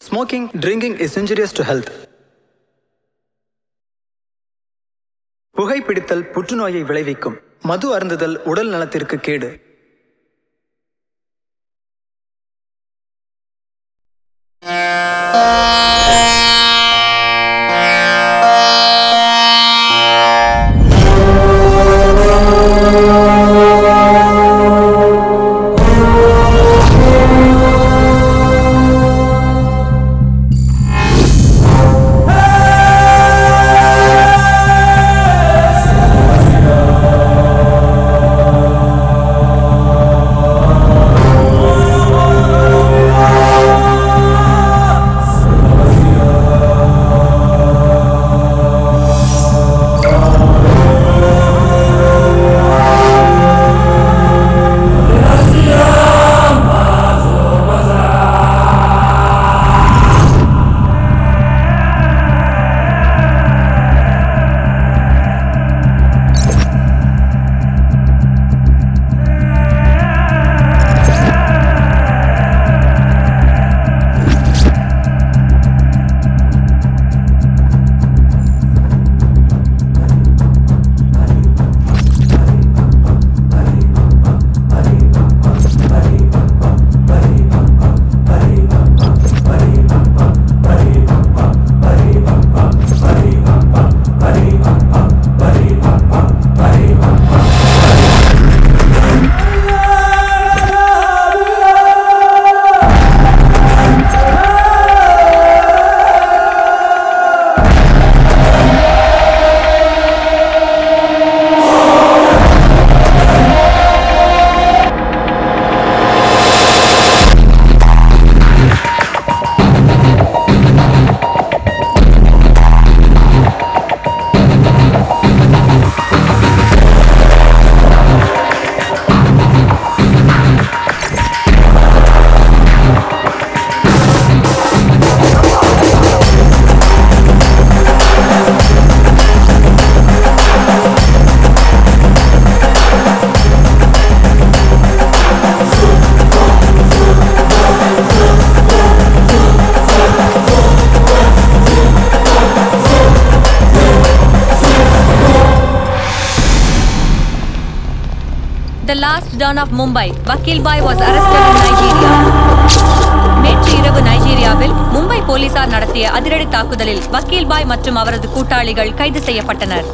Smoking, drinking is injurious to health. புகைப்பிடித்தல் புற்றுநோயை விளைவிக்கும் மது அருந்துதல் உடல் நலத்திற்கு கேடு The last dawn of Mumbai, Vakil Bhai was arrested in Nigeria. நேற்று இரவு நைஜீரியாவில் மும்பை போலீசார் நடத்திய அதிரடி தாக்குதலில் வக்கீல் பாய் மற்றும் அவரது கூட்டாளிகள் கைது செய்யப்பட்டனர்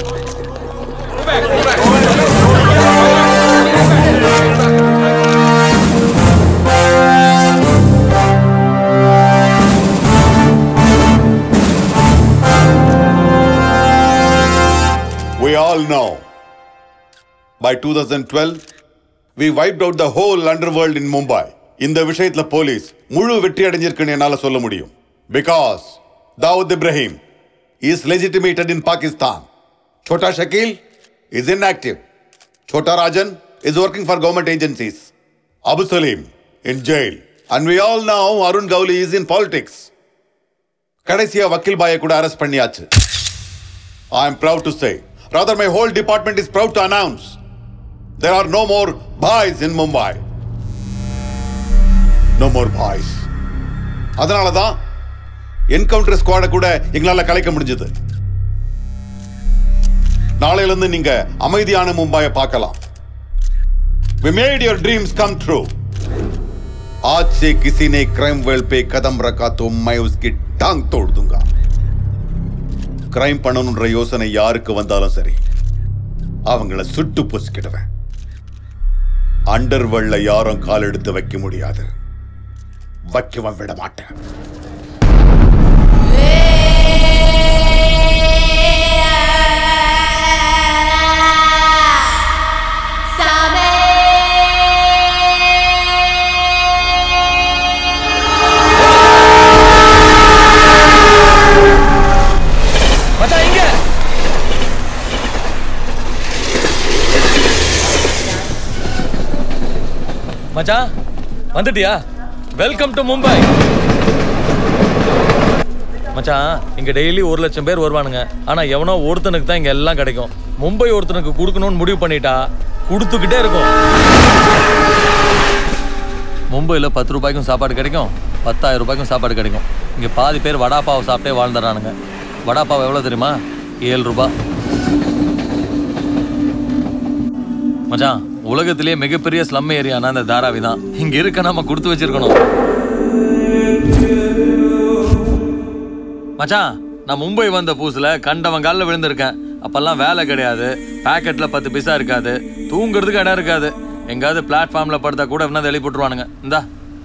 We all know. By 2012, we wiped out the whole underworld in Mumbai. இந்த விஷயத்துல போலீஸ் முழு வெற்றி அடைஞ்சிருக்குன்னு என்னால சொல்ல முடியும் because Dawood Ibrahim is legitimated in Pakistan Chhota Shakeel is inactive Chhota Rajan is working for government agencies Abu Salim in jail and we all now Arun Gawli is in politics கடைசியா வக்கீல் பாயை கூட அரெஸ்ட் பண்ணியாச்சு I am proud to say, rather, my whole department is proud to announce there are no more boys in Mumbai. No more boys. அதனால தான் encounter ஸ்குவாடை கூட எங்களால கலைக்க முடிஞ்சது நாளையில இருந்து நீங்க அமைதியான மும்பாயை பார்க்கலாம் We made your dreams come true. आज से किसी ने क्राइम वेल पे कदम रखा तो मैं उसकी टांग तोड़ दूंगा கிரைம் பண்ணணுன்ற யோசனை யாருக்கு வந்தாலும் சரி அவங்கள சுட்டு பொசுக்கிடுவேன் அண்டர்வெல்ல யாரும் கால் எடுத்து வைக்க முடியாது வைக்கவும் விட மாட்டேன் மச்சான் இங்க மச்சான் வந்துட்டியா வெல்கம் டு மும்பை மச்சான் இங்க டெய்லி ஒரு லட்சம் பேர் வருவானுங்க ஆனா எவனோ ஒருத்தனுக்கு தான் இங்க எல்லாம் கிடைக்கும் மும்பை ஒருத்தனுக்கு கொடுக்கணும்னு முடிவு பண்ணிட்டா கொடுத்துக்கிட்டே இருக்கும் மும்பையில் பத்து ரூபாய்க்கும் சாப்பாடு கிடைக்கும் பத்தாயிரம் ரூபாய்க்கும் சாப்பாடு கிடைக்கும் இங்கே பாதி பேர் வடாப்பாவை சாப்பிட்டே வாழ்ந்துடுறானுங்க வடாப்பாவை எவ்வளோ தெரியுமா ஏழு ரூபாய் மச்சான் உலகத்திலேயே மிகப்பெரிய ஸ்லம் ஏரியானா அந்த தாராவி தான் இங்க இருக்க நம்ம கொடுத்து வச்சிருக்கணும் மச்சான் நான் மும்பை வந்த புதுசுல கண்டவன் காலில் விழுந்திருக்கேன் அப்பெல்லாம் வேலை கிடையாது பாக்கெட்ல பத்து பைசா இருக்காது தூங்குறதுக்கு இடம் இருக்காது எங்காவது பிளாட்ஃபார்ம்ல படுத்தா கூட என்ன எழுப்பி விட்டுருவானுங்க இந்தா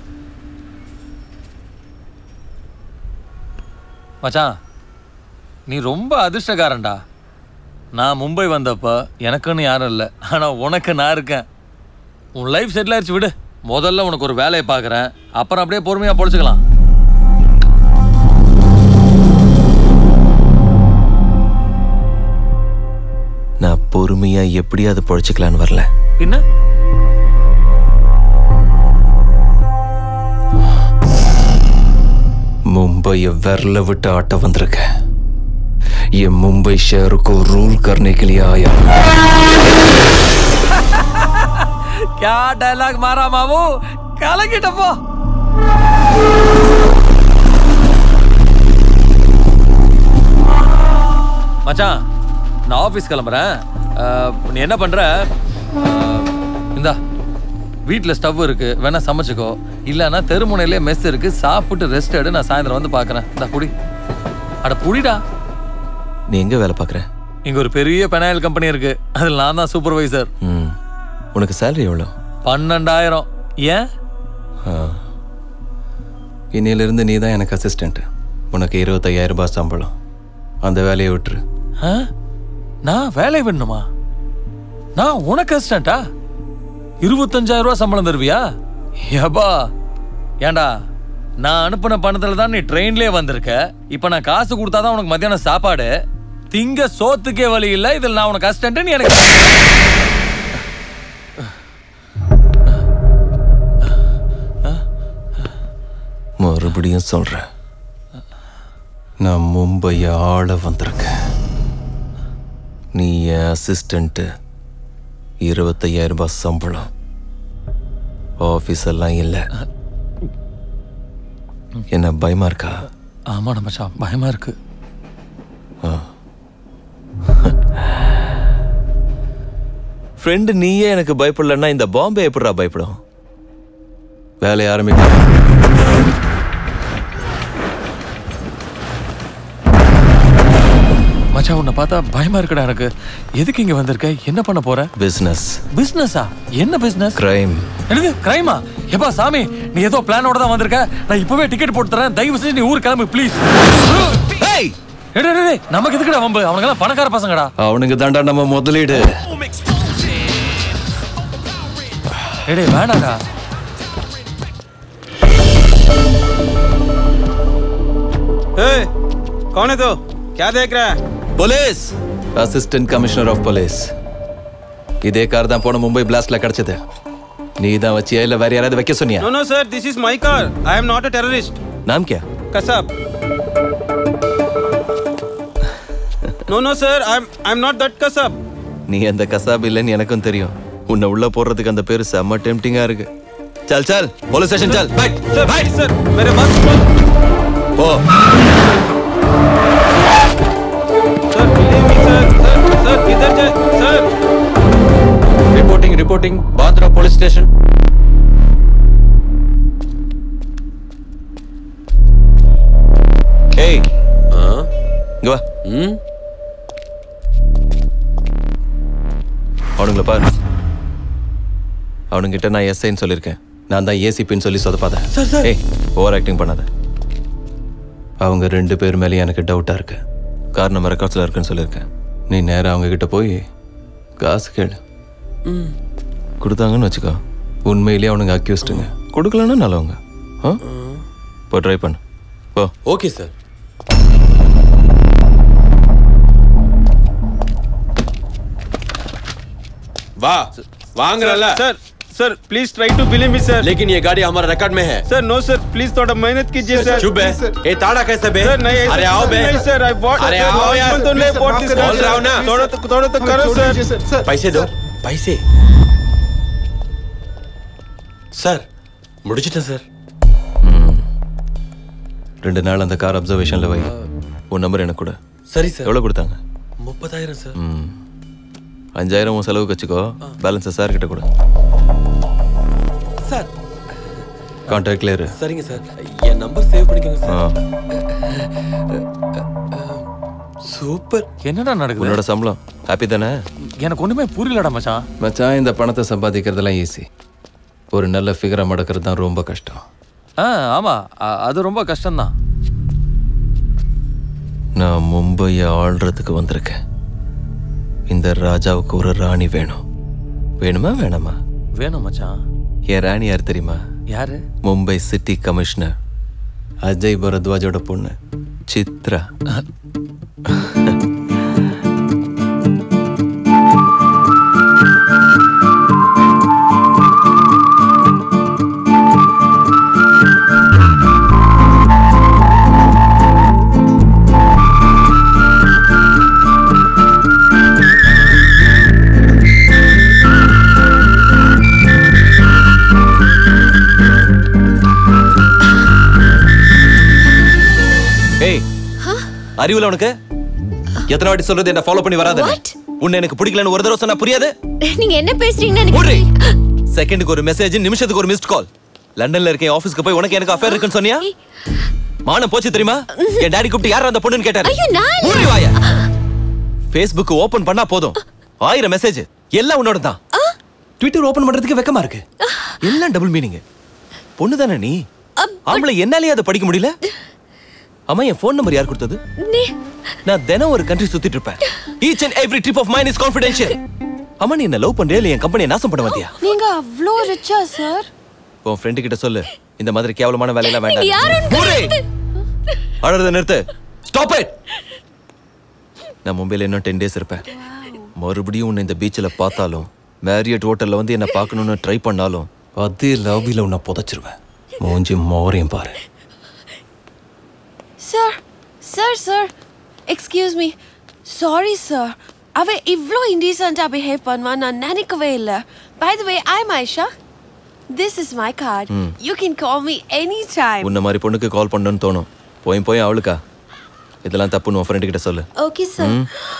மச்சான் நீ ரொம்ப அதிர்ஷ்டக்காரன்டா நான் மும்பை வந்தப்ப எனக்குன்னு யாரும் இல்லை ஆனால் உனக்கு நான் இருக்கேன் உன் லைஃப் செட்டில் ஆயிடுச்சு விடு முதல்ல உனக்கு ஒரு வேலையை பார்க்குறேன் அப்புறம் அப்படியே பொறுமையாக பொழைச்சிக்கலாம் நான் பொறுமையா எப்படியாவது பொழைச்சிக்கலான்னு வரல பின்ன मुंबई विरल विट आट वंदिருக்க ये मुंबई शहर को रूल करने के लिए आया क्या डायलॉग मारा मामू கலக்கிட்டப்போ மச்சான் நான் ஆஃபீஸ் கிளம்புறேன் அஹ், நீ என்ன பண்ற அஹ், இந்தா வீட்டில் ஸ்டவ் இருக்கு வேணா சமைச்சுக்கோ இல்லைன்னா தெருமுனையிலே மெஸ் இருக்கு சாப்பிட்டு ரெஸ்ட் எடு நான் சாயந்தரம் வந்து பார்க்கறேன் இந்தா புடி அட புடிடா நீ எங்க வேலை பார்க்குற இங்க ஒரு பெரிய பெனாயில் கம்பெனி இருக்கு அதில் நான் தான் சூப்பர்வைசர் ம் உனக்கு சேலரி எவ்வளோ பன்னெண்டாயிரம் ஏன் இன்னையிலிருந்து நீ தான் எனக்கு அசிஸ்டண்ட் உனக்கு இருபத்தையாயிரம் ரூபாய் சம்பளம் அந்த வேலையை விட்டுரு ஆ? நான் வேலை வேணுமா நான் உனக்கு அசிஸ்டண்டா இருபத்தஞ்சாயிரம் ரூபாய் சம்பளம் தருவியா ஏபா ஏன்டா நான் அனுப்பின பணத்துல தான் நீ ட்ரெயின்லயே வந்திருக்க இப்ப நான் காசு கொடுத்தாதான் உனக்கு மத்தியானம் சாப்பாடு திங்க சோத்துக்கே வழி இல்ல இதில் நான் உனக்கு அசிஸ்டன்ட் நீ எனக்கு மறுபடியும் சொல்றேன் நான் மும்பையை ஆள வந்திருக்கேன் நீ என் அசிஸ்டண்ட்டு இருபத்தையாயிரம் ரூபாய் சம்பளம் ஆஃபீஸ் எல்லாம் இல்லை என்ன பயமா இருக்கா ஆமாடா மச்சான் பயமா இருக்கு ஃப்ரெண்டு நீயே எனக்கு பயப்படலன்னா இந்த பாம்பே எப்படிடா பயப்படும் வேலையை ஆரம்பிக்கலாம் மச்சான் உன்னை பார்த்தா பயமா இருக்குடா எனக்கு எதுக்கு இங்க வந்திருக்க என்ன பண்ண போற பிஸ்னஸ் பிசினஸா என்ன பிசினஸ் கிரைம் என்னது கிரைமா எப்பா சாமி நீ ஏதோ பிளானோட தான் வந்திருக்க நான் இப்பவே டிக்கெட் போட்டு தரேன் தயவு செஞ்சு நீ ஊர் கிளம்பு ப்ளீஸ் நமக்கு எதுக்குடா வம்பு அவனுங்கெல்லாம் பணக்கார பசங்கடா அவனுக்கு தாண்டா நம்ம முதலீடு ஏடே வேணாடா ए, कौन है तो क्या देख रहा है police assistant commissioner of police இதே கார் தான் போன மும்பை பிளாஸ்ட்ல கிடைச்சது நீ தான் வச்சியா இல்ல வேற யாராவது வைக்க சொன்னியா no no sir this is my car I am not a terrorist நாம் கியா Kasab no no sir I am I am not that Kasab நீ அந்த கசாப் இல்லைன்னு எனக்கும் தெரியும் உன்னை உள்ள போடுறதுக்கு அந்த பேரு செம்ம டெம்டிங்கா இருக்கு சல் சல் போலீஸ் ஸ்டேஷன் சல் பைட் सर भाई सर मेरे बात सुनो போ sir believe me sir sir sir किधर जाए sir reporting reporting Bandra police station ஏய் இங்க வா அவனுங்கள பாரு அவனுங்கிட்ட நான் எஸ்ஐன்னு சொல்லியிருக்கேன் நான் தான் ஏசிபின்னு சொல்லி சொதப்பாத ஏய் ஓவர் ஆக்டிங் பண்ணாத அவங்க ரெண்டு பேர் மேலேயும் எனக்கு டவுட்டாக இருக்கு கார் நம்ம ரெக்கார்ட்ஸில் இருக்குன்னு சொல்லியிருக்கேன் நீ நேரா அவங்க கிட்ட போய் காசு கேளு கொடுத்தாங்கன்னு வச்சுக்கோ உண்மையிலேயே அவனுங்க அக்யூஸ்டுங்க கொடுக்கலன்னா நல்லவங்க ஆ இப்போ ட்ரை பண்ணு போ ஓகே சார் वाह वांगरला sir sir please try to believe me sir लेकिन ये गाड़ी हमारे रिकॉर्ड में है सर नो सर प्लीज थोड़ा मेहनत कीजिए सर चुप है ए ताड़ा कैसे बे सर नहीं ऐसा अरे आओ बे नहीं सर आई वॉट अरे आओ यार तो नहीं वॉट दिस बोल रहा हूं ना थोड़ा तो थोड़ा तो करो सर पैसे दो पैसे சார் முடிச்சிட்டேன் சார் ரெண்டு நாள் அந்த கார் அப்சர்வேஷன்ல வை உன் நம்பர் எனக்கு கொடு சரி சார் எவ்வளோ கொடுத்தாங்க முப்பதாயிரம் சார் ம் அஞ்சாயிரம் உன் செலவுக்கு வச்சுக்கோ பேலன்ஸை சார் கிட்ட கொடு சார் கான்டாக்ட்ல இரு சரிங்க சார் என் நம்பர் சேவ் பண்ணிக்கோங்க சார் ஆ சூப்பர் என்னடா நடக்குது உன்னோட சம்பளம் ஹாப்பி தானே எனக்கு ஒண்ணுமே புரியலடா மச்சான் மச்சான் இந்த பணத்தை சம்பாதிக்கிறதெல்லாம் ஈஸி ஒரு நல்ல ஃபிகரை மடக்கிறது தான் ரொம்ப கஷ்டம் ஆ ஆமா அ- அது ரொம்ப கஷ்டம்தான் நான் மும்பையை ஆள்றதுக்கு வந்திருக்கேன் இந்த ராஜாவுக்கு ஒரு ராணி வேணும் வேணுமா வேணாமா வேணும் மச்சான் என் ராணி யார் தெரியுமா யாரு மும்பை சிட்டி கமிஷனர் அஜய் பரத்வாஜோட பொண்ணு சித்ரா ஏய் அறிவுல உனக்கு எத்தனை வாட்டி சொல்றது என்ன ஃபாலோ பண்ணி வராத உன்னை எனக்கு பிடிக்கலன்னு ஒரு தடவை சொன்னா புரியாது நீங்க என்ன பேசுறீங்கன்னு எனக்கு மூடி செகண்டுக்கு ஒரு மெசேஜ் நிமிஷத்துக்கு ஒரு மிஸ்ட் கால் லண்டன்ல இருக்க ஆபீஸ்க்கு போய் உனக்கு எனக்கு அஃபேர் இருக்குன்னு சொன்னியா மானம் போச்சு தெரியுமா என் டாடி கூப்பிட்டு யார் அந்த பொண்ணுன்னு கேட்டாரு ஐயோ, நான் இல்ல. மூடி வாய ஃபேஸ்புக் ஓபன் பண்ணா போதும் ஆயிரம் மெசேஜ் எல்லாம் உன்னோட தான் ட்விட்டர் ஓபன் பண்றதுக்கு வெக்கமா இருக்கு எல்லாம் டபுள் மீனிங் பொண்ணு தானே நீ ஆம்பளை என்னாலயே அதை படிக்க முடியல அம்மா என் ஃபோன் நம்பர் யார் கொடுத்தது நீ- நான் தினம் ஒரு கண்ட்ரி சுத்திட்டு இருப்பேன் each and every trip of mine is confidential அம்மா நீ என்ன லவ் பண்றியா இல்ல என் கம்பெனியை நாசம் பண்ண மாட்டியா நீங்க அவ்ளோ ரிச்சா சார் உன் ஃப்ரெண்டு கிட்ட சொல்லு இந்த மாதிரி கேவலமான வேலையெல்லாம் நீங்க யாருன்னு வேண்டாம் மூடு. அழறத நிறுத்து ஸ்டாப் இட் நான் மும்பைல இன்னும் டென் டேஸ் இருப்பேன் மறுபடியும் உன்னை இந்த பீச்சில் பார்த்தாலும் மேரியட் ஹோட்டல்ல வந்து என்ன பார்க்கணும்னு ட்ரை பண்ணாலும் அதே லாபியில் உன்னை புதைச்சிருவேன் மூஞ்சி மோரையும் பாரு sir sir sir excuse me sorry sir அவ இவ்ளோ இன்டீசென்ட்டா பிஹேவ் பண்ணுவான் நான் நினைக்கவே இல்லை by the way I Maisha this is my card you can call me any time உன்ன மாதிரி பொண்ணுக்கு கால் பண்ணணும்னு தோணும் போய் போய் அவளுக்கா இதெல்லாம் தப்புன்னு உன் ஃப்ரெண்டு கிட்ட சொல்லு ஓகே சார்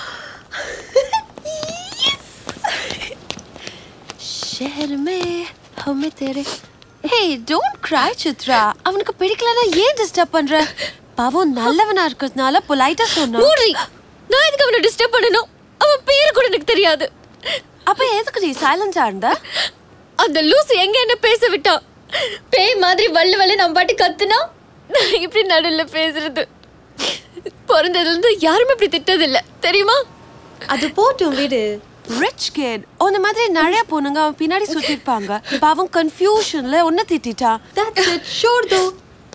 शहर में हमें तेरे ஹே டோன்ட் cry சித்ரா அவனுக்கு பிடிக்கலனா ஏன் டிஸ்டர்ப் பண்ற பாவம் நல்லவனா இருக்கிறதுனால பொலைட்டா சொன்னா மூடி நான் எதுக்கு அவனை டிஸ்டர்ப் பண்ணணும் அவன் பேரு கூட எனக்கு தெரியாது அப்ப எதுக்கு நீ சைலண்டா இருந்த அந்த லூசு எங்க என்ன பேச விட்டான் பேய் மாதிரி வள்ளு வள்ளு நம்ம பாட்டு கத்துனா நான் இப்படி நடுவில் பேசுறது பிறந்ததுல இருந்து யாருமே இப்படி திட்டதில்ல தெரியுமா அது போட்டும் விடு ரிச் கிட் உன்ன மாதிரி நிறைய பொண்ணுங்க அவன் பின்னாடி சுத்திருப்பாங்க பாவம் கன்ஃபியூஷன்ல உன்ன திட்டிட்டா தட்ஸ் இட் ஷூர் தோ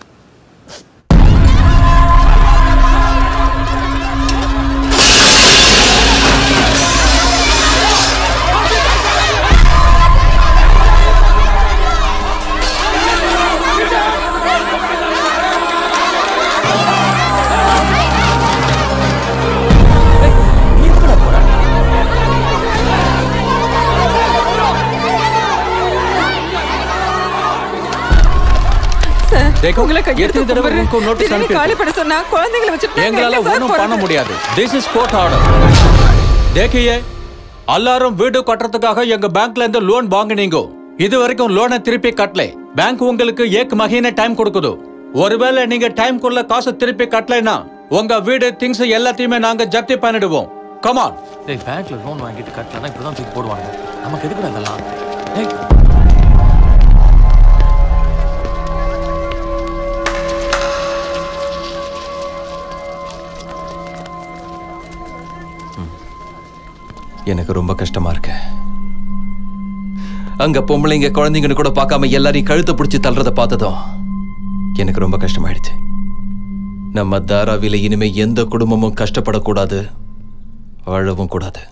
உங்களை கையெடுத்து எத்தனை தடவை கும்பிடுறேன். உனக்கு notice திடீர்னு அனுப்பி காலி பண்ண சொன்னா குழந்தைங்களை வச்சுட்டு நாங்க எங்களால எங்க சார் ஒன்றும் பண்ண போறது? முடியாது திஸ் இஸ் கோர்ட் ஆர்டர் தேக்கியே எல்லாரும் வீடு கட்டுறதுக்காக எங்க பேங்க்ல இருந்து லோன் வாங்கினீங்க இது வரைக்கும் லோனை திருப்பி கட்டல பேங்க் உங்களுக்கு ஏக் மகின டைம் கொடுக்குது ஒருவேளை நீங்க டைம்குள்ள காசு திருப்பி கட்டலைன்னா உங்க வீடு திங்ஸ் எல்லாத்தையுமே நாங்க ஜப்தி பண்ணிடுவோம் கமான் டேய் பேங்க்ல லோன் வாங்கிட்டு கட்டலன்னா இப்படிதான் தூக்கி போடுவாங்க நமக்கு எதுக்குடா இதெல்லாம் டேய் எனக்கு ரொம்ப கஷ்டமா இருக்கு அங்க பொம்பளைங்க குழந்தைங்கன்னு கூட பார்க்காம எல்லாரையும் கழுத்தை பிடிச்சி தள்ளுறத பார்த்ததும் எனக்கு ரொம்ப கஷ்டமாயிடுச்சு நம்ம தாராவில இனிமே எந்த குடும்பமும் கஷ்டப்படக்கூடாது வாழவும் கூடாது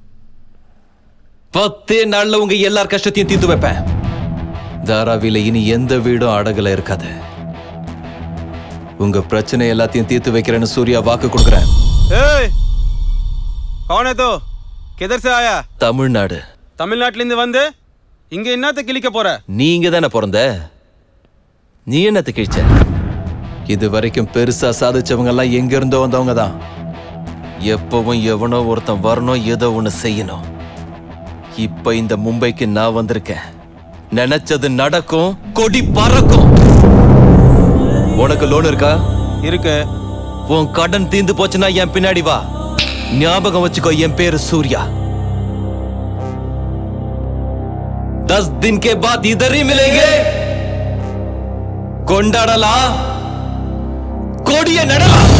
பத்தே நாள்ல உங்க எல்லார் கஷ்டத்தையும் தீர்த்து வைப்பேன் தாராவில இனி எந்த வீடும் அடகுல இருக்காது உங்க பிரச்சனை எல்லாத்தையும் தீர்த்து வைக்கிறேன்னு சூர்யா வாக்கு கொடுக்குறேன் ஏய் कौन है तो किधर से आया தமிழ்நாடு தமிழ்நாட்டுல இருந்து வந்து இங்க என்னத்த கிழிக்க போற நீ இங்க தானே பிறந்த நீ என்னத்தை கிழிச்ச இது வரைக்கும் பெருசா சாதிச்சவங்க எல்லாம் எங்க இருந்தோ வந்தவங்க தான் எப்பவும் எவனோ ஒருத்தன் வரணும் ஏதோ ஒண்ணு செய்யணும் இப்ப இந்த மும்பைக்கு நான் வந்திருக்கேன் நினைச்சது நடக்கும் கொடி பறக்கும் உனக்கு லோன் இருக்கா இருக்கு உன் கடன் தீந்து போச்சுன்னா என் பின்னாடி வா ஞாபகம் வச்சுக்கோ என் பேரு சூர்யா दस दिन के बाद इधर ही मिलेंगे கொண்டாடலாம் கொடிய நடலாம்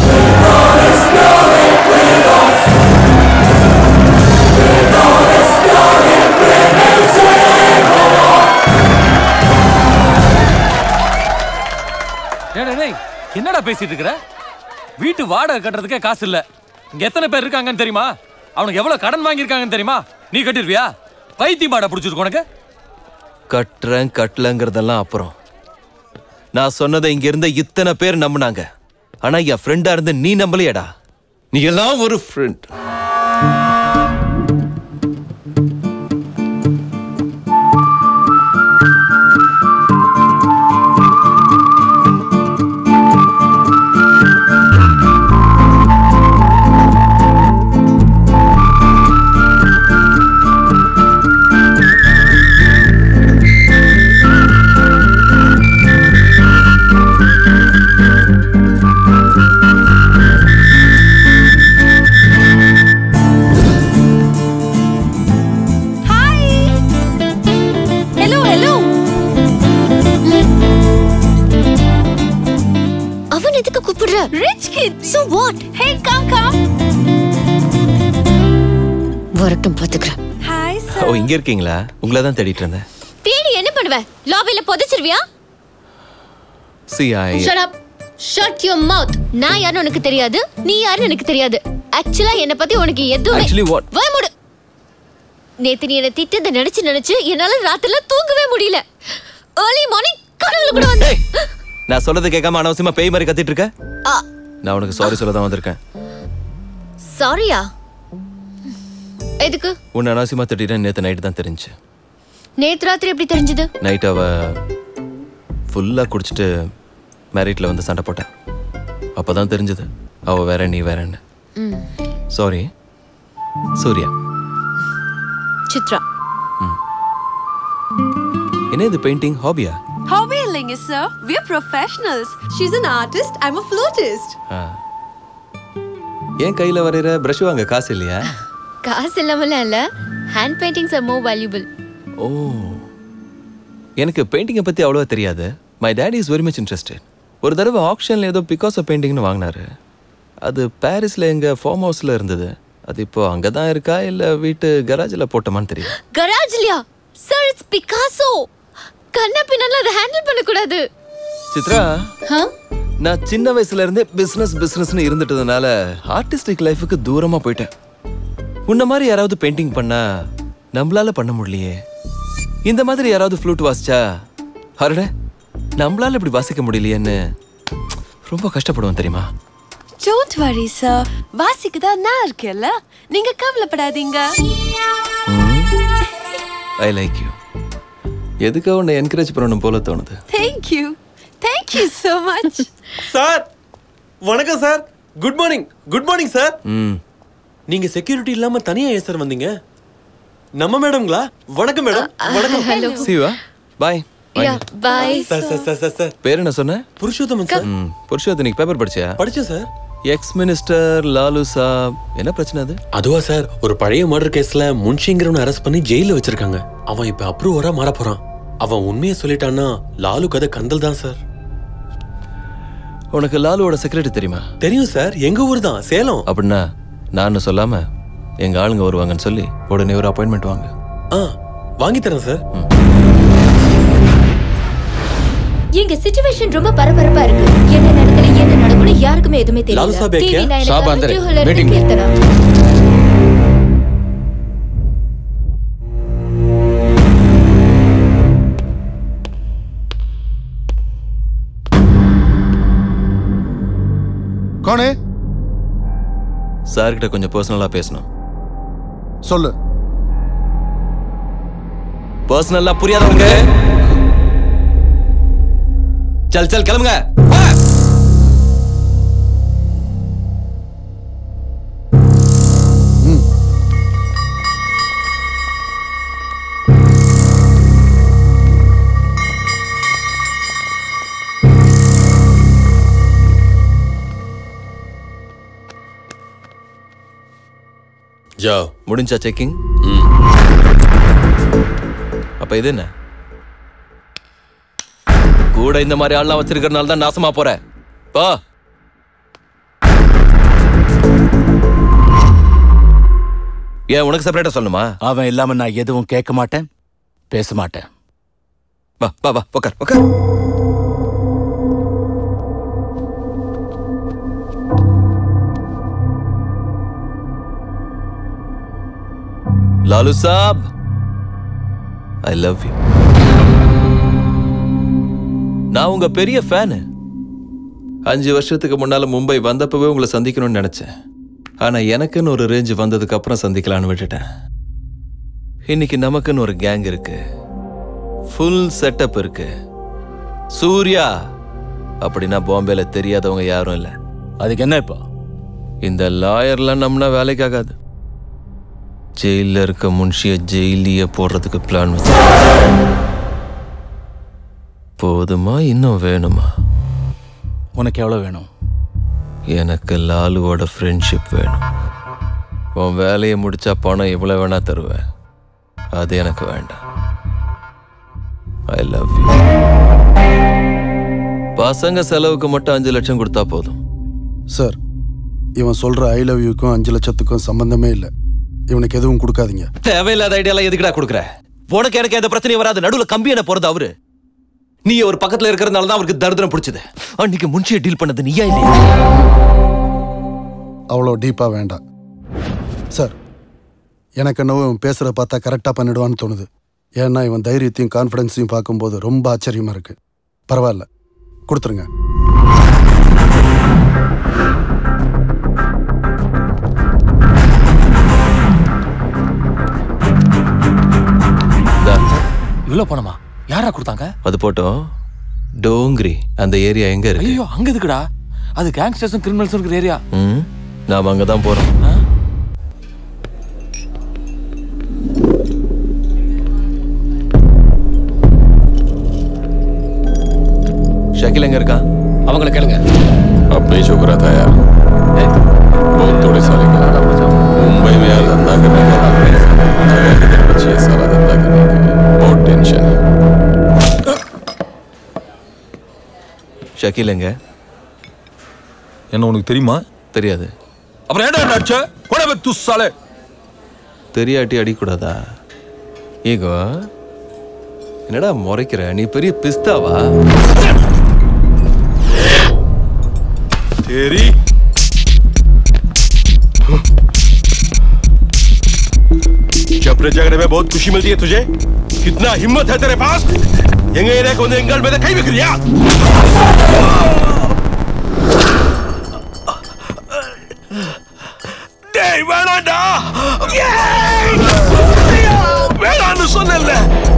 டேய், டேய், டேய், என்னடா பேசிட்டு இருக்கிற வீட்டு வாடகை கட்டுறதுக்கே காசு இல்ல இங்க எத்தனை பேர் இருக்காங்கன்னு தெரியுமா அவனுக்கு எவ்வளவு கடன் வாங்கியிருக்காங்கன்னு தெரியுமா நீ கட்டிருவியா பைத்தியமாடா பிடிச்சிருக்கு உனக்கு கட்டுறேன் கட்டலங்கிறதெல்லாம் அப்புறம் நான் சொன்னதை இங்க இருந்த இத்தனை பேர் நம்பினாங்க ஆனா என் ஃப்ரெண்டா இருந்து நீ நம்பலையடா நீ எல்லாம் ஒரு ஃப்ரெண்ட் Hello, hello. அவன் எதுக்கு கூப்பிடுற Rich kid. So what? Hey, come, come. வரட்டும் பாத்துக்கிறேன் Hi, sir. ஓ இங்க இருக்கீங்களா உங்களை தான் தேடிட்டு இருந்தேன் தேடி என்ன பண்ணுவ லாபில புதைச்சிருவியா see I shut up shut your mouth நான் யாருன்னு உனக்கு தெரியாது நீ யாருன்னு எனக்கு தெரியாது ஆக்சுவலா என்ன பத்தி உனக்கு எதுவுமே Actually what? வாய் மூடு நேத்து நீ என்ன திட்டத நினைச்சு நினைச்சு என்னால ராத்திரில தூங்கவே முடியல ஏர்லி மார்னிங் கனவுல கூட வந்து நான் சொல்லதை கேட்காம அனாவசியமா பேய் மாதிரி கத்திட்டு இருக்க ஆ, நான் உனக்கு சாரி சொல்ல தான் வந்திருக்கேன் சாரியா எதுக்கு உன்னை அனாவசியமா திட்டிட்டேன் நேத்து நைட்டு தான் தெரிஞ்சு நேத்து ராத்திரி எப்படி தெரிஞ்சது நைட் அவ ஃபுல்லா குடிச்சிட்டு மேரிட்ல வந்து சண்டை போட்டேன் அப்பதான் தெரிஞ்சது அவ வேற நீ வேறன்னு ம். சாரி சூர்யா சித்ரா என்ன இது பெயிண்டிங் ஹாபியா Hobby இல்லைங்க sir. We're professionals. She's an artist. I'm a flautist. ஏன் கையில வரைகிற ப்ரஷ் வாங்க காசு இல்லையா காசு இல்லாமலாம் இல்ல hand paintings are more valuable oh எனக்கு பெயிண்டிங்கை பத்தி அவ்வளோவா தெரியாது my daddy is very much interested ஒரு தடவை ஆக்ஷனில் ஏதோ பிகாசோ பெயிண்டிங்னு வாங்கினாரு அது பாரிஸ்ல எங்க ஃபார்ம் ஹவுஸ்ல இருந்தது அது இப்போ அங்கே தான் இருக்கா இல்லை வீட்டு கராஜில் போட்டோமான்னு தெரியும் கராஜ்லியா சார் இட்ஸ் பிகாசோ கண்ண பின்னால அதை ஹேண்டில் பண்ண கூடாது சித்ரா நான் சின்ன வயசுல இருந்தே பிசினஸ் பிசினஸ்னு இருந்துட்டதுனால ஆர்டிஸ்டிக் லைஃபுக்கு தூரமா போயிட்டேன் உன்ன மாதிரி யாராவது பெயிண்டிங் பண்ணா நம்மளால பண்ண முடியலையே இந்த மாதிரி யாராவது ஃப்ளூட் வாசிச்சா அரட நம்மளால இப்படி வாசிக்க முடியலையேன்னு ரொம்ப கஷ்டப்படுவேன் தெரியுமா Don't worry, sir. வாசிக்கு தான் நான் இருக்கேன்ல நீங்க கவலைப்படாதீங்க ஐ லைக் யூ எதுக்காக உன்னை என்கரேஜ் பண்ணணும் போல தோணுது Thank you. Thank you so much. Sir வணக்கம் sir good morning good morning sir ம் நீங்க செக்யூரிட்டி இல்லாம தனியா ஏன் சார் வந்தீங்க நம்ம மேடம்ங்களா வணக்கம் மேடம் வணக்கம் hello. சிவா பாய் yeah bye sir sir sir sir sir பேர் என்ன சொன்ன புருஷோத்தமன் சார் ம் புருஷோத்தம் நீ பேப்பர் படிச்சியா படிச்சேன் சார் எக்ஸ் மினிஸ்டர் லாலு சாப் என்ன பிரச்சனை அது அதுவா சார் ஒரு பழைய மர்டர் கேஸ்ல முன்ஷிங்கிறவனை அரெஸ்ட் பண்ணி ஜெயில வச்சிருக்காங்க அவன் இப்ப அப்ரூவரா மாற போறான் அவன் உண்மையை சொல்லிட்டான்னா லாலு கதை கந்தல் தான் சார் உனக்கு லாலுவோட செக்ரட்டரி தெரியுமா தெரியும் சார் எங்க ஊர் தான் சேலம் அப்படின்னா நான் சொல்லாம எங்க ஆளுங்க வருவாங்கன்னு சொல்லி உடனே ஒரு அப்பாயின்மெண்ட் வாங்க ஆ வாங்கி தரேன் சார் எங்க சிச்சுவேஷன் ரொம்ப பரபரப்பா இருக்கு என்ன நடக்கல என்ன நடக்கும்னு யாருக்குமே எதுவுமே லாலு தெரியல சாப் ஏ TV கியா? nine சாப் க்காக அந்தரே, ஜூஹுல இருந்து waiting. கீர்த்தனா. कौन है சார் கிட்ட கொஞ்சம் பர்சனலா பேசணும் சொல்லு பர்சனலா புரியாதவங்க சல் சல் கிளம்புங்க வா. ஜா முடிஞ்சா செக்கிங் அப்ப இது என்ன கூட இந்த மாதிரி ஆள்லாம் வச்சிருக்கறனால தான் நாசமா போற பா ஏன் உனக்கு செப்பரேட்டா சொல்லணுமா அவன் இல்லாம நான் எதுவும் கேட்க மாட்டேன் பேச மாட்டேன் வா வா வா உட்கார் உட்கார் லாலு சாப் ஐ லவ் யூ நான் உங்க பெரிய ஃபேனு அஞ்சு வருஷத்துக்கு முன்னால மும்பை வந்தப்பவே உங்களை சந்திக்கணும்னு நினைச்சேன் ஆனா எனக்குன்னு ஒரு ரேஞ்ச் வந்ததுக்கு அப்புறம் சந்திக்கலாம்னு விட்டுட்டேன் இன்னைக்கு நமக்குன்னு ஒரு கேங் இருக்கு ஃபுல் செட்டப் இருக்கு சூர்யா அப்படின்னா பாம்பேல தெரியாதவங்க யாரும் இல்லை அதுக்கு என்ன இப்போ இந்த லாயர்லாம் நம்மனா வேலைக்காகாது ஜெயில இருக்க முன்ஷிய ஜெயிலிய போடுறதுக்கு பிளான் வச்சு போதுமா இன்னும் வேணுமா உனக்கு எவ்வளவு வேணும் எனக்கு லாலுவோட ஃப்ரெண்ட்ஷிப் வேணும் உன் வேலையை முடிச்சா பணம் எவ்வளோ வேணா தருவேன் அது எனக்கு வேண்டாம் ஐ லவ் யூ பசங்க செலவுக்கு மட்டும் அஞ்சு லட்சம் கொடுத்தா போதும் சார் இவன் சொல்ற ஐ லவ் யூக்கும் அஞ்சு லட்சத்துக்கும் சம்பந்தமே இல்லை இவனுக்கு எதுவும் கொடுக்காதீங்க தேவையில்லாத ஐடியாலாம் எதுக்குடா கொடுக்குற உனக்கு எனக்கு எந்த பிரச்சனையும் வராது நடுவுல கம்பி என்ன போறது அவரு நீ ஒரு பக்கத்துல இருக்கிறதுனால தான் அவருக்கு தரித்திரம் பிடிச்சது அன்னைக்கு முன்ஷியை டீல் பண்ணது நீயா இல்லையா அவ்வளோ டீப்பாக வேண்டாம் சார் எனக்கு என்னவோ இவன் பேசுகிறத பார்த்தா கரெக்டாக பண்ணிடுவான்னு தோணுது ஏன்னா இவன் தைரியத்தையும் கான்ஃபிடென்ஸையும் பார்க்கும்போது ரொம்ப ஆச்சரியமாக இருக்கு பரவாயில்ல கொடுத்துருங்க இந்தா, இவ்வளவு பணமா யாரா கொடுத்தாங்க அது போட்டோம் டோங்கிரி அந்த ஏரியா எங்க இருக்கு ஐயோ அங்க எதுக்குடா அது கேங்ஸ்டர்ஸும் கிரிமினல்ஸும் இருக்கிற ஏரியா ம் நாம அங்கதான் போறோம் ஷக்கில் எங்க இருக்கான் அவங்கள கேளுங்க अब भी छोकरा था यार बहुत थोड़े साले का मुंबई में यार धंधा करने का हाथ में जगह किधर बची है सारा धंधा करने के लिए बहुत टेंशन है ஷக்கில் எங்க என்ன உனக்கு தெரியுமா தெரியாது அப்புறம் ஏன்டா என்ன அடிச்ச கொடை வை துஸ்ஸாலே தெரியாட்டி அடிக்கூடாதா ஈகோ என்னடா முறைக்கிற நீ பெரிய பிஸ்தாவா तेरी चपरे जगने में बहुत खुशी मिलती है तुझे कितना हिम्मत है तेरे पास எங்க ஏரியாக்கு வந்து எங்கள் மேல கை வைக்கிறியா டேய் வேணாண்டா வேணான்னு சொன்னல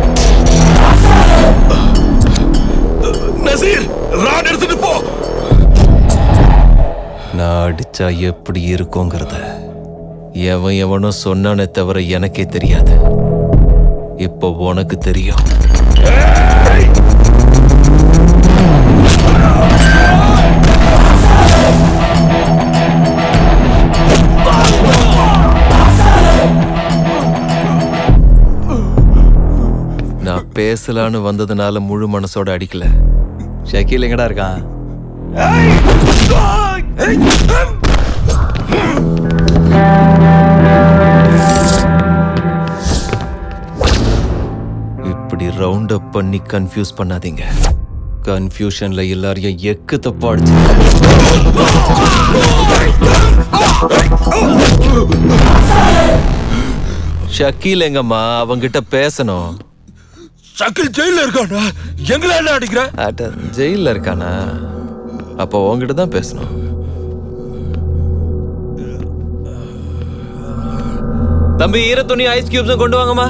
நசீர் ராட் எடுத்துட்டு போ நான் அடிச்சா எப்படி இருக்குங்கிறத எவன் எவனோ சொன்னானே தவிர எனக்கே தெரியாது இப்போ உனக்கு தெரியும் நான் பேசலான்னு வந்ததுனால முழு மனசோட அடிக்கல ஷக்கீல் எங்கடா இருக்கான் இப்படி ரவுண்ட் அப் பண்ணி கன்ஃபியூஸ் பண்ணாதீங்க கன்ஃபியூஷன்ல எல்லாரையும் எக்கு தப்பா அடிச்சு ஷக்கீல் எங்கம்மா அவங்கிட்ட பேசணும் ஷக்கில் ஜெயில இருக்கானா எங்களை என்ன அடிக்கிற அட ஜெயில இருக்கானா அப்போ உன்கிட்ட தான் பேசணும் தம்பி ஈர துணி ஐஸ் கியூப்ஸும் கொண்டு வாங்கம்மா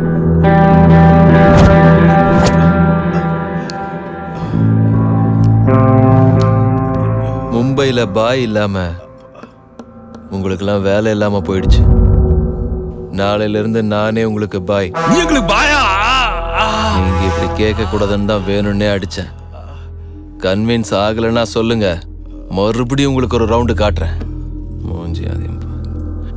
மும்பைல பாய் இல்லாம உங்களுக்கெல்லாம் வேலை இல்லாம போயிடுச்சு நாளையில இருந்து நானே உங்களுக்கு பாய் நீ எங்களுக்கு பாயா நீங்க இப்படி கேட்க கூடாதுன்னு தான் வேணும்னே அடிச்சேன் கன்வின்ஸ் ஆகலைன்னா சொல்லுங்க மறுபடியும் உங்களுக்கு ஒரு ரவுண்டு காட்டுறேன் மூஞ்சி அதிகம்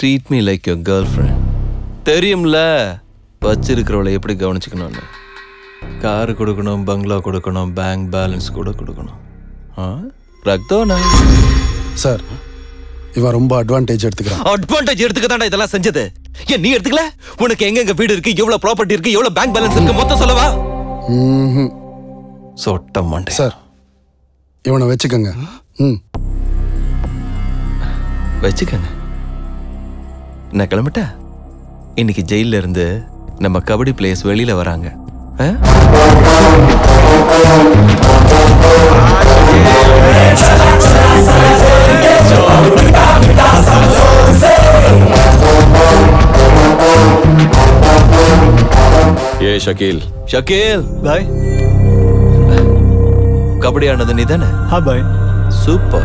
treat me like your girlfriend தெரியும்ல வச்சிருக்கிறவளை எப்படி கவனிச்சுக்கணும்னு கார் கொடுக்கணும் பங்களா கொடுக்கணும் பேங்க் பேலன்ஸ் கூட கொடுக்கணும் ஆ ரக்தோனா சார் இவன் ரொம்ப அட்வான்டேஜ் எடுத்துக்கிறான் அட்வான்டேஜ் எடுத்துக்க தான்டா இதெல்லாம் செஞ்சது ஏன் நீ எடுத்துக்கல உனக்கு எங்கெங்க வீடு இருக்கு எவ்வளவு ப்ராப்பர்ட்டி இருக்கு எவ்வளவு பேங்க் பேலன்ஸ் இருக்கு மொத்தம் சொல்லவா ம்ஹும். சொட்ட மாட்டேன் சார் இவனை வச்சுக்கோங்க ம் வச்சுக்கங்க நான் கிளம்பிட்டா இன்னைக்கு ஜெயில இருந்து நம்ம கபடி பிளேயர்ஸ் வெளியில வராங்க ஆ? ये शकील ஷக்கீல் பாய் கபடி ஆனது நீ தானே हाँ भाई சூப்பர்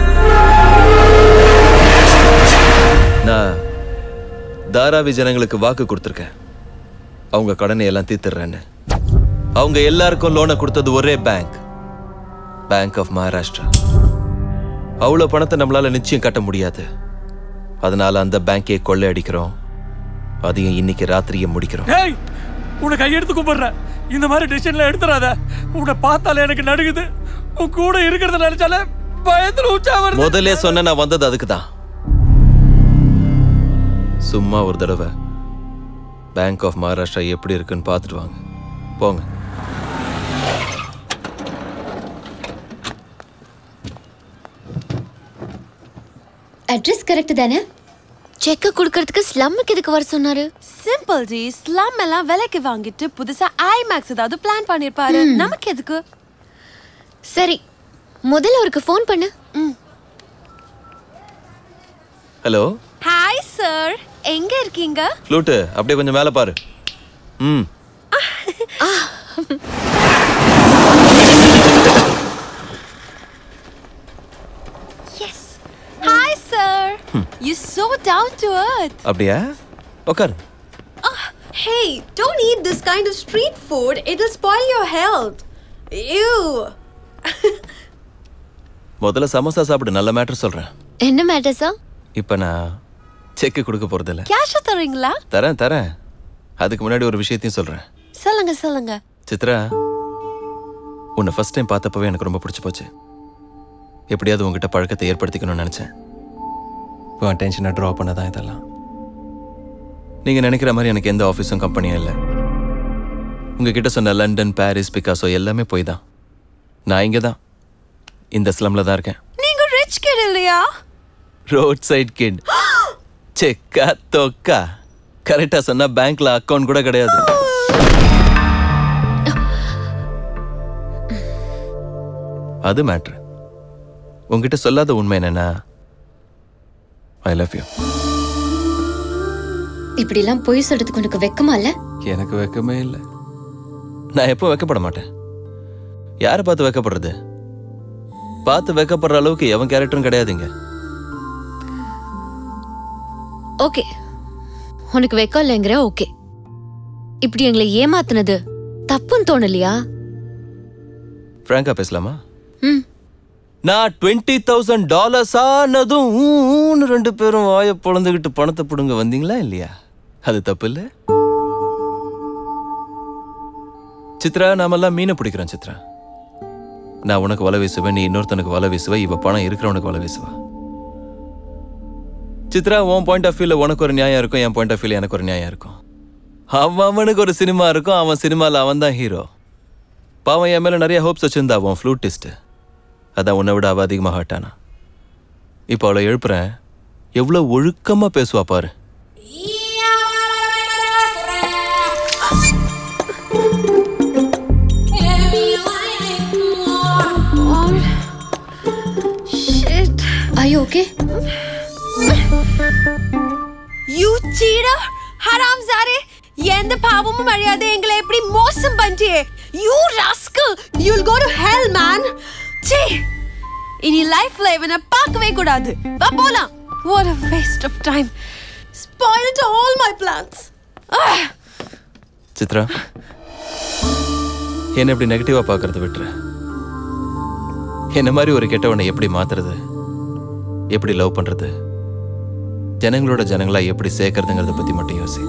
நான் தாராவி ஜனங்களுக்கு வாக்கு கொடுத்துருக்கேன் அவங்க கடனை எல்லாம் தீர்த்துறேன்னு அவங்க எல்லாருக்கும் லோனை கொடுத்தது ஒரே பேங்க் பேங்க் ஆஃப் மகாராஷ்டிரா அவ்வளோ பணத்தை நம்மளால நிச்சயம் கட்ட முடியாது அதனால அந்த பேங்கே கொள்ளையடிக்கிறோம் அதையும் இன்னைக்கு ராத்திரியை முடிக்கிறோம் ஏய் உன்னை கையெடுத்து கும்பிடுறேன் இந்த மாதிரி டிசிஷன்ல எடுத்துறாத உன்னை பார்த்தாலே எனக்கு நடுங்குது உன் கூட இருக்கிறத நினைச்சாலே பயத்துல உச்சா வருது முதல்ல சொன்ன நான் வந்தது அதுக்கு தான் சும்மா ஒரு தடவை பேங்க் ஆஃப் மகாராஷ்டிரா எப்படி இருக்குன்னு பார்த்துட்டு வாங்க போங்க அட்ரஸ் கரெக்ட் தானே செக்க கொடுக்கறதுக்கு ஸ்லம்முக்கு எதுக்கு வர சொன்னாரு சிம்பிள் ஜி ஸ்லம் எல்லாம் விலைக்கு வாங்கிட்டு புதுசா ஐமேக்ஸ் ஏதாவது பிளான் பண்ணிருப்பாரு ம். நமக்கு எதுக்கு சரி முதல்ல அவருக்கு ஃபோன் பண்ணு ஹலோ ஹாய் சார் எங்க இருக்கீங்க ஃப்ளூட்டு அப்படியே கொஞ்சம் மேலே பாரு ம் hi sir you so down to earth அப்படியா உட்காரு Hey, don't eat this kind of street food. It'll spoil your health. Ew. முதல்ல சமோசா சாப்பிடு நல்ல மேட்டர் சொல்கிறேன் என்ன மேட்டர்ஸா இப்போ நான் செக்கு கொடுக்க போகிறதில்ல கேஷ் தரீங்களா தரேன் தரேன் அதுக்கு முன்னாடி ஒரு விஷயத்தையும் சொல்கிறேன் சொல்லுங்க சொல்லுங்க சித்ரா உன்னை ஃபர்ஸ்ட் டைம் பார்த்தப்பவே எனக்கு ரொம்ப பிடிச்சி போச்சு எப்படியாவது உங்ககிட்ட பழக்கத்தை ஏற்படுத்திக்கணும்னு நினச்சேன் உன் டென்ஷனை ட்ரா பண்ண தான் இதெல்லாம் நீங்கள் நினைக்கிற மாதிரி எனக்கு எந்த ஆஃபீஸும் கம்பெனியும் இல்லை உங்ககிட்ட சொன்ன லண்டன் பாரிஸ் பிகாசோ எல்லாமே போய் தான் நான் இங்கே தான் இந்த ஸ்லம்ல தான் இருக்கேன் நீங்க ரிச் கிட் இல்லையா ரோட் சைட் கிட் செக்கா தொக்கா கரெக்டாக சொன்னால் பேங்க்ல அக்கவுண்ட் கூட கிடையாது அது மேட்ரு உங்ககிட்ட சொல்லாத உண்மை என்னன்னா ஐ லவ் யூ இப்படி எல்லாம் பொய் சொல்றதுக்கு உனக்கு வெக்கமா இல்ல எனக்கு வெக்கமே இல்லை நான் எப்போ வெக்கப்பட மாட்டேன் யாரை பார்த்து வெக்கப்படுறது பார்த்து வெக்கப்படுற அளவுக்கு எவன் கேரக்டரும் கிடையாதுங்க ஓகே உனக்கு வெக்கம் இல்லைங்கிற ஓகே இப்படி எங்களை ஏமாத்துனது தப்புன்னு தோணலையா ஃப்ராங்கா பேசலாமா ம் நான் டுவெண்ட்டி தௌசண்ட் டாலர்ஸ் ஆனதும் ஊன்னு ரெண்டு பேரும் வாயை பொழந்துக்கிட்டு பணத்தை பிடுங்க வந்தீங்களா இல்லையா அது தப்பு இல்லை சித்ரா நாமெல்லாம் மீனை பிடிக்கிறோம் சித்ரா நான் உனக்கு வலை வீசுவேன் நீ இன்னொருத்தனுக்கு வலை வீசுவ இவ பணம் இருக்கிறவனுக்கு வலை வீசுவா சித்ரா உன் பாயிண்ட் ஆஃப் வியூல உனக்கு ஒரு நியாயம் இருக்கும் என் பாயிண்ட் ஆஃப் வியூல எனக்கு ஒரு நியாயம் இருக்கும் அவன் அவனுக்கு ஒரு சினிமா இருக்கும் அவன் சினிமாவில் அவன் தான் ஹீரோ பாவம் என் மேலே நிறைய ஹோப்ஸ் வச்சிருந்தா அவன் ஃப்ளூட்டிஸ்ட்டு அதான் உன்னை விட அவ அதிகமாக ஹர்ட்டானா இப்போ அவளை எழுப்புறேன் எவ்வளோ ஒழுக்கமாக பேசுவா பாரு Shit. Are you okay? You cheater! ஹராம்சாரே எந்த பாவமும் அறியாத எங்களை எப்படி மோசம் பண்ணிட்டியே you rascal you'll go to hell man see இனி லைஃப்ல இவனை பார்க்கவே கூடாது வா போலாம் what a waste of time spoiled all my plans ah. Chitra என்ன இப்படி நெகட்டிவாக பார்க்கறத விட்டுரு என்ன மாதிரி ஒரு கெட்டவனை எப்படி மாத்துறது எப்படி லவ் பண்ணுறது ஜனங்களோட ஜனங்களா எப்படி சேர்க்கறதுங்கிறத பத்தி மட்டும் யோசி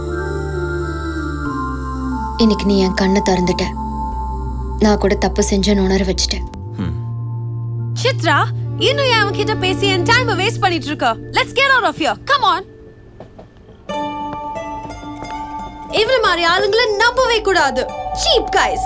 இன்னைக்கு நீ என் கண்ணை திறந்துட்ட நான் கூட தப்பு செஞ்சேன்னு உணர வச்சுட்டேன் சித்ரா இன்னும் ஏன் அவன் கிட்ட பேசி என் டைம் வேஸ்ட் பண்ணிட்டு இருக்க let's get out of here come on இவன மாதிரி ஆளுங்களை நம்பவே கூடாது சீப் கைஸ்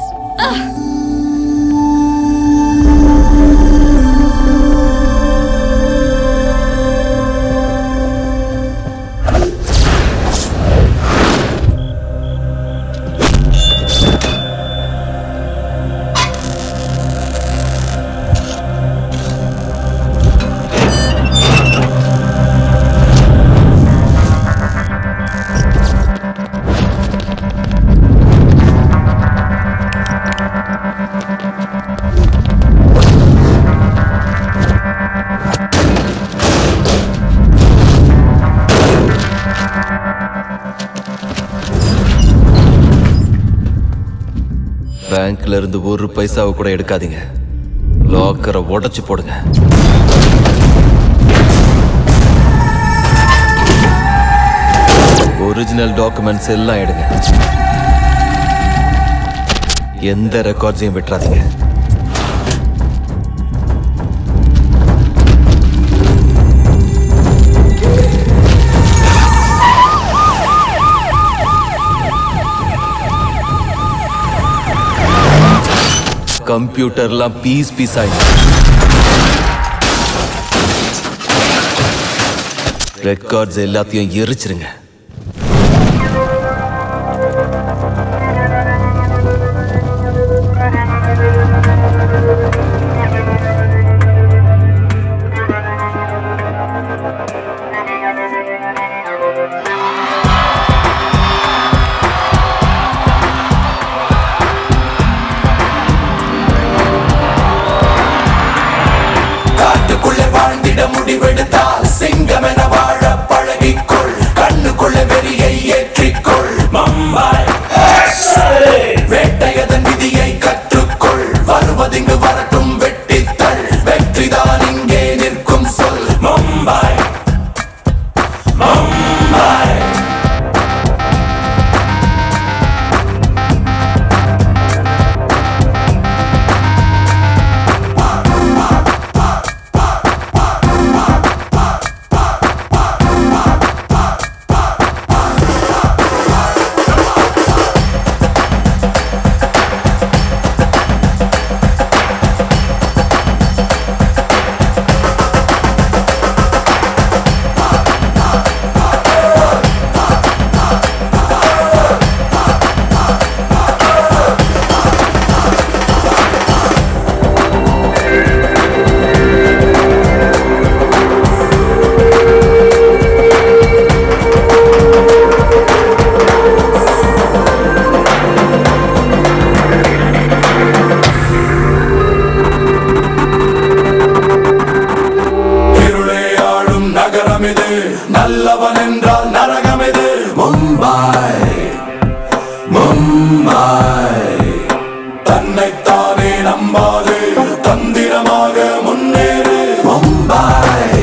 பேங்க்ல இருந்து ஒரு பைசாவை கூட எடுக்காதீங்க லாக்கரை உடைச்சு போடுங்க ஒரிஜினல் டாக்குமெண்ட்ஸ் எல்லாம் எடுங்க எந்த ரெக்கார்ட்ஸையும் விட்டுறாதீங்க கம்ப்யூட்டர்லாம் பீஸ் பீஸ் ஆயிடுச்சு ரெக்கார்ட்ஸ் எல்லாத்தையும் எரிச்சிருங்க காட்டுக்குள்ளே வாழ்ந்திட முடிவெடுத்தால் சிங்கம் என வாழ பழகிக்கொள் கண்ணுக்குள்ள வெறியை ஏற்றிக்கொள் மம்பாய் வேட்டையதன் விதியை கற்றுக்கொள் வருவதிங்கு வரட்டும் வெட்டித்தள் வெற்றிதான் இங்கே நிற்கும் சொல் மம்பாய் மம்பாய் இருளே ஆளும் நகரம் இது நல்லவன் என்றால் நரகம் இது மும்பாய் மும்பாய் தன்னைத்தானே நம்பாது தந்திரமாக முன்னேறு மும்பாய்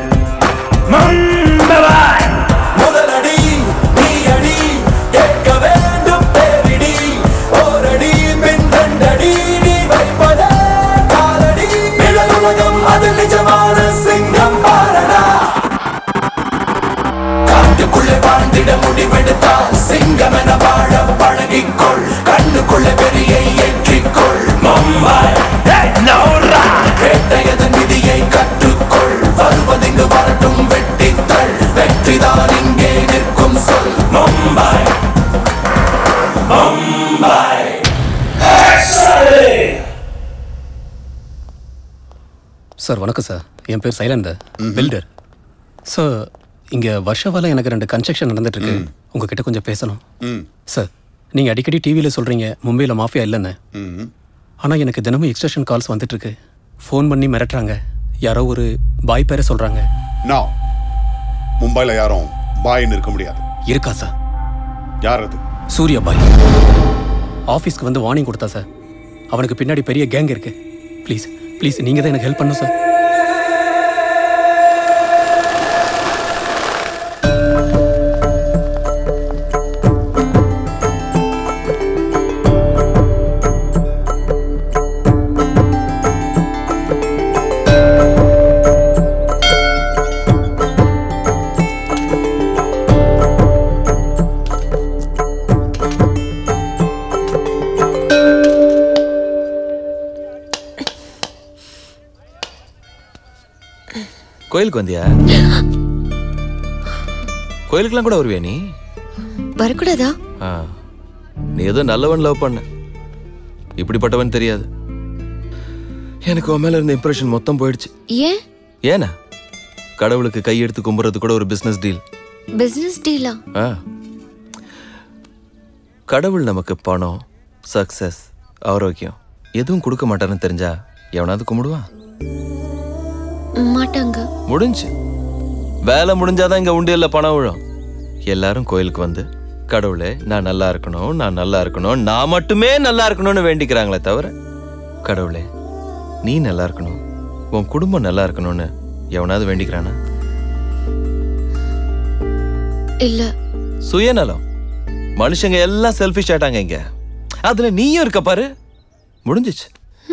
மும்பாய் முதலடி நீ அடி கேட்க வேண்டும் பேரிடி ஓரடி பின் ரெண்டடி நீ வைப்பதே காலடி நிழலுலகம் அது நிஜமான சிங்கம் பாரடா காட்டுக்குள்ளே வாழ்ந்திட முடிவெடுத்தால் சிங்கம் என வாழ பழகிக்கொள் கண்ணுக்குள்ளே வெறியை ஏற்றிக்கொள் மம்பாய் வேட்டையதன் விதியை கற்றுக்கொள் வருவதிங்கு வரட்டும் வெட்டித்தள் வெற்றிதான் இங்கே நிற்கும் சொல் மம்பாய் மம்பாய் சார் வணக்கம் சார் என் பேர் சைலந்தர் பில்டர் சார் இங்கே வருஷவால எனக்கு ரெண்டு கன்ஸ்ட்ரக்ஷன் நடந்துட்டு இருக்கு உங்ககிட்ட கொஞ்சம் பேசணும் சார் நீங்கள் அடிக்கடி டிவியில் சொல்கிறீங்க மும்பையில் மாஃபியா இல்லைன்னு ஆனால் எனக்கு தினமும் எக்ஸ்டென்ஷன் கால்ஸ் வந்துட்டு இருக்கு ஃபோன் பண்ணி மிரட்டுறாங்க யாரோ ஒரு பாய் பேரை சொல்கிறாங்க நான் மும்பைல யாரும் பாயின்னு இருக்க முடியாது இருக்கா சார் யார் அது சூர்யா பாய் ஆஃபீஸ்க்கு வந்து வார்னிங் கொடுத்தா சார் அவனுக்கு பின்னாடி பெரிய கேங் இருக்கு ப்ளீஸ் ப்ளீஸ் நீங்கள் தான் எனக்கு ஹெல்ப் பண்ணும் சார் கோயிலுக்கு வந்தியா கோயிலுக்குலாம் கூட வருவியா நீ வரக்கூடாதா ஆ நீ ஏதோ நல்லவன் லவ் பண்ண இப்படிப்பட்டவன் தெரியாது எனக்கு உன் மேல இருந்த இம்ப்ரெஷன் மொத்தம் போயிடுச்சு ஏன் ஏனா கடவுளுக்கு கையெடுத்து கும்புறது கூட ஒரு பிசினஸ் டீல் பிசினஸ் டீலா ஆ கடவுள் நமக்கு பணம் சக்சஸ் ஆரோக்கியம் எதுவும் கொடுக்க மாட்டாருன்னு தெரிஞ்சா எவனாவது கும்பிடுவான் மாட்டாங்க முடிஞ்சு வேலை முடிஞ்சாதான் இங்க உண்டியல்ல பணம் விழும் எல்லாரும் கோயிலுக்கு வந்து கடவுளே நான் நல்லா இருக்கணும் நான் நல்லா இருக்கணும் நான் மட்டுமே நல்லா இருக்கணும்னு வேண்டிக்கிறாங்களே தவிர கடவுளே நீ நல்லா இருக்கணும் உன் குடும்பம் நல்லா இருக்கணும்னு எவனாவது வேண்டிக்கிறானா இல்ல சுயநலம் மனுஷங்க எல்லாம் செல்ஃபிஷ் ஆயிட்டாங்க இங்க அதுல நீயும் இருக்க பாரு முடிஞ்சிச்சு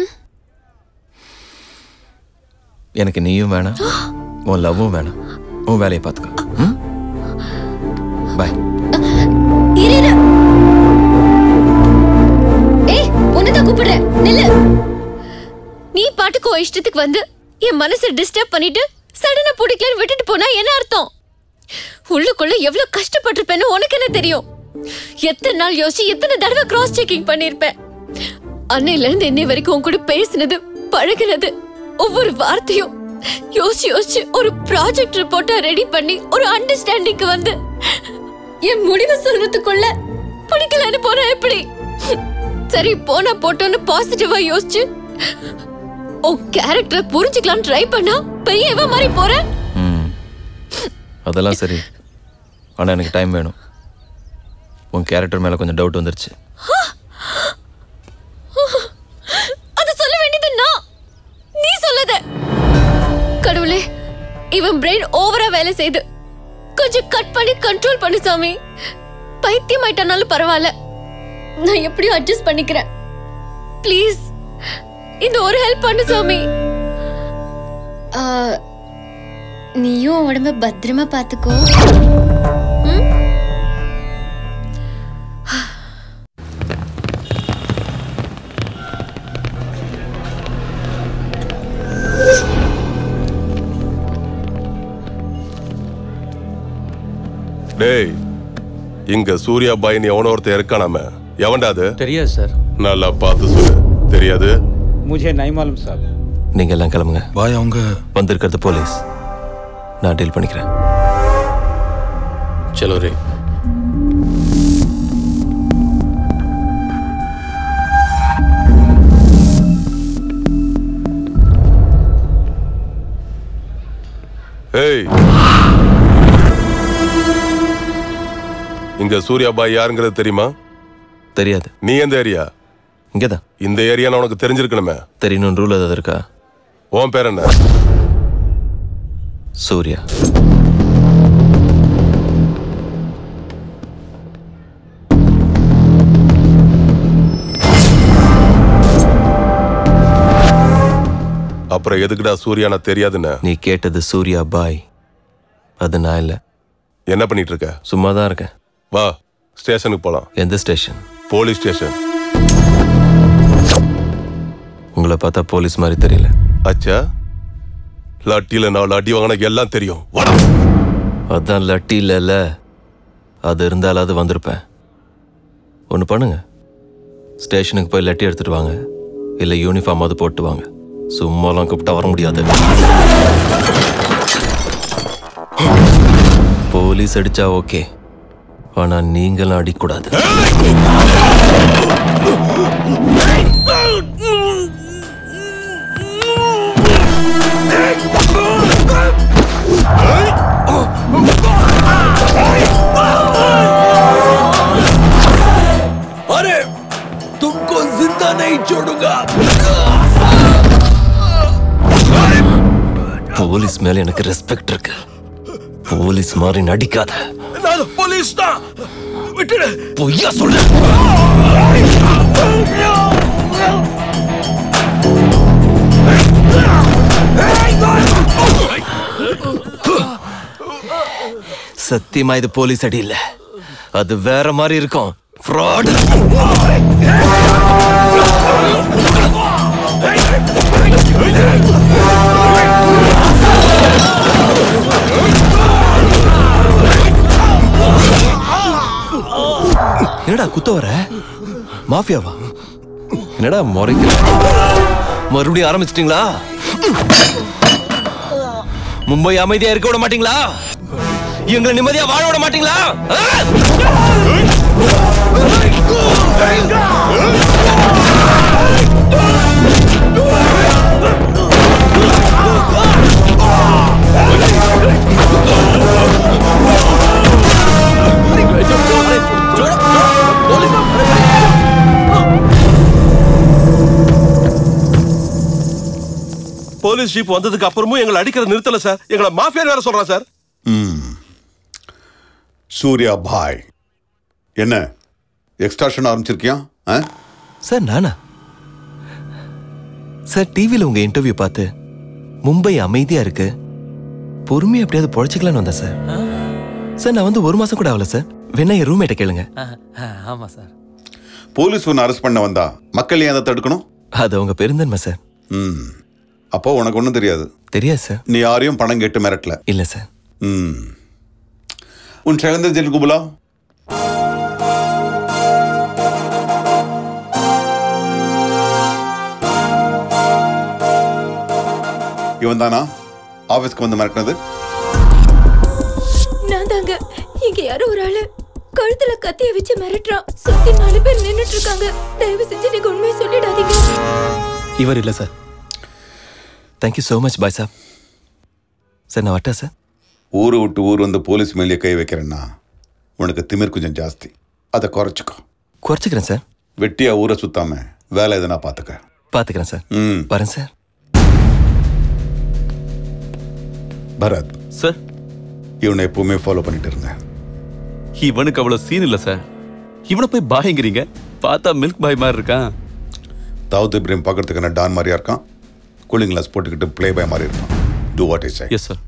எனக்கு நீயும் வேணாம் உன் லவ்வும் வேணாம் உன் வேலையை பார்த்துக்க பாய் இரு இரு. ஏய் உன்னதான் கூப்பிடுறேன் நில்லு நீ பாட்டுக்கு உன் இஷ்டத்துக்கு வந்து என் மனசை டிஸ்டர்ப் பண்ணிட்டு சடனா பிடிக்கலன்னு விட்டுட்டு போனா என்ன அர்த்தம் உள்ளுக்குள்ள எவ்வளவு கஷ்டப்பட்டிருப்பேன்னு உனக்கு என்ன தெரியும் எத்தனை நாள் யோசிச்சு எத்தனை தடவை கிராஸ் செக்கிங் பண்ணிருப்பேன் அன்னையில இருந்து இன்னை வரைக்கும் உன் கூட பேசினது பழகினது ஒவ்வொரு வார்த்தையும் யோசிச்சு யோசிச்சு ஒரு ப்ராஜெக்ட் ரிப்போர்ட்டா ரெடி பண்ணி ஒரு அண்டர்ஸ்டாண்டிங்க்கு வந்து என் முடிவு சொல்றதுக்குள்ள பிடிக்கலன்னு போனா எப்படி சரி போனா போட்டோன்னு பாசிட்டிவா யோசிச்சு உன் கேரக்டரை புரிஞ்சுக்கலாம்னு ட்ரை பண்ணா பெரிய இவ மாதிரி போற ம் அதெல்லாம் சரி ஆனால் எனக்கு டைம் வேணும் உன் கேரக்டர் மேலே கொஞ்சம் டவுட் வந்துருச்சு அது சொல்ல வேண்டியது நான் நீ சொல்லத கடவுளே இவன் பிரெயின் ஓவரா வேலை செய்து கொஞ்சம் கட் பண்ணி கண்ட்ரோல் பண்ணு சாமி பைத்தியம் ஆயிட்டானாலும் பரவாயில்ல நான் எப்படியும் அட்ஜஸ்ட் பண்ணிக்கிறேன் ப்ளீஸ் இந்த ஒரு ஹெல்ப் பண்ணு சாமி ஆ, நீயும் உன் உடம்ப பத்திரமா பாத்துக்கோ டேய் இங்க சூர்யா பாய்னு எவனோ ஒருத்தன் இருக்கானாம எவன்டா அது தெரியாது சார் நல்லா பார்த்து சொல்லு தெரியாது मुझे नहीं मालूम साहब நீங்க எல்லாம் கிளம்புங்க பாய் அவங்க வந்திருக்கிறது போலீஸ் நான் டீல் பண்ணிக்கிறேன் चलो रे ஏய் இங்க சூர்யா பாய் யாருங்கிறது தெரியுமா தெரியாது நீ எந்த ஏரியா இங்கதான் இந்த ஏரியான்னு உனக்கு தெரிஞ்சிருக்கணுமே தெரியணும் ரூல் ஏதாவது இருக்கா உன் பேர் என்ன சூர்யா அப்புறம் எதுக்குடா சூர்யானா தெரியாதுன்னு நீ கேட்டது சூர்யா பாய் அது நான் இல்லை என்ன பண்ணிட்டு இருக்க சும்மா தான் இருக்கேன் வா ஸ்டேஷனுக்கு போலாம் எந்த ஸ்டேஷன் போலீஸ் ஸ்டேஷன் உங்களை பார்த்தா போலீஸ் மாதிரி தெரியல அச்சா லட்டியில நாலு அடி வாங்கின எல்லாம் தெரியும் வாடா அதான் லட்டி இல்லைல்ல அது இருந்தாலாவது வந்திருப்பேன் ஒன்று பண்ணுங்க ஸ்டேஷனுக்கு போய் லட்டி எடுத்துட்டு வாங்க இல்லை யூனிஃபார்மாவது போட்டு வாங்க சும்மாலாம் கூப்பிட்டா வர முடியாது போலீஸ் அடிச்சா ஓகே ஆனா நீங்களும் அடிக்கூடாது अरे तुमको जिंदा नहीं छोड़ूंगा போலீஸ் மேல எனக்கு ரெஸ்பெக்ட் இருக்கு போலீஸ் மாதிரி நடிக்காத நான் போலீஸ் தான் விட்டுடு பொய்யா சொல்லு சத்தியமா இது போலீஸ் அடி இல்ல அது வேற மாதிரி இருக்கும் fraud. Hey! என்னடா குத்த வர மாஃபியாவா என்னடா முறைக்கிற மறுபடியும் ஆரம்பிச்சிட்டீங்களா மும்பை அமைதியா இருக்க விட மாட்டீங்களா எங்களை நிம்மதியா வாழ விட மாட்டீங்களா ஆ? போலீஸ் ஜீப் வந்ததுக்கு அப்புறமும் எங்களை அடிக்கிறத நிறுத்தல சார் எங்களை மாஃபியா வேற சொல்றான் சார் ம் சூர்யா பாய் என்ன எக்ஸ்ட்ராஷன் ஆரம்பிச்சிருக்கியா ஆ? சார் நானா சார் டிவியில் உங்க இன்டர்வியூ பார்த்து மும்பை அமைதியா இருக்கு பொறுமையா எப்படியாவது பொழைச்சிக்கலாம்னு வந்தேன் சார் சார் நான் வந்து ஒரு மாசம் கூட ஆகல சார் வேணா என் ரூம்மேட்டை கேளுங்க ஆமா சார் போலீஸ் ஒன்று அரெஸ்ட் பண்ண வந்தா மக்கள் ஏன் அதை தடுக்கணும் அது அவங்க பெருந்தன்மை சார் ம் அப்போ உனக்கு ஒன்றும் தெரியாது தெரியாது சார் நீ யாரையும் பணம் கேட்டு மிரட்டல இல்ல சார் ம் உன் शैलेंद्र जेल को बुलाओ இவன் தானா ஆபீஸ்க்கு வந்து மிரட்டினது நான் தாங்க இங்க யாரோ ஒரு ஆளு கழுத்துல கத்திய வச்சு மிரட்டுறான் சுத்தி நாலு பேர் நின்னுட்டு இருக்காங்க தயவு செஞ்சு நீங்க உண்மையை சொல்லிடாதீங்க இவர் இல்லை sir thank you so much bye sir sir நான் வட்டா சார் ஊரை விட்டு ஊர் வந்து போலீஸ் மேலேயே கை வைக்கிறேன்னா உனக்கு திமிர் கொஞ்சம் ஜாஸ்தி அதை குறைச்சிக்கோ குறைச்சிக்கிறேன் சார் வெட்டியா ஊரை சுத்தாம வேலை எதனா பார்த்துக்க பார்த்துக்கிறேன் சார் ம் வரேன் சார் பரத் சார் இவனை எப்பவுமே ஃபாலோ பண்ணிட்டு இருங்க இவனுக்கு அவ்வளவு சீன் இல்ல சார் இவனை போய் பாய்ங்கிறீங்க பார்த்தா மில்க் பாய் மாதிரி இருக்கான் தாவூத் இப்ராஹிம் பார்க்கறதுக்கு என்ன டான் மாதிரியா இருக்கான் கூலிங் கிளாஸ் போட்டுக்கிட்டு ப்ளே பாய் மாதிரி இருக்கான் do what is yes sir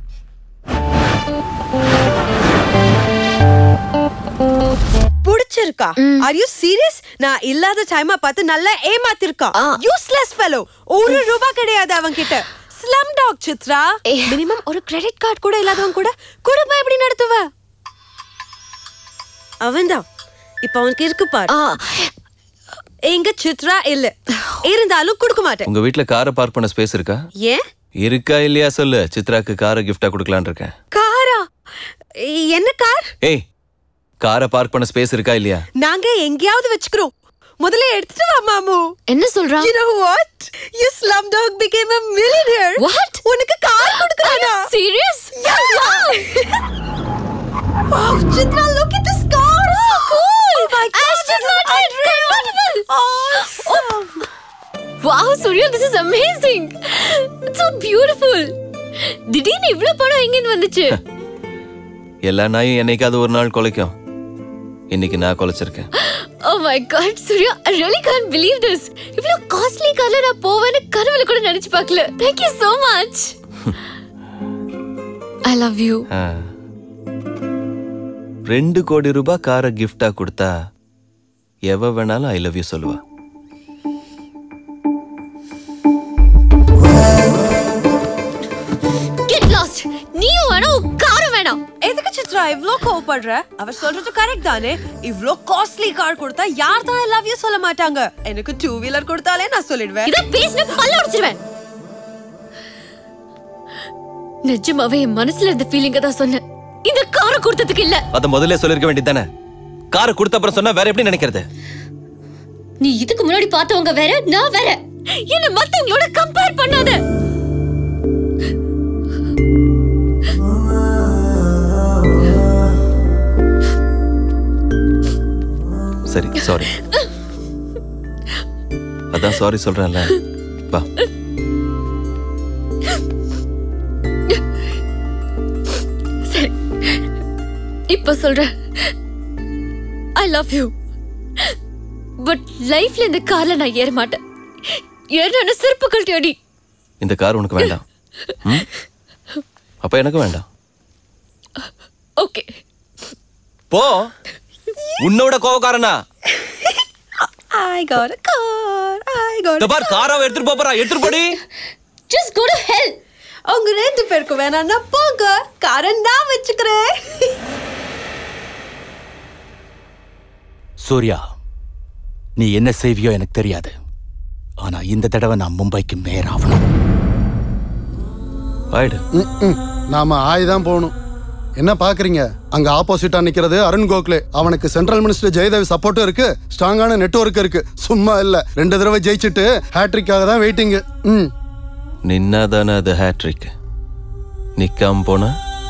புடிச்சிருக்கா ஆர் யூ சீரியஸ் நான் இல்லாத டைமா பார்த்து நல்லா ஏமாத்திருக்கா யூஸ்லெஸ் ஃபெலோ ஒரு ரூபா கிடையாது அவன் கிட்ட ஸ்லம் டாக் சித்ரா மினிமம் ஒரு கிரெடிட் கார்டு கூட இல்லாதவன் கூட குடும்பம் எப்படி நடத்துவ அவன்தான் இப்ப அவனுக்கு இருக்கு பாரு எங்க சித்ரா இல்ல இருந்தாலும் கொடுக்க மாட்டேன் உங்க வீட்ல காரை பார்க் பண்ண ஸ்பேஸ் இருக்கா ஏன் இருக்கா இல்லையா சொல்லு சித்ராக்கு காரை கிஃப்டா கொடுக்கலான்னு இருக்கேன் காரா என்ன கார் ஏய் காரை பார்க் பண்ண ஸ்பேஸ் இருக்கா இல்லையா நாங்க எங்கேயாவது வச்சுக்கிறோம் முதல்ல எடுத்துட்டு வா மாமு என்ன சொல்றா You know what? Your slumdog became a millionaire. What? உனக்கு கார் கொடுக்கறானா? serious? Yeah. wow, Chitra, look at this car. Oh, cool. Oh my God. Aston Martin convertible. Awesome. Wow, Surya, this is amazing. It's so beautiful. திடீர்னு இவ்ளோ பணம் எங்கிருந்து வந்துச்சு எல்லா நாயும் என்னைக்காவது ஒரு நாள் குலைக்கும் இன்னைக்கு நான் குலைச்சிருக்கேன் Oh my god, Surya, I really can't believe this. இவ்ளோ காஸ்ட்லி கார்ல நான் போவேன்னு கனவுல கூட நினைச்சு பார்க்கல. Thank you so much. I love you. ஆ. ரெண்டு கோடி ரூபாய் காரை கிஃப்டா கொடுத்தா எவ வேணாலும் ஐ லவ் யூ சொல்லுவா Get lost. நீயும் வேணாம் உன் காரும் வேணாம் எதுக்கு சித்ரா இவ்ளோ கோவப்படுற அவர் சொல்றது கரெக்ட் தானே இவ்ளோ காஸ்ட்லி கார் கொடுத்தா யார் தான் லவ் யூ சொல்ல மாட்டாங்க எனக்கு டூ வீலர் கொடுத்தாலே நான் சொல்லிடுவேன் இத பேசின பல்ல உடைச்சிருவேன் நிஜமாவே என் மனசுல இருந்த ஃபீலிங்க தான் சொன்னேன் இந்த காரை கொடுத்ததுக்கு இல்ல அத முதல்ல சொல்லிருக்க வேண்டியதானே காரை கொடுத்த அப்புறம் சொன்னா வேற எப்படி நினைக்கிறது நீ இதுக்கு முன்னாடி பார்த்தவங்க வேற நான் வேற என்ன மத்தவங்களோட கம்பேர் பண்ணாத சரி சாரி அதான் சாரி சொல்றேன்ல வா சரி இப்ப சொல்றேன் ஐ லவ் யூ பட் லைஃப்ல இந்த கார்ல நான் ஏற மாட்டேன் ஏறின செருப்பு கழட்டி அடி இந்த கார் உனக்கு வேண்டாம் ம்? அப்ப எனக்கு வேண்டாம் ஓகே போ உன்னோட கோவக்காரனா I got a car. I got இந்த a பார் காராவை எடுத்துட்டு போறா எடுத்துட்டு போடி ஜஸ்ட் கோ டு ஹெல் உங்க ரெண்டு பேருக்கு வேணாம்னா போங்க காரன் நான் வச்சுக்கிறேன் சூர்யா நீ என்ன செய்வியோ எனக்கு தெரியாது ஆனா இந்த தடவை நான் மும்பைக்கு மேயர் ஆகணும் ஆயிடு ம்ம். நாம ஆய் தான் போகணும் என்ன பாக்குறீங்க அங்க ஆப்போசிட்டா நிக்கிறது அருண் கோக்லே அவனுக்கு சென்ட்ரல் மினிஸ்டர் ஜெயதேவ் சப்போர்ட்டும் இருக்கு ஸ்ட்ராங்கான நெட்வொர்க் இருக்கு சும்மா இல்ல ரெண்டு தடவை ஜெயிச்சுட்டு ஹேட்ரிக்காக தான் வெயிட்டிங் ம் நின்னாதானே அது ஹேட்ரிக் நிக்காம போன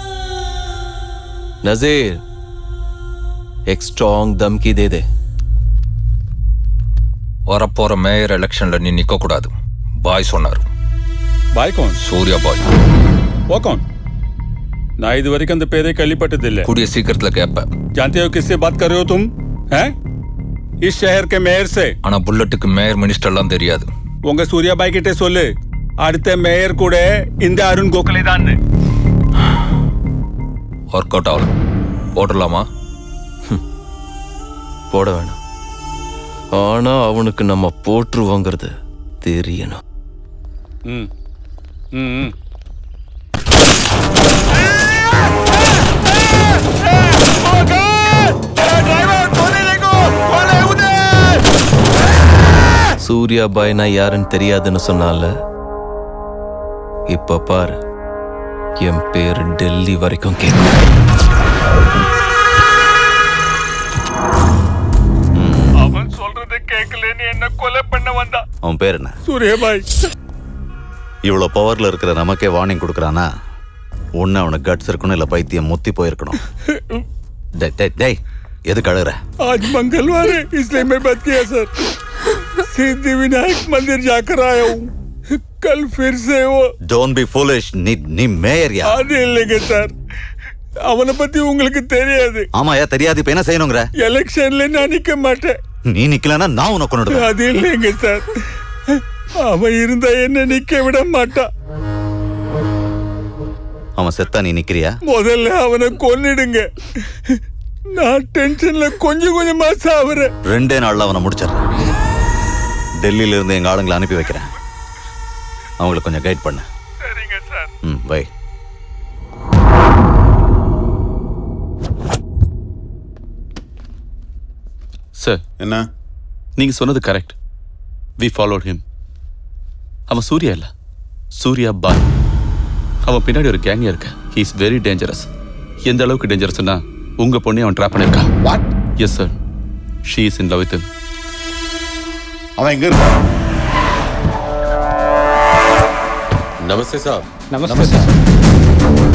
நசீர் एक स्ट्रांग धमकी दे दे வரப்போற மேயர் எலெக்ஷன்ல நீ நிக்க கூடாது பாய் சொன்னார் ಬಾಯ್ ಕೌನ್ சூர்யா பாய் वो कौन ನಾ ಇದುವರೆಗೆ அந்த பேரே கேள்விப்பட்டதில்லை கூடிய சீக்கிரத்துல கேட்ப जानते हो किससे बात कर रहे हो तुम हैं इस शहर के मेयर से ஆனா புல்லட்டுக்கு மேயர் மினிஸ்டர்லாம் தெரியாது உங்க சூர்யாபாய் கிட்ட சொல்லு அடுத்த மேயர் கூட இந்த அருண் கோகலே தான் ஒர்க் அவுட் ஆகல போட்டுடலாமா போட வேணாம் ஆனா அவனுக்கு நம்ம போட்டுருவோங்கிறது தெரியணும் ம் ம் ம் சூர்யா பாய்னா யாருன்னு தெரியாதுன்னு சொன்னால இப்ப பாரு என் பேர் டெல்லி வரைக்கும் கேட்கும் அவன் சொல்றதை கேட்கலன்னு என்ன கொலை பண்ண வந்தான் அவன் பேர் என்ன சூர்யாபாய் இவ்வளோ பவர்ல இருக்கிற நமக்கே வார்னிங் கொடுக்குறானா ஒன்று அவனுக்கு கட்ஸ் இருக்கணும் இல்லை பைத்தியம் முத்தி போயிருக்கணும் டேய், டேய், டேய் எதுக்கு அழுகுற आज मंगलवार है इसलिए मैं बच गया सर सिद्धि विनायक मंदिर जाकर आया हूँ कल फिर से वो டோன்ட் பி ஃபூலிஷ் நீ நீ மேயர்யா அது இல்லைங்க சார் அவனை பத்தி உங்களுக்கு தெரியாது ஆமாயா தெரியாது இப்போ என்ன செய்யணுங்கிற எலெக்ஷன்ல நான் நிக்க மாட்டேன் நீ நிக்கலன்னா நான் உனக்கு கொண்டுடுவேன் அது இல்லைங்க சார் அவன் இருந்தா என்ன நிக்க விட மாட்டான் அவன் செத்தா நீ நிக்கிறியா முதல்ல அவனை கொன்னிடுங்க நான் டென்ஷன்ல கொஞ்சம் கொஞ்சமா சாவுறேன் ரெண்டே நாள்ல அவனை முடிச்சிடுறேன் டெல்லியில இருந்து எங்க ஆளுங்களை அனுப்பி வைக்கிறேன் அவங்களுக்கு கொஞ்சம் கைட் பண்ணு சரிங்க சார் ம் வை சார் என்ன நீங்க சொன்னது கரெக்ட் வி ஃபாலோட் ஹிம் அவன் சூர்யா இல்ல சூர்யா பாய் அவன் பின்னாடி ஒரு கேங் இருக்கு ஹி இஸ் வெரி டேஞ்சரஸ் எந்த அளவுக்கு டேஞ்சரஸ்னா உங்க பொண்ணை அவன் ட்ராப் பண்ணிருக்கான் what yes sir she is in love with அவன் எங்க இருக்கான் नमस्ते साहब नमस्ते सर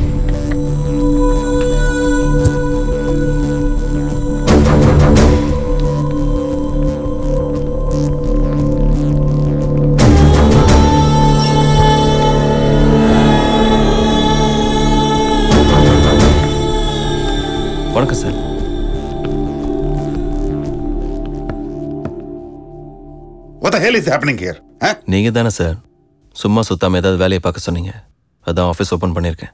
வணக்கம் sir What the hell is happening here? நீங்க தானே சார் சும்மா சுத்தாம ஏதாவது வேலையை பார்க்க சொன்னீங்க அதான் ஆஃபீஸ் ஓபன் பண்ணியிருக்கேன்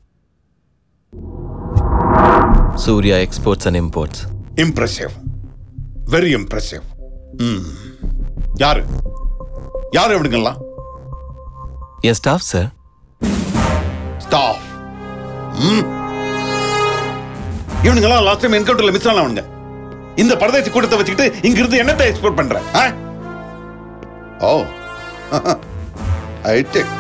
Surya exports and imports impressive very impressive ம் யாரு யாரு இவனுங்கெல்லாம் என் ஸ்டாஃப் சார் ஸ்டாஃப் ம் இவனுங்கெல்லாம் லாஸ்ட் டைம் என்கவுண்டர்ல மிஸ் ஆனவனுங்க இந்த பரதேசி கூட்டத்தை வச்சுக்கிட்டு இங்க இருந்து என்னத்தை எக்ஸ்போர்ட் பண்ற ஆ? ஓ ஹைடெக்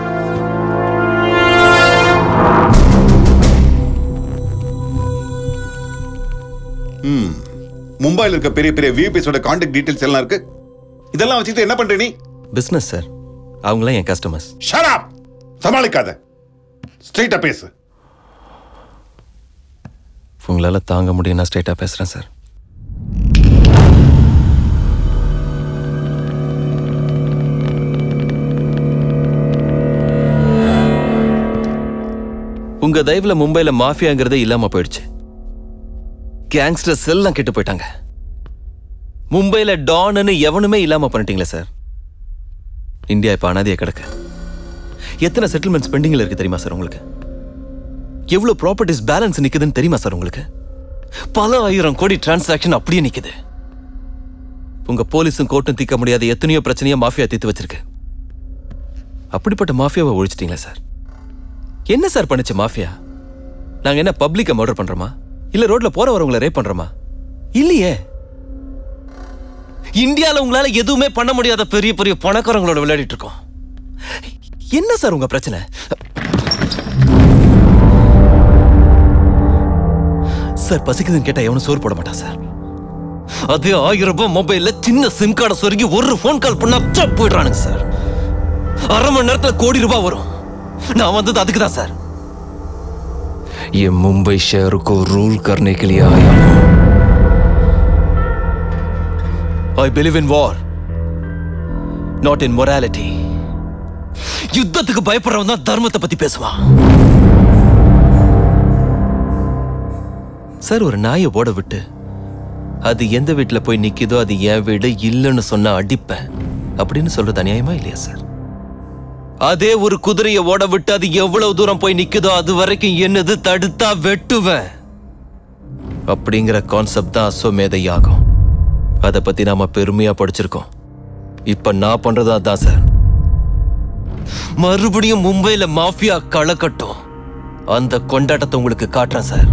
ம் மும்பையில் இருக்க பெரிய பெரிய விபிஎஸோட கான்டாக்ட் டீடைல்ஸ் எல்லாம் இருக்கு இதெல்லாம் வச்சுக்கிட்டு என்ன பண்ற நீ பிஸ்னஸ் சார் அவங்களாம் என் கஸ்டமர்ஸ் ஷராப் சமாளிக்காத ஸ்ட்ரைட்டா பேசு உங்களால தாங்க முடியும் நான் ஸ்ட்ரைட்டாக பேசுகிறேன் சார் உங்க தயவுல மும்பைல மாஃபியாங்கிறதே இல்லாம போயிடுச்சு கேங்ஸ்டர்ஸ் எல்லாம் கெட்டு போயிட்டாங்க மும்பைல டான்னு எவனுமே இல்லாம பண்ணிட்டீங்களே சார் இந்தியா இப்ப அனாதையா கிடக்கு எத்தனை செட்டில்மெண்ட்ஸ் பெண்டிங்ல இருக்கு தெரியுமா சார் உங்களுக்கு எவ்வளவு ப்ராப்பர்ட்டிஸ் பேலன்ஸ் நிக்குதுன்னு தெரியுமா சார் உங்களுக்கு பல ஆயிரம் கோடி டிரான்சாக்ஷன் அப்படியே நிக்குது உங்க போலீஸும் கோர்ட்டும் தீர்க்க முடியாத எத்தனையோ பிரச்சனையை மாஃபியா தீர்த்து வச்சிருக்கு அப்படிப்பட்ட மாஃபியாவை ஒழிச்சிட்டீங்களா சார் என்ன சார் பண்ணுச்சு மாஃபியா நாங்க என்ன பப்ளிக்க மர்டர் பண்றோமா இல்ல ரோட்ல போற வரவங்கள ரேப் பண்றோமா இல்லையே இந்தியால உங்களால எதுவுமே பண்ண முடியாத பெரிய பெரிய பணக்காரங்களோட விளையாடிட்டு இருக்கோம் என்ன சார் உங்க பிரச்சனை சார் பசிக்குதுன்னு கேட்டா எவனும் சோறு போட மாட்டான் சார் அதே ஆயிரம் ரூபாய் மொபைல்ல சின்ன சிம் கார்டை சொருகி ஒரு ஃபோன் கால் பண்ணா சப் போயிடுறானுங்க சார் அரை மணி நேரத்துல கோடி ரூபாய் வரும் நான் வந்தது அதுக்கு தான் சார் ये मुंबई शहर को रूल करने के लिए आया हूं I believe in war, not in morality. யுத்தத்துக்கு பயப்படுறவன் தான் தர்மத்தை பத்தி பேசுவான் சார் ஒரு நாயை ஓட விட்டு அது எந்த வீட்டுல போய் நிக்குதோ அது என் வீடு இல்லைன்னு சொன்னா அடிப்பேன் அப்படின்னு சொல்றது அநியாயமா இல்லையா சார் அதே ஒரு குதிரையை ஓட விட்டு அது எவ்வளவு தூரம் போய் நிக்குதோ அது வரைக்கும் என்னது தடுத்தா வெட்டுவேன் அப்படிங்கிற கான்செப்ட் தான் அஸ்வமேத யாகம் அதை பத்தி நாம பெருமையா படிச்சிருக்கோம் இப்ப நான் பண்றது அதான் சார் மறுபடியும் மும்பைல மாஃபியா களக்கட்டும் அந்த கொண்டாட்டத்தை உங்களுக்கு காட்டுறேன் சார்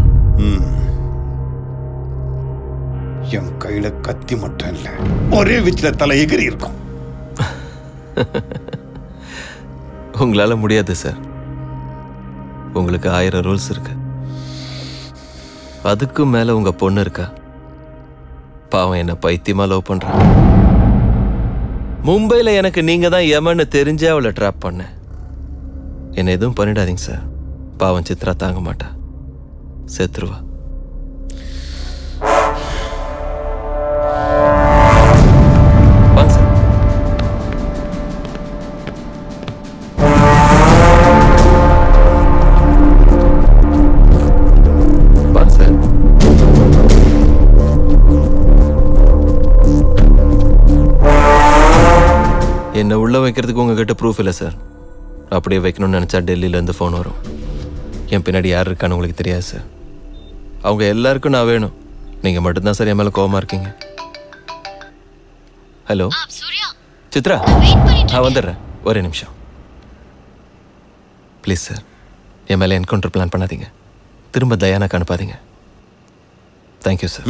என் கையில கத்தி மட்டும் இல்ல ஒரே வீச்சுல தலை எகிரி இருக்கும் உங்களால முடியாது சார் உங்களுக்கு ஆயிரம் ரூல்ஸ் இருக்கு அதுக்கும் மேல உங்க பொண்ணு இருக்கா பாவம் என்ன பைத்தியமா லவ் பண்றா மும்பைல எனக்கு நீங்க தான் எமன்னு தெரிஞ்சே அவளை ட்ராப் பண்ண என்ன எதுவும் பண்ணிடாதீங்க சார் பாவம் சித்ரா தாங்க மாட்டா செத்துருவா வாங்க சார் வாங்க சார் என்னை உள்ள வைக்கிறதுக்கு உங்ககிட்ட ப்ரூஃப் இல்லை சார் அப்படியே வைக்கணும்னு நினச்சா டெல்லியிலேருந்து ஃபோன் வரும் என் பின்னாடி யார் இருக்கான்னு உங்களுக்கு தெரியாது சார் அவங்க எல்லாருக்கும் நான் வேணும் நீங்கள் மட்டும்தான் சார் என் மேலே கோவமாக இருக்கீங்க ஹலோ சித்ரா நான் வந்துடுறேன் ஒரே நிமிஷம் ப்ளீஸ் சார் என் மேலே என்கவுண்டர் பிளான் பண்ணாதீங்க திரும்ப தயானாக்கு அனுப்பாதீங்க தேங்க்யூ சார்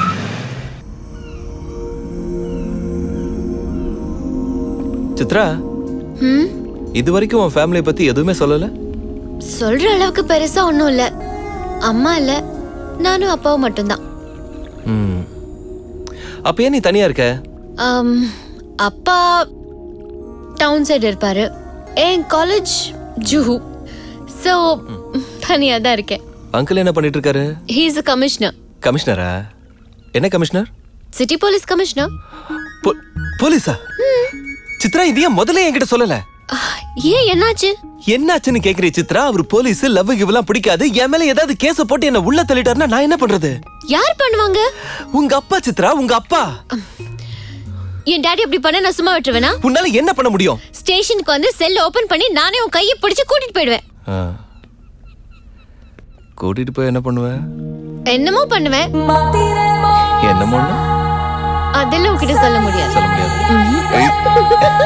சித்ரா ம் இது வரைக்கும் உன் ஃபேமிலியை பத்தி எதுவுமே சொல்லல சொல்ற அளவுக்கு பெருசா ஒண்ணும் இல்ல அம்மா இல்ல நானும் அப்பாவும் மட்டும்தான் ம் அப்ப ஏன் நீ தனியா இருக்க ஆம், அப்பா டவுன் சைடு இருப்பாரு என் காலேஜ் ஜூஹு ஸோ தனியாக தான் இருக்கேன் அங்கிள் என்ன பண்ணிட்டு இருக்காரு ஹீஸ் அ கமிஷனர் கமிஷனரா என்ன கமிஷனர் சிட்டி போலீஸ் கமிஷனர் போலீஸா சித்ரா இது ஏன் முதல்ல என்கிட்ட சொல்லல ஏன் என்னாச்சு என்னாச்சுன்னு கேக்குறீ சித்ரா அவர் போலீஸ் லவ் கிவ்லாம் பிடிக்காது என் மேல ஏதாவது கேஸ போட்டு என்ன உள்ள தள்ளிட்டாருன்னா நான் என்ன பண்றது யார் பண்ணுவாங்க உங்க அப்பா சித்ரா உங்க அப்பா என் டாடி அப்படி பண்ண நான் சும்மா விட்டுருவேனா உன்னால என்ன பண்ண முடியும் ஸ்டேஷனுக்கு வந்து செல் ஓபன் பண்ணி நானே உன் கையை பிடிச்சு கூட்டிட்டு போயிடுவேன் ஆ. கூட்டிட்டு போய் என்ன பண்ணுவேன் என்னமோ பண்ணுவேன் என்னமோ அதெல்லாம் உன்கிட்ட சொல்ல முடியாது சொல்ல முடியாது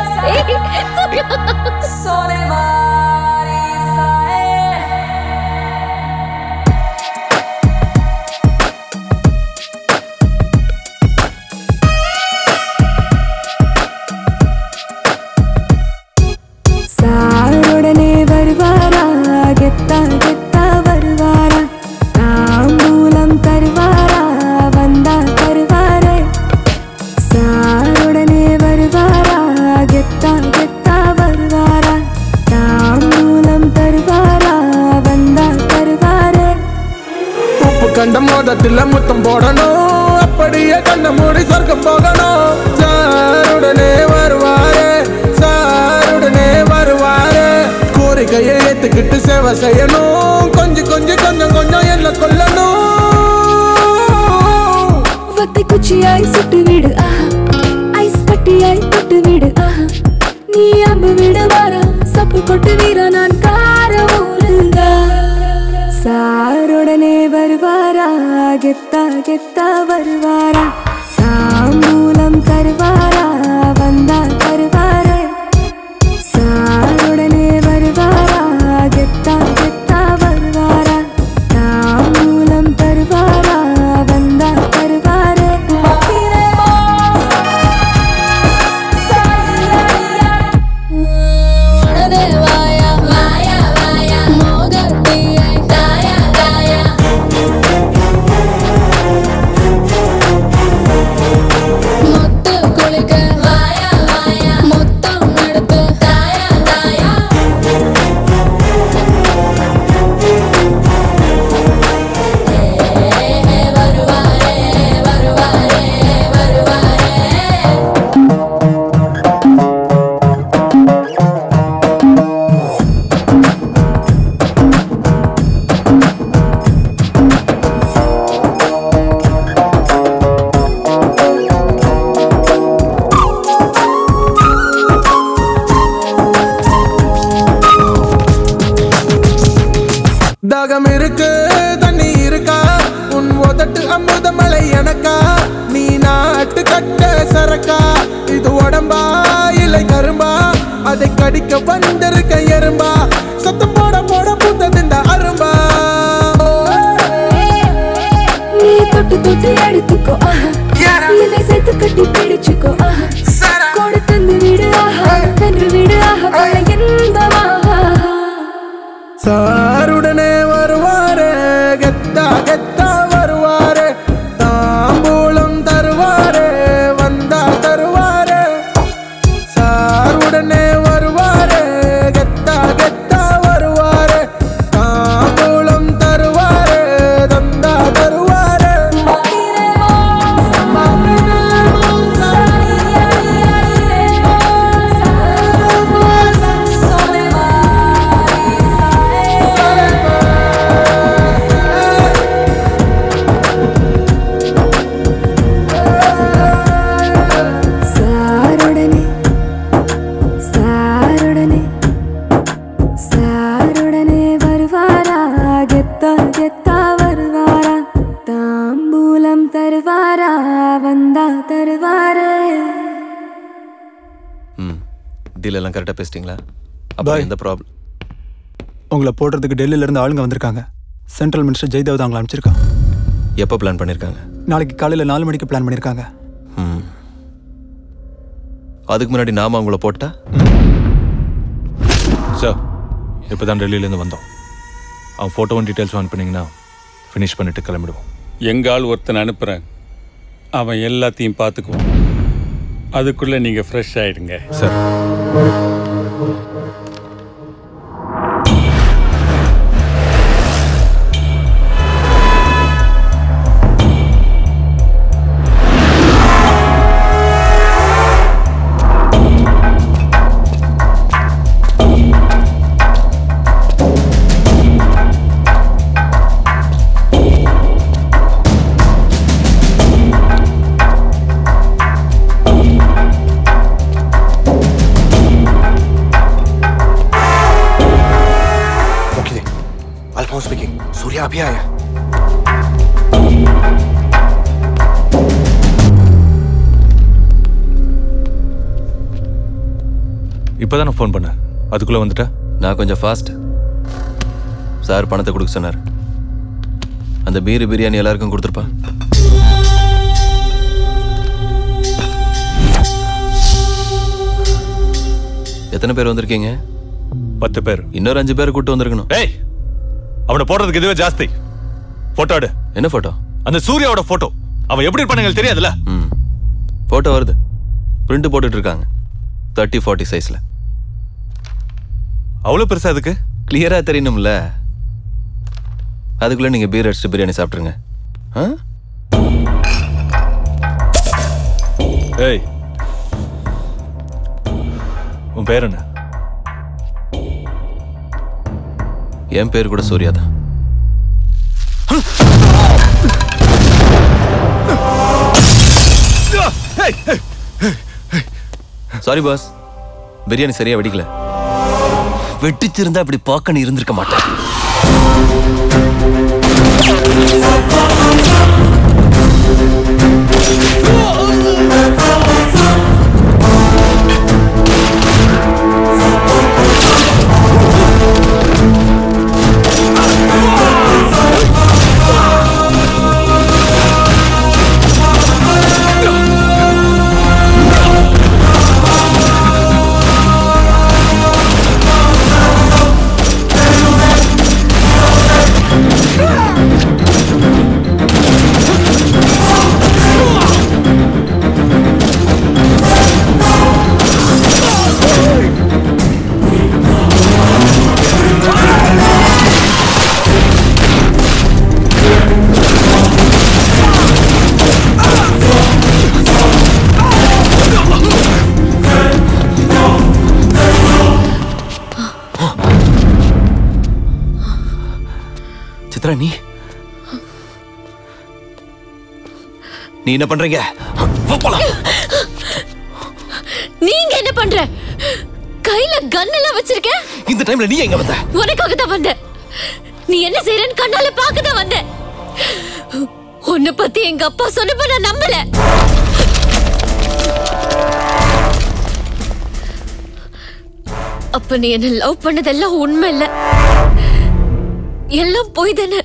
சாருடனே வருவாரா கெத்தா கெத்தா வருவாரா தாம்பூலம் தருவாரா வந்தா தருவாரே சாருடனே வருவாரா கெத்தா கெத்தா வருவாரா தாம்பூலம் தருவாரா வந்தா தருவாரே உப்பு கண்ட மோதத்துல முத்தம் போடணும் அப்படியே கண்ண மூடி சொர்க்கம் போகணும் சாருடனே வருவாரே சாருடனே வருவாரே கோரிக்கையை ஏத்துக்கிட்டு சேவை செய்யணும் கொஞ்சம் கொஞ்சம் கொஞ்சம் கொஞ்சம் என்ன கொல்லணும் வத்தை குச்சியாய் சுட்டு விடு ஆஹா ஐஸ் கட்டியாய் தொட்டு விடு ஆஹா நீ அம்பு விடு வாரா சப்பு கொட்டு வீரா நான் கார ஊருங்கா சாருடனே வருவாரா கெத்தா கெத்தா வருவாரா தாம்பூலம் தருவாரா வந்தா தருவாரே சாருடனே வருவாரா கெத்தா கெத்தா தாகம் இருக்கு தண்ணி இருக்கா உன் உதட்டு அமுத மலை எனக்கா நீ நாட்டு கட்ட சரக்கா இது உடம்பா இல்லை கரும்பா அதை கடிக்க வந்திருக்க எறும்பா சத்தம் போட போட பூத்தது இந்த அரும்பா நீ தொட்டு தொட்டு எடுத்துக்கோ ஆஹா என்னை சேர்த்து கட்டி பிடிச்சுக்கோ ஆஹா கொடு தந்து விடு ஆஹா வென்று விடு ஆஹா கொலை என்பவாஹா சாருடனே வருவாரே கெத்தா கெத்தா வருவாரே தாம்பூலம் தருவாரே வந்தா தருவாரே சாருடனே வருவாரே கெத்தா கெத்தா வருவாரே தாம்பூலம் தருவாரே தந்தா தருவாரே சாருடனே சாருடனே சாருடனே வருவாரா கெத்தா கெத்தா வருவாரா தாம்பூலம் தருவாரா வந்தா தருவாரே ம் டீல் எல்லாம் கரெக்டாக பேசிட்டீங்களா அப்போ Bye. எந்த ப்ராப்ளம் உங்களை போடுறதுக்கு டெல்லியில இருந்து ஆளுங்க வந்திருக்காங்க சென்ட்ரல் மினிஸ்டர் ஜெய்தேவ் அவங்களை அனுப்பிச்சிருக்கான் எப்போ பிளான் பண்ணியிருக்காங்க நாளைக்கு காலையில நாலு மணிக்கு பிளான் பண்ணியிருக்காங்க ம் அதுக்கு முன்னாடி நாம அவங்கள போட்டா சார் இப்போ தான் டெல்லியிலேருந்து வந்தோம் அவன் ஃபோட்டோவும் டீட்டெயில்ஸும் அனுப்புனீங்கன்னா ஃபினிஷ் பண்ணிட்டு கிளம்பிடுவோம் எங்க ஆள் ஒருத்தனை அனுப்புறேன் அவன் எல்லாத்தையும் பார்த்துக்குவான் அதுக்குள்ள நீங்க ஃப்ரெஷ் ஆயிடுங்க சார் वकील अल्फोंस स्पीकिंग सूर्या अभी आया இப்போ தானே ஃபோன் பண்ண அதுக்குள்ளே வந்துட்டா நான் கொஞ்சம் ஃபாஸ்ட் சார் பணத்தை கொடுக்க சொன்னார் அந்த பீரு பிரியாணி எல்லாருக்கும் கொடுத்துருப்பா எத்தனை பேர் வந்திருக்கீங்க பத்து பேர் இன்னொரு அஞ்சு பேர் கூட்டு வந்திருக்கணும் ஏய் அவனை போடுறதுக்கு இதுவே ஜாஸ்தி போட்டோ எடு என்ன போட்டோ அந்த சூர்யாவோட போட்டோ அவன் எப்படி இருப்பானுங்க தெரியாதுல்ல ம் போட்டோ வருது பிரிண்ட் போட்டுட்டு இருக்காங்க தேர்ட்டி ஃபார்ட்டி சைஸ்ல அவ்வளோ பெருசா அதுக்கு கிளியரா தெரியணும்ல அதுக்குள்ள நீங்க பீர் அடிச்சுட்டு பிரியாணி சாப்பிட்ருங்க ஆ ஏய் உன் பேர் என்ன என் பேர் கூட சூர்யா தான் சாரி பாஸ் பிரியாணி சரியா வெடிக்கல வெட்டிச்சிருந்தா இப்படி பார்க்கணும் இருந்திருக்க மாட்டேன் சித்ரா நீ நீ என்ன பண்றீங்க வா போலாம். நீங்க என்ன பண்ற கையில கன் எல்லாம் வச்சிருக்க இந்த டைம்ல நீ எங்க வந்த உனக்காக தான் வந்தேன் நீ என்ன செய்யறன்னு கண்ணால பார்க்கதான் வந்த உன்னை பத்தி எங்க அப்பா சொன்னப்ப நான் நம்பல அப்ப நீ என்ன லவ் பண்ணதெல்லாம் உண்மை இல்ல எல்லாம் போய் தானே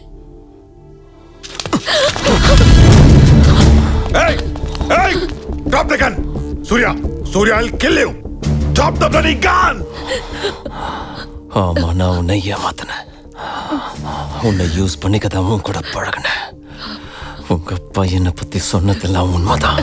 Hey! Hey! Drop the gun! Surya! Surya, I'll kill you! Drop the bloody gun! ஆமா நான் உன்னை ஏமாத்தினேன் உன்னை யூஸ் பண்ணிக்கதான் உன் கூட பழகினேன் உங்க அப்பா என்னை பத்தி சொன்னதெல்லாம் உண்மைதான்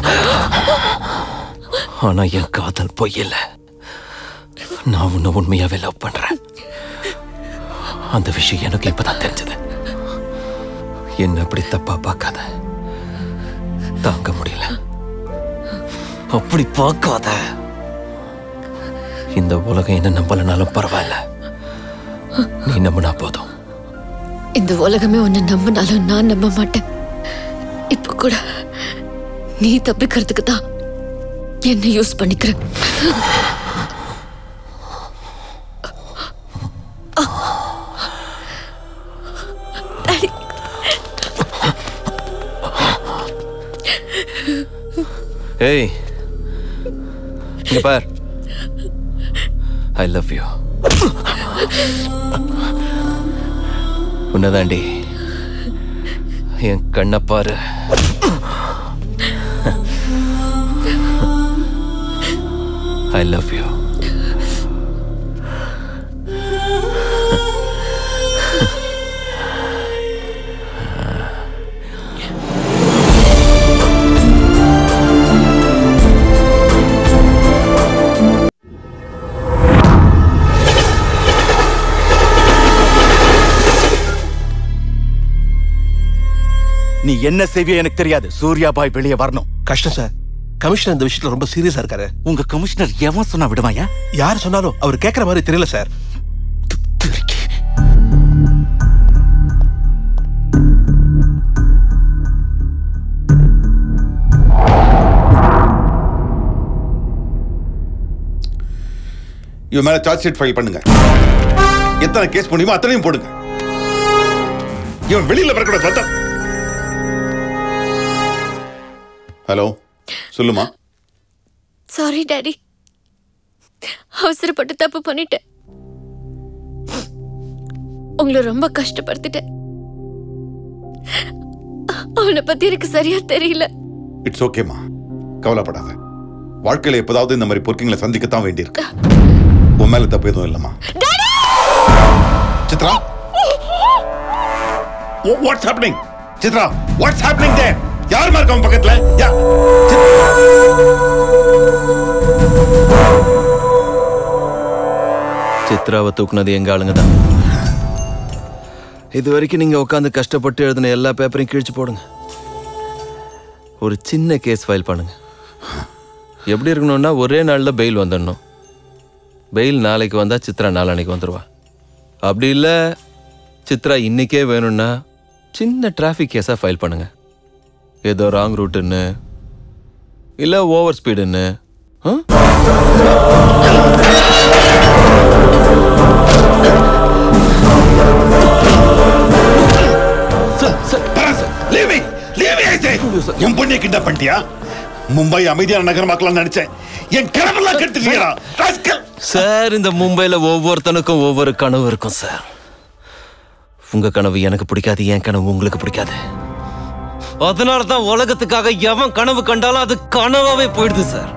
ஆனா என் காதல் பொய் இல்ல நான் உன்னை உண்மையாவே லவ் பண்றேன் அந்த விஷயம் எனக்கு இப்பதான் தெரிஞ்சது என்ன அப்படி தப்பா பார்க்காத தாங்க முடியல அப்படி பார்க்காத இந்த உலகம் என்ன நம்பலனாலும் பரவாயில்ல நீ நம்பினா போதும் இந்த உலகமே உன்னை நம்பினாலும் நான் நம்ப மாட்டேன் இப்ப கூட நீ தப்பிக்கிறதுக்கு தான் என்ன யூஸ் பண்ணிக்கிறேன் ஏய் இங்க பார் ஐ லவ் யூ உன்னதாண்டி என் கண்ணை பாரு ஐ லவ் யூ நீ என்ன செய்வியோ எனக்கு தெரியாது சூர்யா பாய் வெளியே வரணும் கஷ்டம் சார் கமிஷனர் இந்த விஷயத்துல ரொம்ப சீரியஸா இருக்காரு உங்க கமிஷனர் எவன் சொன்னா விடுவாயா யார் சொன்னாலும் அவர் கேட்கற மாதிரி தெரியல சார் இவன் மேல சார்ஜ் ஷீட் ஃபைல் பண்ணுங்க எத்தனை கேஸ் முடியுமோ அத்தனையும் போடுங்க இவன் வெளியில வரக்கூடாது பார்த்தா ஹலோ சொல்லுமா சாரி டாடி அவசரப்பட்டு தப்பு பண்ணிட்டேன் உங்களை ரொம்ப கஷ்டப்படுத்திட்டேன் அவனை பத்தி எனக்கு சரியா தெரியல இட்ஸ் ஓகேமா கவலைப்படாத வாழ்க்கையில எப்போதாவது இந்த மாதிரி பொறுக்கிங்களை சந்திக்கத்தான் வேண்டியிருக்கு உன் மேல தப்பு எதுவும் இல்லம்மா Chitra what's happening Chitra what's happening there யார் இருக்கா உன் பக்கத்துல யா- சித்ராவை தூக்குனது எங்க ஆளுங்க தான் இது வரைக்கும் நீங்க உட்காந்து கஷ்டப்பட்டு எழுதின எல்லா பேப்பரையும் கிழிச்சு போடுங்க ஒரு சின்ன கேஸ் ஃபைல் பண்ணுங்க எப்படி இருக்கணும்னா ஒரே நாளில் பெயில் வந்துடணும் பெயில் நாளைக்கு வந்தா சித்ரா நாளான்னைக்கு வந்துடுவா அப்படி இல்லை சித்ரா இன்னைக்கே வேணும்னா சின்ன டிராஃபிக் கேஸாக ஃபைல் பண்ணுங்க ஏதோ ராங் ரூட்டுன்னு இல்லை ஓவர் ஸ்பீடுன்னு Leave me! Leave me, I say! என் பொண்ணை கிண்டப் பண்ணிட்டியா மும்பை அமைதியான நகரமாக்கலாம் நினைச்சேன் என் கனவெல்லாம் கெடுத்துட்டியா சார் இந்த மும்பையில் ஒவ்வொருத்தனுக்கும் ஒவ்வொரு கனவு இருக்கும் சார் உங்க கனவு எனக்கு பிடிக்காது என் கனவு உங்களுக்கு பிடிக்காது அதனால தான் உலகத்துக்காக எவன் கனவு கண்டாலும் அது கனவாவே போயிடுது சார்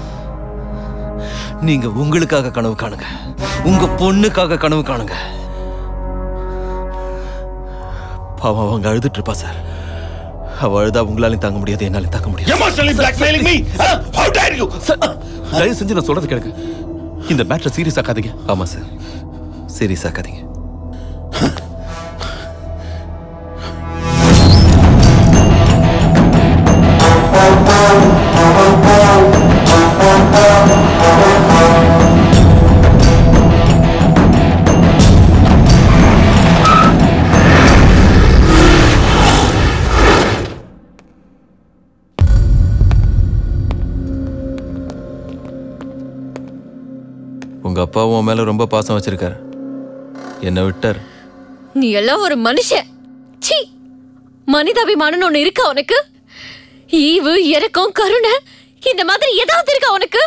நீங்க உங்களுக்காக கனவு காணுங்க உங்க பொண்ணுக்காக கனவு காணுங்க பாவம் அவங்க அழுதுட்டு இருப்பா சார் அவ அழுதா உங்களாலையும் தாங்க முடியாது என்னாலையும் தாங்க முடியாது Emotionally blackmailing me? Huh? How dare you? தயவு செஞ்சு நான் சொல்றது கேளுங்க இந்த மேட்ரை சீரியஸ் ஆக்காதீங்க ஆமா சார் சீரியஸ் ஆக்காதீங்க உங்க அப்பா உன் மேல ரொம்ப பாசம் வச்சிருக்காரு என்னை விட்டார் நீ எல்லாம் ஒரு மனுஷன் சீ மனிதாபிமானம் ஒண்ணு இருக்கா உனக்கு ஈவு இறக்கம் கருணை இந்த மாதிரி ஏதாவது இருக்கா உனக்கு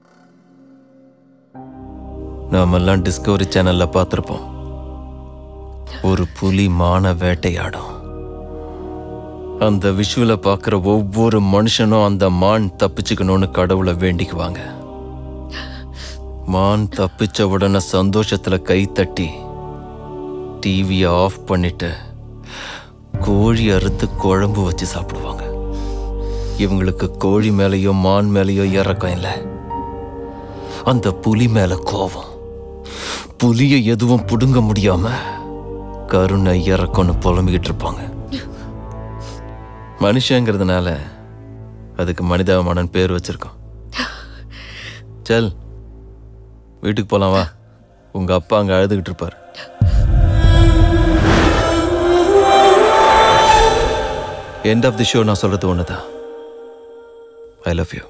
நாமெல்லாம் டிஸ்கவரி சேனல்ல பார்த்துருப்போம் ஒரு புலி மான வேட்டையாடும் அந்த விஷுவல பார்க்குற ஒவ்வொரு மனுஷனும் அந்த மான் தப்பிச்சுக்கணும்னு கடவுளை வேண்டிக்குவாங்க மான் தப்பிச்ச உடனே சந்தோஷத்துல கை தட்டி டிவியை ஆஃப் பண்ணிட்டு கோழி அறுத்து குழம்பு வச்சு சாப்பிடுவாங்க இவங்களுக்கு கோழி மேலேயோ மான் மேலேயோ இறக்கம் இல்லை அந்த புலி மேல கோபம் புலியை எதுவும் புடுங்க முடியாம கருணை இறக்கம்னு புலம்பிக்கிட்டு இருப்பாங்க மனுஷங்கிறதுனால அதுக்கு மனிதாபிமானன் பேர் வச்சிருக்கோம் சல் வீட்டுக்கு போலாம் வா உங்க அப்பா அங்க அழுதுகிட்டு இருப்பார் எண்ட் ஆஃப் தி ஷோ நான் சொல்றது ஒண்ணுதான் ஐ லவ் யூ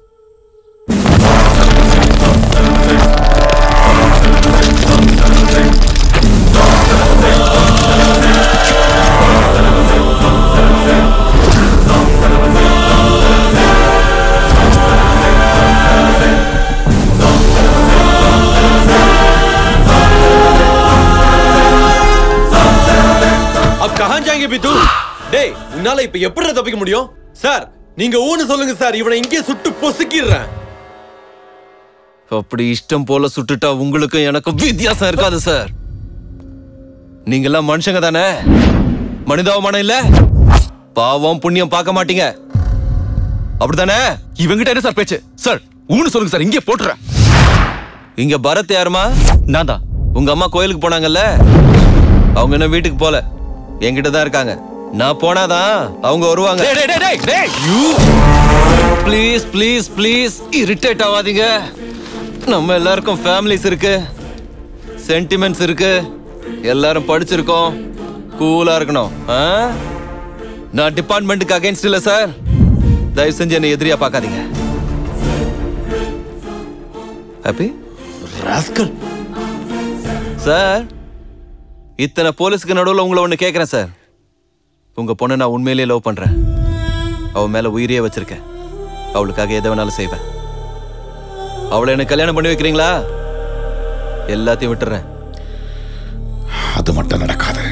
अब कहां जाएंगे बितू டேய் உன்னால இப்ப எப்படி தப்பிக்க முடியும் சார் நீங்க ஊன்னு சொல்லுங்க சார் இவனை இங்கே சுட்டு பொசுக்கிடுறேன் அப்படி இஷ்டம் போல சுட்டுட்டா உங்களுக்கும் எனக்கும் வித்தியாசம் இருக்காது சார் நீங்க எல்லாம் மனுஷங்க தானே மனிதாபமானம் இல்ல பாவம் புண்ணியம் பார்க்க மாட்டீங்க அப்படிதானே இவங்கிட்ட என்ன சார் பேச்சு சார் ஊன்னு சொல்லுங்க சார் இங்கே போட்டுறேன் இங்க பரத் யாருமா நான் தான் உங்க அம்மா கோயிலுக்கு போனாங்கல்ல அவங்க என்ன வீட்டுக்கு போல என்கிட்ட தான் இருக்காங்க நான் போனாதான் அவங்க வருவாங்க டேய், டேய், டேய், டேய், ப்ளீஸ் ப்ளீஸ் ப்ளீஸ் இரிட்டேட் ஆகாதீங்க நம்ம எல்லாருக்கும் ஃபேமிலிஸ் இருக்கு சென்டிமெண்ட்ஸ் இருக்கு எல்லாரும் படிச்சிருக்கோம் கூலா இருக்கணும் ஆ? நான் டிபார்ட்மெண்ட்டுக்கு அகைன்ஸ்ட் இல்ல சார் தயவு செஞ்சு என்னை எதிரியா பார்க்காதீங்க ஹாப்பி சார் இத்தனை போலீஸ்க்கு நடுவில் உங்களை ஒன்று கேட்குறேன் சார் உங்க பொண்ணை நான் உண்மையிலேயே லவ் பண்றேன் அவ மேல உயிரையே வச்சிருக்கேன் அவளுக்காக எதை வேணாலும் செய்வேன் அவளை எனக்கு கல்யாணம் பண்ணி வைக்கிறீங்களா எல்லாத்தையும் விட்டுறேன் அது மட்டும் நடக்காது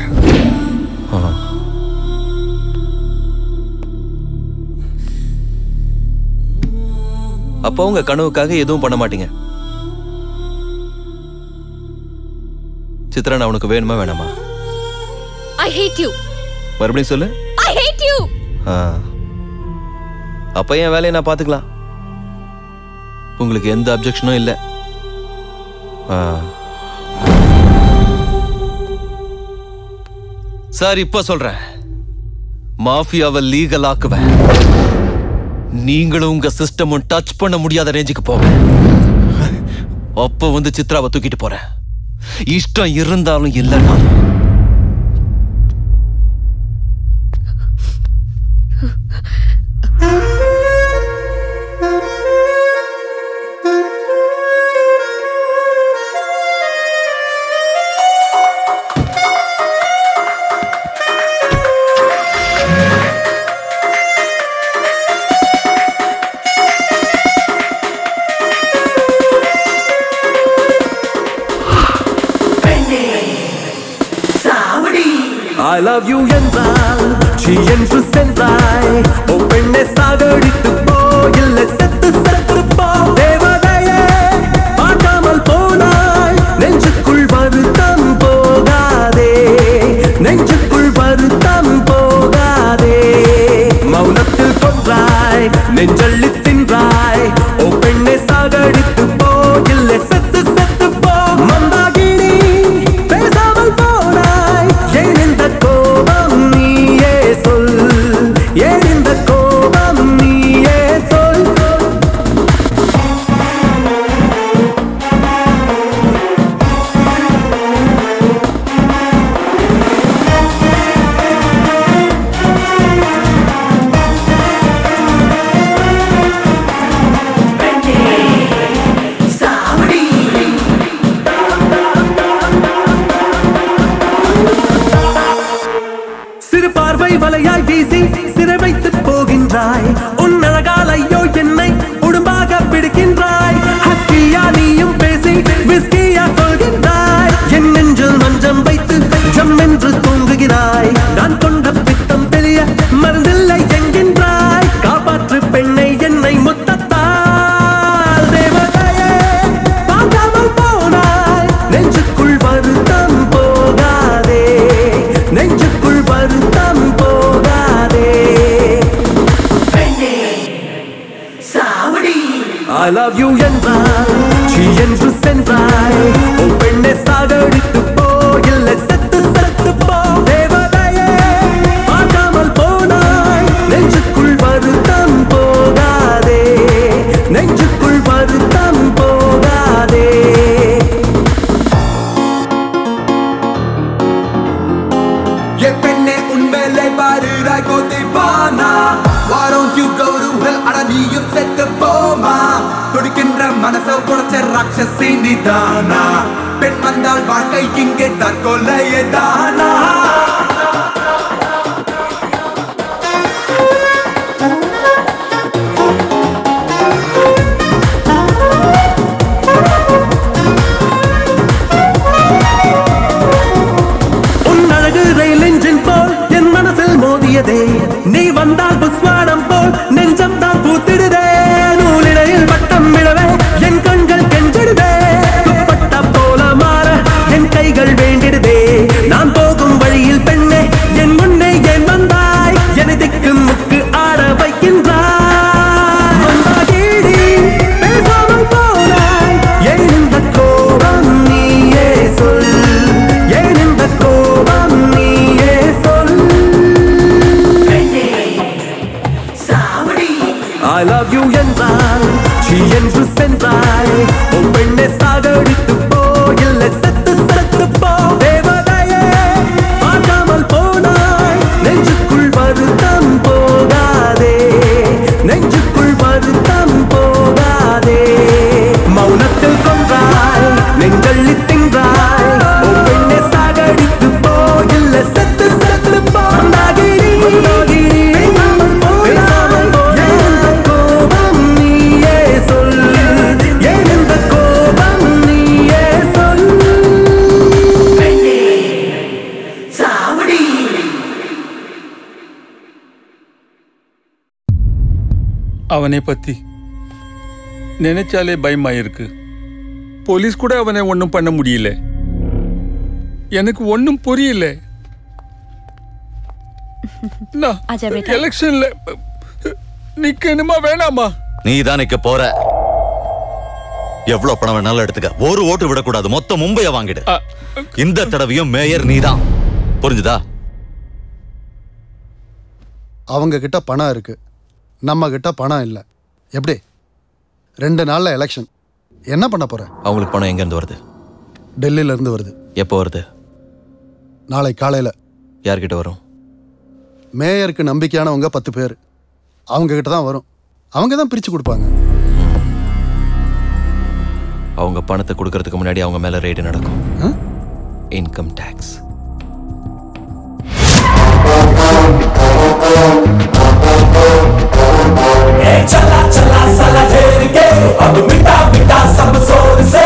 அப்போ உங்க கனவுக்காக எதுவும் பண்ண மாட்டீங்க சித்ரா நான் உனக்கு வேணுமா வேணாமா ஐ ஹேட் யூ மறுபடியும் சொல்லு ஐ ஹேட் யூ ஆ. அப்ப என் வேலையை நான் பார்த்துக்கலாம் உங்களுக்கு எந்த அப்ஜெக்ஷனும் இல்லை ஆ. சார் இப்ப சொல்றேன் மாஃபியாவை லீகல் ஆக்குவேன் நீங்களும் உங்க சிஸ்டமும் டச் பண்ண முடியாத ரேஞ்சுக்கு போவேன் அப்போ வந்து சித்ராவை தூக்கிட்டு போறேன் இஷ்டம் இருந்தாலும் இல்லைனாலும் I love you என்றால் she என்று சென்றாய் ஓ பெண்ணை சாகடித்து போ இல்லை செத்து செத்து போ தேவதையே பார்க்காமல் போனாய் நெஞ்சுக்குள் வருத்தம் போகாதே நெஞ்சுக்குள் வருத்தம் போகாதே மௌனத்தில் கொன்றாய் நெஞ்சள்ளி தின்றாய் ஓ பெண்ணை சாகடித்து போ இல்லை செத்து செத்து போ மந்தாகினி பேசாமல் போனாய் ஏன் இந்த கோபம் நீயே சொல் ஏன் இந்த கோபம் நீயே சொல் வலையாய் வீசி சிறை வைத்து போகின்றாய் உன் அழகால் ஐயோ என்னை உடும்பாக பிடிக்கின்றாய் ஹஸ்கியா நீயும் பேசி விஸ்கியா கொள்கின்றாய் என் நெஞ்சில் மஞ்சம் வைத்து ஜம் என்று தூங்குகிறாய் நான் கொண்ட பித்தம் பெரிய மருந்தில்லை என்கின்றாய் காப்பாற்று பெண்ணை என்னை முத்தத்தால் தேவதையே பார்க்காமல் போனாய் நெஞ்சுக்குள் வருத்தம் போகாதே நெஞ்சுக்குள் வருத்தம் போகாதே I love you என்றால் she என்று சென்றாய் உன் பெண்ணை சாகடித்து போ இல்லை செத்து செத்து போ தேவதையே பார்க்காமல் போனாய் நெஞ்சுக்குள் வருத்தம் போகாதே நெஞ்சுக்குள் வருத்தம் போகாதே என் பெண்ணே உண்மையிலே பாருடாய் கோத்திப்பானா Why don't you go to hell அட நீயும் செத்து போமா துடிக்கின்ற மனச உடைச்ச ராட்சசி நீதானா பெண் வந்தால் வாழ்க்கை இங்கே தற்கொலையே தானா உன் அழகு ரயில் என்ஜின் போல் என் மனசில் மோதியதே நீ வந்தால் புஸ்வானம் போல் நெஞ்சம் தான் பூத்திடுதே நூலிடையில் வட்டம் விடவே என் கண்கள் கெஞ்சிடுதே துப்பட்டா போல மாற என் கைகள் வேண்டிடுதே நான் போகும் வழியில் பெண்ணே என் முன்னே ஏன் வந்தாய் என திக்கு முக்கு ஆட வைக்கின்றாய் வந்தாகிடி, பேசாமல் போனாய் ஏன் இந்த கோபம் நீயே சொல் ஏன் இந்த கோபம் நீயே சொல் I love you என்றால் she என்று சென்றாய் உன் பெண்ணை சாகடித்து போ இல்லை செத்து செத்து போ தேவதையே பார்க்காமல் போனாய் நெஞ்சுக்குள் வருத்தம் போகாதே நெஞ்சுக்குள் வருத்தம் போகாதே மௌனத்தில் கொன்றாய் நெஞ்சள்ளி தின்றாய் உன் பெண்ணை சாகடித்து போ இல்லை செத்து செத்து போ மந்தாகிரி, மந்தாகிரி, பேசாமல் போனாய். ஏன் இந்த கோபம் நீயே சொல் ஏன் இந்த கோபம் நீயே சொல் அவனை பத்தி நினைச்சாலே பயமாயிருக்கு போலீஸ் கூட அவனை ஒன்றும் பண்ண முடியல எனக்கு ஒன்றும் புரியல நான் ஆஜா பேட்டா. எலெக்ஷன்ல நிக்கணுமா வேணாமா நீ தான் நிக்க போற எவ்வளவு பணம் வேணாலும் எடுத்துக்க ஒரு ஓட்டு விடக்கூடாது மொத்த மும்பைய வாங்கிடு இந்த தடவையும் மேயர் நீதான் புரிஞ்சுதா அவங்க கிட்ட பணம் இருக்கு நம்ம கிட்ட பணம் இல்லை எப்படி ரெண்டு நாள்ல எலெக்ஷன் என்ன பண்ண போற அவங்களுக்கு பணம் எங்கேருந்து வருது டெல்லியில இருந்து வருது எப்போ வருது நாளை காலையில யார்கிட்ட வரும் மேயருக்கு நம்பிக்கையானவங்க பத்து பேர் அவங்க கிட்ட தான் வரும் அவங்க தான் பிரிச்சு கொடுப்பாங்க அவங்க பணத்தை கொடுக்கறதுக்கு முன்னாடி அவங்க மேல ரெய்டு நடக்கும் இன்கம் டேக்ஸ் चला चला साला घेर के अब मिटा मिटा सब जोर से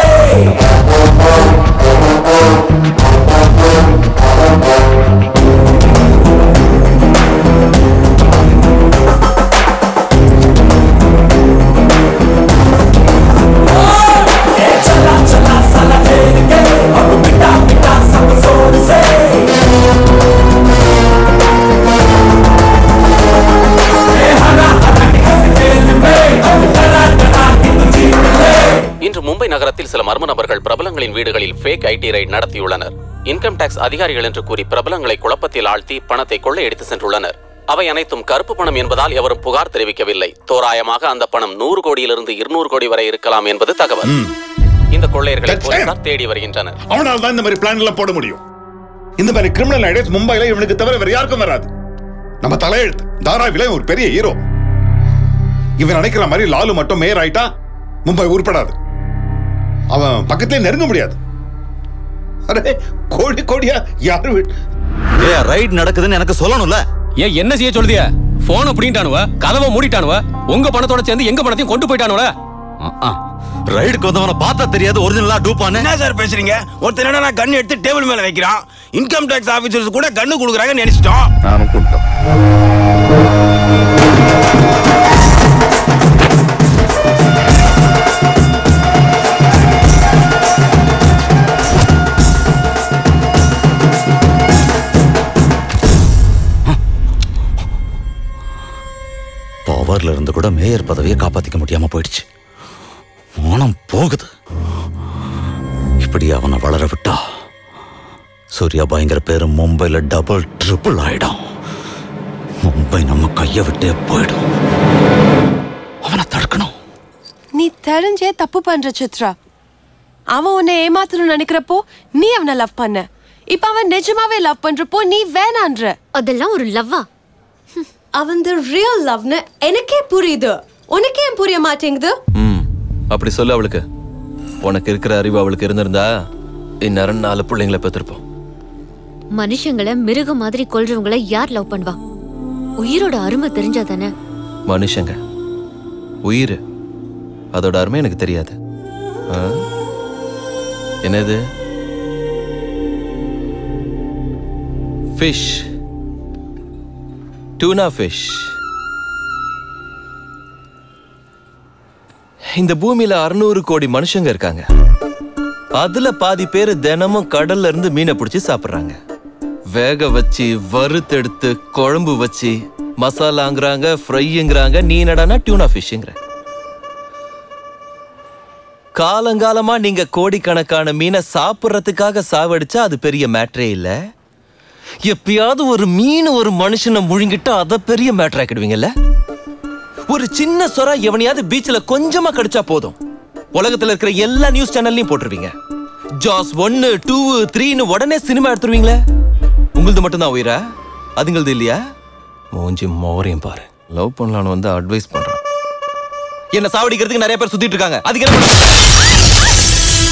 चला चला साला घेर के अब मिटा मिटा सब जोर से இன்று மும்பை நகரத்தில் சில மர்ம நபர்கள் பிரபலங்களின் வீடுகளில் ஃபேக் ஐடி ரைட் நடத்தியுள்ளனர் இன்கம் டாக்ஸ் அதிகாரிகள் என்று கூறி பிரபலங்களை குழப்பத்தில் ஆழ்த்தி பணத்தை கொள்ளையடித்து சென்றுள்ளனர் அவை அனைத்தும் கருப்பு பணம் என்பதால் எவரும் புகார் தெரிவிக்கவில்லை தோராயமாக அந்த பணம் நூறு கோடியிலிருந்து இருநூறு கோடி வரை இருக்கலாம் என்பது தகவல் இந்த கொள்ளையர்களை போலீசார் தேடி வருகின்றனர் அவனால தான் இந்த மாதிரி பிளான் எல்லாம் போட முடியும் இந்த மாதிரி கிரிமினல் ஐடியாஸ் மும்பைல இவனுக்கு தவிர வேற யாருக்கும் வராது நம்ம தலையெழுத்து தாராவில ஒரு பெரிய ஹீரோ இவன் நினைக்கிற மாதிரி லாலு மட்டும் மேயர் ஆயிட்டா மும்பை உருப்படாது அவன் பக்கத்திலே நெருங்க முடியாது அரே கோடி கோடியா யாரு வீட் ஏ ரைட் நடக்குதுன்னு எனக்கு சொல்லணும்ல ஏன் என்ன செய்ய சொல்லுதிய போனை பிடிங்கிட்டானுவ கதவை மூடிட்டானுவ உங்க பணத்தோட சேர்ந்து எங்க பணத்தையும் கொண்டு போயிட்டானுவ ரைடுக்கு வந்தவனை பார்த்தா தெரியாது ஒரிஜினலா டூப்பானு என்ன சார் பேசுறீங்க ஒருத்தர் என்னன்னா கன் எடுத்து டேபிள் மேல வைக்கிறான் இன்கம் டாக்ஸ் ஆபீசர்ஸ் கூட கன்னு கொடுக்குறாங்கன்னு நினைச்சிட்டோம் நானும் கூப்பிட்டோம் பவர்ல இருந்து கூட மேயர் பதவியை காப்பாத்திக்க முடியாம போயிடுச்சு மானம் போகுது இப்படி அவனை வளர விட்டா சூர்யா பயங்கர பேரு மும்பைல டபுள் ட்ரிபிள் ஆயிடும் மும்பை நம்ம கைய விட்டே போயிடும் நீ தெரிஞ்சே தப்பு பண்ற சித்ரா அவன் உன்னை ஏமாத்தணும்னு நினைக்கிறப்போ நீ அவனை லவ் பண்ண இப்ப அவன் நிஜமாவே லவ் பண்றப்போ நீ வேணான்ற அதெல்லாம் ஒரு லவ்வா அவன் ரியல் லவ்னு எனக்கே புரியுது உனக்கே ஏன் புரிய மாட்டேங்குது ம் அப்படி சொல்லு அவளுக்கு உனக்கு இருக்கிற அறிவு அவளுக்கு இருந்திருந்தா இந்நேரம் நாலு பிள்ளைங்களை பெற்றிருப்போம் மனுஷங்களை மிருகம் மாதிரி கொல்றவங்கள யார் லவ் பண்ணுவா உயிரோட அருமை தெரிஞ்சா தானே மனுஷங்க உயிர் அதோட அருமை எனக்கு தெரியாது ஆ? என்னது ஃபிஷ் டூனா ஃபிஷ் இந்த பூமியில அறுநூறு கோடி மனுஷங்க இருக்காங்க அதுல பாதி பேர் தினமும் கடல்ல இருந்து மீனை பிடிச்சி சாப்பிடுறாங்க வேக வச்சு வறுத்தெடுத்து குழம்பு வச்சு மசாலாங்கிறாங்க ஃப்ரைங்கிறாங்க நீ என்னடானா டியூனா ஃபிஷ்ங்கிற காலங்காலமா நீங்க கோடிக்கணக்கான மீனை சாப்பிட்றதுக்காக சாவடிச்சா அது பெரிய மேட்ரே இல்ல எப்பயாவது ஒரு மீன் ஒரு மனுஷனை முழுங்கிட்டா அதை பெரிய மேட்டர் ஆக்கிடுவீங்கல்ல ஒரு சின்ன சொரா எவனையாவது பீச்ல கொஞ்சமா கடிச்சா போதும் உலகத்துல இருக்கிற எல்லா நியூஸ் சேனல்லையும் போட்டுருவீங்க ஜாஸ் ஒன்னு டூ த்ரீன்னு உடனே சினிமா எடுத்துருவீங்களே உங்களது மட்டும்தான் உயிரா அதுங்களது இல்லையா மூஞ்சி மோரையும் பாரு லவ் பண்ணலான்னு வந்து அட்வைஸ் பண்றான் என்ன சாவடிக்கிறதுக்கு நிறைய பேர் சுத்திட்டு இருக்காங்க அதுக்கு என்ன பண்ண?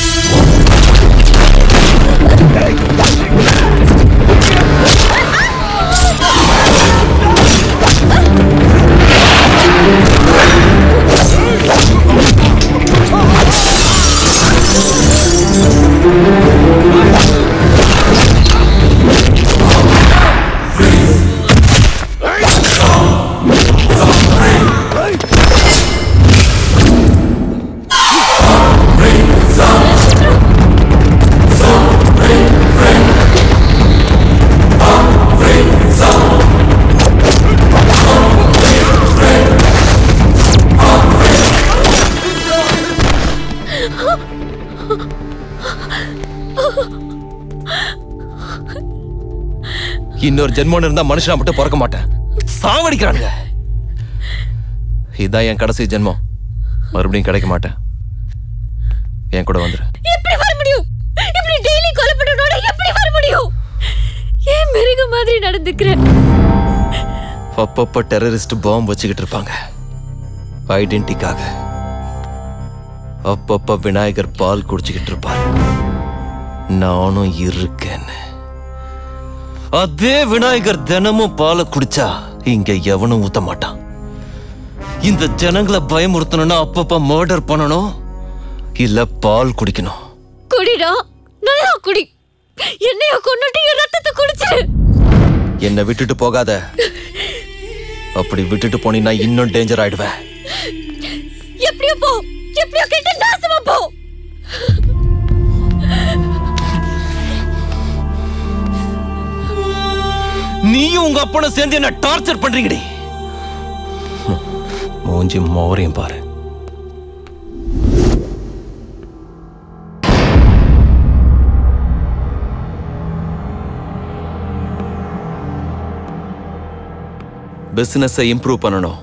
இன்னொரு ஜென்மம் இருந்தா மனுஷனா மட்டும் பிறக்க மாட்டேன் சாவடிக்கிறானுங்க இதான் என் கடைசி ஜென்மம் மறுபடியும் கிடைக்க மாட்டேன் என் கூட வந்துரு எப்படி வர முடியும் இப்படி டெய்லி கொலை பண்றதோட எப்படி வர முடியும் ஏன் மிருக மாதிரி நடந்துக்கிற அப்பப்போ டெரரிஸ்ட் பாம்பு வச்சுக்கிட்டு இருப்பாங்க ஐடென்டிக்காக அப்பப்ப விநாயகர் பால் குடிச்சுக்கிட்டு இருப்பாரு நானும் இருக்கேன்னு அதே விநாயகர் தினமும் பாலை குடிச்சா இங்க எவனும் ஊத்த மாட்டான் இந்த ஜனங்களை பயமுறுத்தணும்னா அப்பப்ப மர்டர் பண்ணணும் இல்ல பால் குடிக்கணும் குடிடா நல்லா குடி என்னைய கொன்னுட்டு என் ரத்தத்தை குடிச்சிரு என்னை விட்டுட்டு போகாத அப்படி விட்டுட்டு போனீன்னா இன்னும் டேஞ்சர் ஆயிடுவேன் எப்படியோ போ எப்படியோ கெட்ட நாசமா போ நீயும் உங்க அப்பனும் சேர்ந்து என்ன டார்ச்சர் பண்றீங்கடி மூஞ்சி மோரையும் பாரு பிசினஸை இம்ப்ரூவ் பண்ணணும்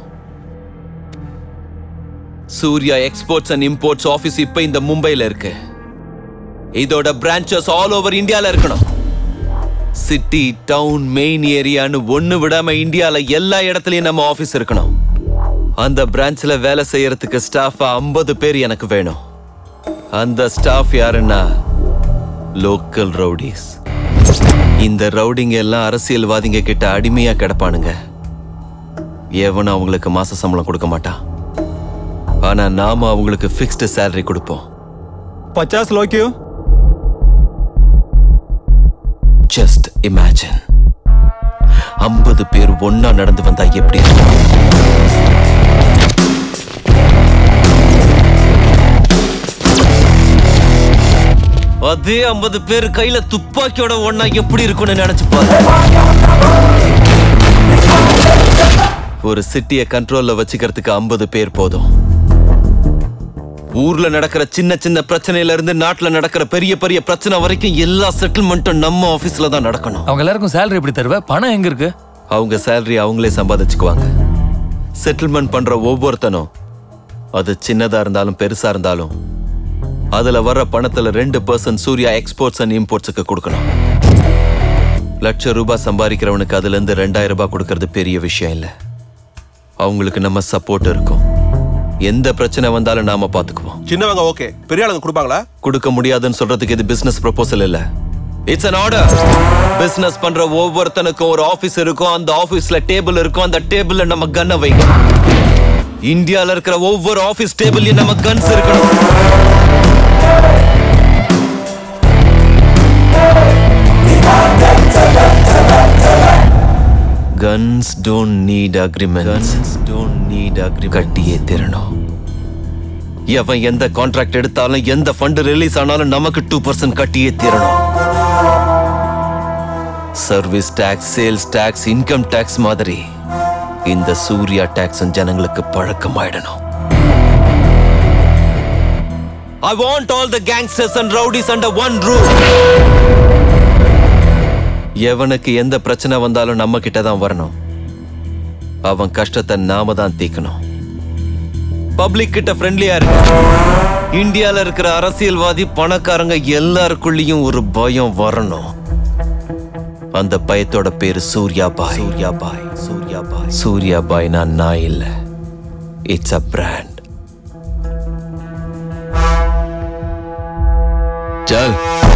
Surya exports and imports office இப்ப இந்த மும்பைல இருக்கு இதோட பிரான்ச்சஸ் ஆல் ஓவர் இந்தியால இருக்கணும் சிட்டி டவுன் மெயின் ஏரியான்னு ஒண்ணு விடாம இந்தியால எல்லா இடத்துலயும் நம்ம ஆபீஸ் இருக்கணும் அந்த பிரான்ச்ல வேலை செய்யறதுக்கு ஸ்டாஃப் ஐம்பது பேர் எனக்கு வேணும் அந்த ஸ்டாஃப் யாருன்னா லோக்கல் ரவுடிஸ் இந்த ரவுடிங்க எல்லாம் அரசியல்வாதிங்க கிட்ட அடிமையா கிடப்பானுங்க எவனும் அவங்களுக்கு மாச சம்பளம் கொடுக்க மாட்டான் ஆனா நாம அவங்களுக்கு ஃபிக்ஸ்டு சேலரி கொடுப்போம் பச்சாஸ் லோக்கியோ ஜஸ்ட் இமேஜின் ஐம்பது பேர் ஒன்னா நடந்து வந்தா எப்படி இருக்கும் அதே ஐம்பது பேர் கையில துப்பாக்கியோட ஒண்ணா எப்படி இருக்கும்னு நினைச்சு பாரு ஒரு சிட்டியை கண்ட்ரோல்ல வச்சுக்கிறதுக்கு ஐம்பது பேர் போதும் ஊர்ல நடக்கிற சின்ன சின்ன பிரச்சனையில இருந்து நாட்டுல நடக்கிற பெரிய பெரிய பிரச்சனை வரைக்கும் எல்லா செட்டில்மெண்ட்டும் நம்ம ஆபீஸ்ல தான் நடக்கணும் அவங்க எல்லாருக்கும் சேலரி எப்படி தருவ பணம் எங்க இருக்கு அவங்க சேலரி அவங்களே சம்பாதிச்சுக்குவாங்க செட்டில்மெண்ட் பண்ற ஒவ்வொருத்தனும் அது சின்னதா இருந்தாலும் பெருசா இருந்தாலும் அதுல வர்ற பணத்துல ரெண்டு பர்சன்ட் சூர்யா எக்ஸ்போர்ட்ஸ் அண்ட் இம்போர்ட்ஸுக்கு கொடுக்கணும் லட்சம் ரூபாய் சம்பாதிக்கிறவனுக்கு அதுல இருந்து ரெண்டாயிரம் ரூபாய் கொடுக்கறது பெரிய விஷயம் இல்ல அவங்களுக்கு நம்ம சப்போர்ட் இருக்கும் எந்த பிரச்சனை வந்தாலும் நாம பாத்துக்குவோம் சின்னவங்க ஓகே பெரிய ஆளுங்க கொடுப்பாங்களா கொடுக்க முடியாதுன்னு சொல்றதுக்கு இது பிசினஸ் ப்ரொபோசல் இல்ல இட்ஸ் an ஆர்டர் பிசினஸ் பண்ற ஒவ்வொருத்தனுக்கும் ஒரு ஆபீஸ் இருக்கும் அந்த ஆபீஸ்ல டேபிள் இருக்கும் அந்த டேபிள்ல நம்ம கன்னை வைங்க இந்தியால இருக்கிற ஒவ்வொரு ஆபீஸ் டேபிள்லயும் நம்ம கன்ஸ் இருக்கணும் guns don't need agreements don't need agreement கட்டியே திறனும் எவன் எந்த கான்ட்ராக்ட் எடுத்தாலும் எந்த ஃபண்ட் ரிலீஸ் ஆனாலும் நமக்கு டூ பர்சன்ட் கட்டியே தீரணும் service tax sales tax income tax மாதிரி இந்த சூர்யா டாக்ஸ் ஜனங்களுக்கு பழக்கமாயிடணும் I want all the gangsters and rowdies under one roof. எவனுக்கு எந்த பிரச்சனை வந்தாலும் நம்ம கிட்ட தான் வரணும் அவன் கஷ்டத்தை நாம தான் தீக்கணும் பப்ளிக் கிட்ட ஃப்ரெண்ட்லியா இருக்கு இந்தியால இருக்கிற அரசியல்வாதி பணக்காரங்க எல்லாருக்குள்ளேயும் ஒரு பயம் வரணும் அந்த பயத்தோட பேரு சூர்யா பாய் சூர்யா பாய் சூர்யா பாய் சூர்யா பாய் நான் நான் இல்ல இட்ஸ் அ பிராண்ட் चल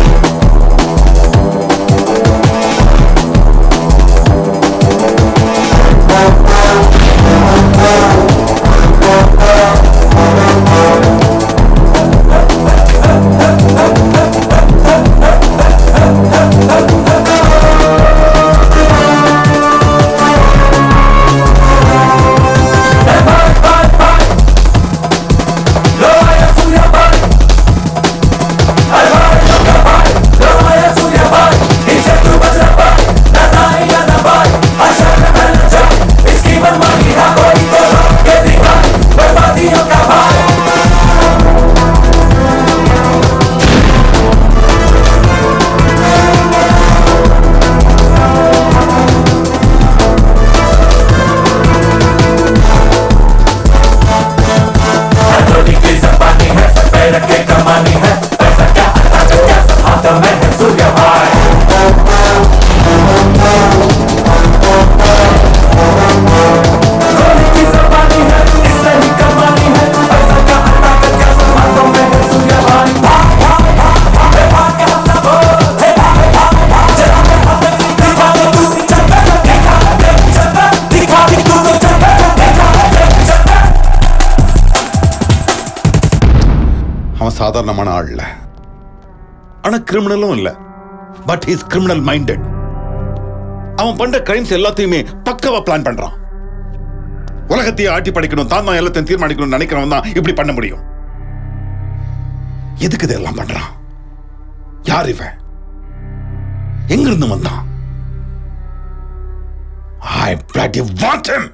அவன் சாதாரணமான ஆள் இல்ல ஆனா கிரிமினலும் இல்ல பட் ஹீஸ் கிரிமினல் மைண்டட் அவன் பண்ற கிரைம்ஸ் எல்லாத்தையுமே பக்கவா பிளான் பண்றான் உலகத்தையே ஆட்டி படிக்கணும் தான் தான் எல்லாத்தையும் தீர்மானிக்கணும்னு நினைக்கிறவன் தான் இப்படி பண்ண முடியும் எதுக்கு இதெல்லாம் பண்றான் யார் இவன் எங்க இருந்து வந்தான் I bloody want him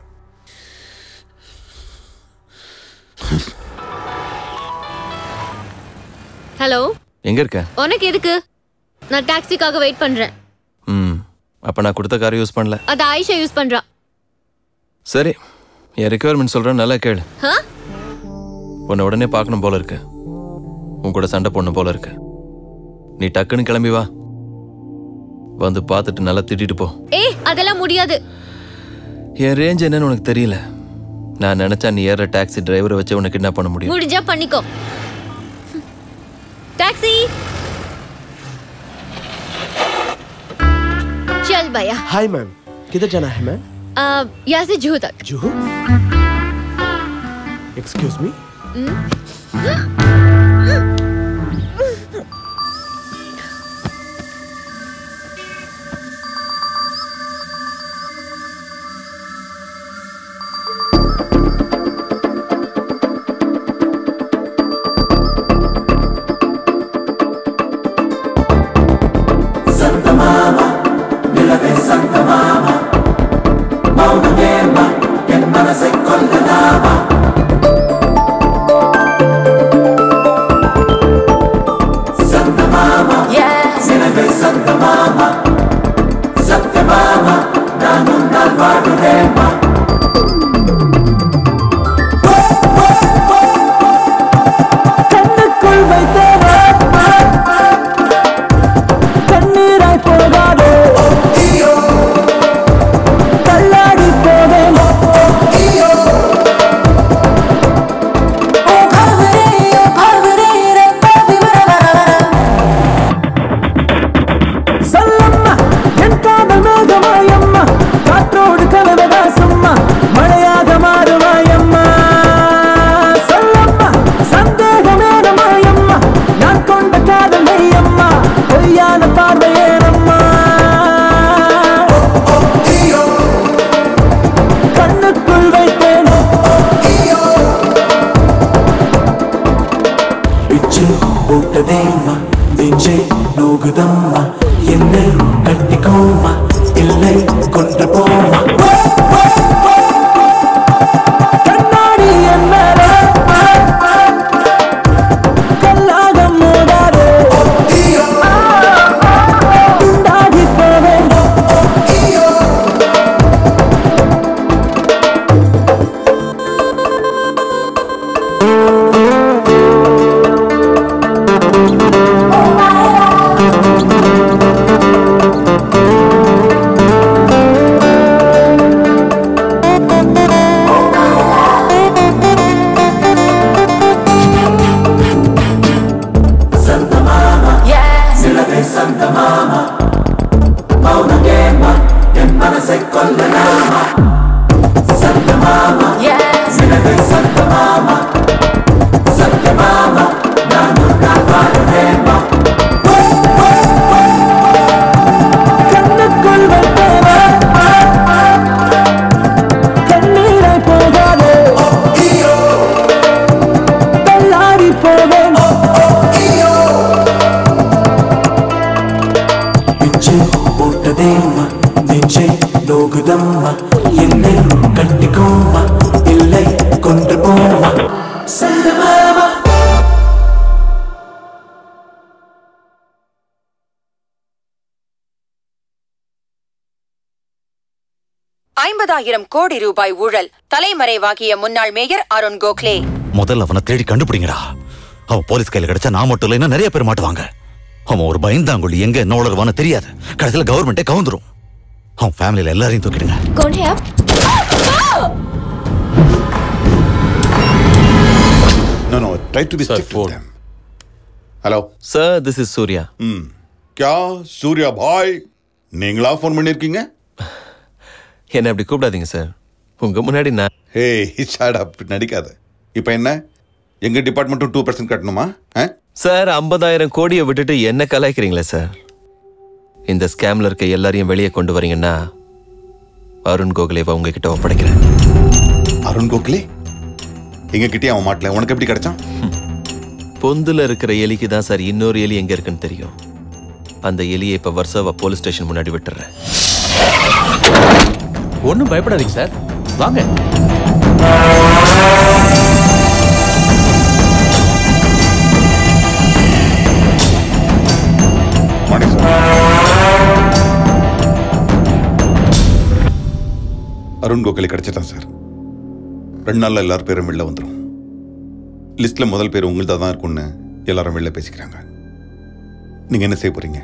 hello எங்க இருக்க உனக்கு எதுக்கு நான் டாக்ஸிக்காக வெயிட் பண்றேன் ம் அப்ப நான் கொடுத்த காரை யூஸ் பண்ணல அது ஆயிஷா யூஸ் பண்றா சரி என் ரெக்குவயர்மெண்ட் சொல்றேன் நல்லா கேளு ஆ? உன்னை உடனே பார்க்கணும் போல இருக்கு உன் கூட சண்டை போடணும் போல இருக்கு நீ டக்குன்னு கிளம்பி வா வந்து பார்த்துட்டு நல்லா திட்டிட்டு போ ஏய் அதெல்லாம் முடியாது என் ரேஞ்ச் என்னன்னு உனக்கு தெரியல நான் நினைச்சா நீ ஏற டாக்ஸி டிரைவரை வச்சு உனக்கு என்ன பண்ண முடியும் முடிஞ்சா பண்ணிக்கோ டாக்ஸி भैया हाय मैम किधर जाना है मैम आ, यहाँ से जूहू तक जूहू एक्सक्यूज मी సంతమామ నిలవే సంతమామ మౌనమేమ ఎన్ మనసై కొల్లనామ సంతమామ నిలవే సంతమామ సత్యమామ నాను నల్వాడురేమ கண்ணுக்குள் வைத்தேனே கண்ணீராய் போகாதே தள்ளாடி போவேன் சொல்லம்மா என் காதல் மேகமாயம்மா காற்றோடு கலவதா சும்மா மழையாக மாறுவாயம்மா சொல்லம்மா சந்தேகமேனமாயம்மா நான் கொண்ட காதல் மெய்யம்மா பொய்யான பார்வையேனம்மா கண்ணுக்குள் வைத்தேன் పిచ్చి పుట్టదేమ్మా நெஞ்சே நோகுதம்மா என்னை கட்டிக்கோமா இல்லை கொன்று போமா கண்ணாடி என்ன கல்லாக மோதாதே உண்டாகி போவேன் సంతమామ నిలవే సంతమామ మౌనమేమ ఎన్ మనసై కొల్లనామ సంతమామ నిలవే సంతమామ సత్యమామ నాను నల్వాడురేమ கண்ணுக்குள் வைத்தேனே கண்ணீரை போகாதே தள்ளாடி போவேன் పిచ్చి పుట్టదేమ్మా நெஞ்சே நோகுதம்மா என்னை கட்டிக்கோமா இல்லை கொன்று போமா சந்தமாமா ஐம்பதாயிரம் கோடி ரூபாய் ஊழல் தலைமறைவாகிய முன்னாள் மேயர் அருண் கோக்லே முதல்ல அவனை தேடி கண்டுபிடிங்கடா அவன் போலீஸ் கையில கிடைச்சா நான் மட்டும் இல்லைன்னா நிறைய பேர் மாட்டுவாங்க அவன் ஒரு பயந்தாங்குள்ளி எங்க என்ன உளருவான்னு தெரியாது கடைசியில கவர்மெண்ட்டே கவுந்துரும் அவன் ஃபேமிலியில எல்லாரையும் தூக்கிடுங்க कौन है आप No, no, try to be strict with them. Hello sir this is Surya ம் கியா சூர்யா பாய் நீங்களா ஃபோன் பண்ணியிருக்கீங்க என்ன அப்படி கூப்பிடாதீங்க சார் உங்க முன்னாடி நான் ஹே ஷாட் அப் நடிக்காத இப்போ என்ன எங்க டிபார்ட்மெண்ட்டும் டூ பர்சன்ட் கட்டணுமா ஆ? சார் ஐம்பதாயிரம் கோடியை விட்டுட்டு என்ன கலாய்க்கிறீங்களே சார் இந்த ஸ்கேம்ல இருக்க எல்லாரையும் வெளியே கொண்டு வரீங்கன்னா அருண் கோகலேவை உங்ககிட்ட ஒப்படைக்கிறேன் அருண் கோகலே எங்க கிட்டே அவன் மாட்டல உனக்கு எப்படி கிடைச்சான் பொந்துல இருக்கிற எலிக்கு தான் சார் இன்னொரு எலி எங்க இருக்குன்னு தெரியும் அந்த எலியை இப்ப வர்சாவா போலீஸ் ஸ்டேஷன் முன்னாடி விட்டுறேன் ஒன்றும் பயப்படாதீங்க சார் வாங்க அருண் கோகலே கிடைச்சிட்டான் சார் ரெண்டு நாள்ல எல்லார் பேரும் வெளில வந்துடும் லிஸ்ட்ல முதல் பேர் உங்கள்தான் தான் இருக்கும்னு எல்லாரும் வெளில பேசிக்கிறாங்க நீங்க என்ன செய்ய போறீங்க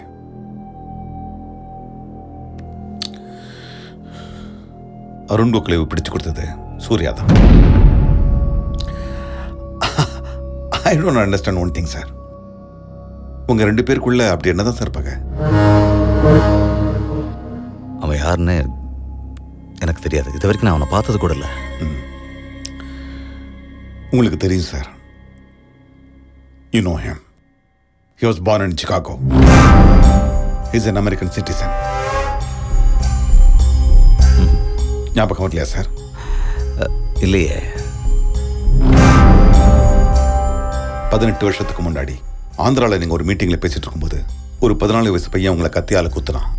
அருண் கோகலேவை பிடிச்சு கொடுத்தது சூர்யா தான் I don't understand one thing sir உங்க ரெண்டு பேருக்குள்ள அப்படி என்னதான் சார் பகை யாருன்னு எனக்கு தெரியாது இது வரைக்கும் நான் அவனை பார்த்தது கூட இல்லை உங்களுக்கு தெரியும் sir you know him he was born in Chicago is an American citizen ஞாபகம் வரலையா சார் இல்லையே பதினெட்டு வருஷத்துக்கு முன்னாடி ஆந்திராவில் நீங்கள் ஒரு மீட்டிங்கில் பேசிட்டு இருக்கும்போது ஒரு பதினாலு வயசு பையன் உங்களை கத்தியால குத்துனான்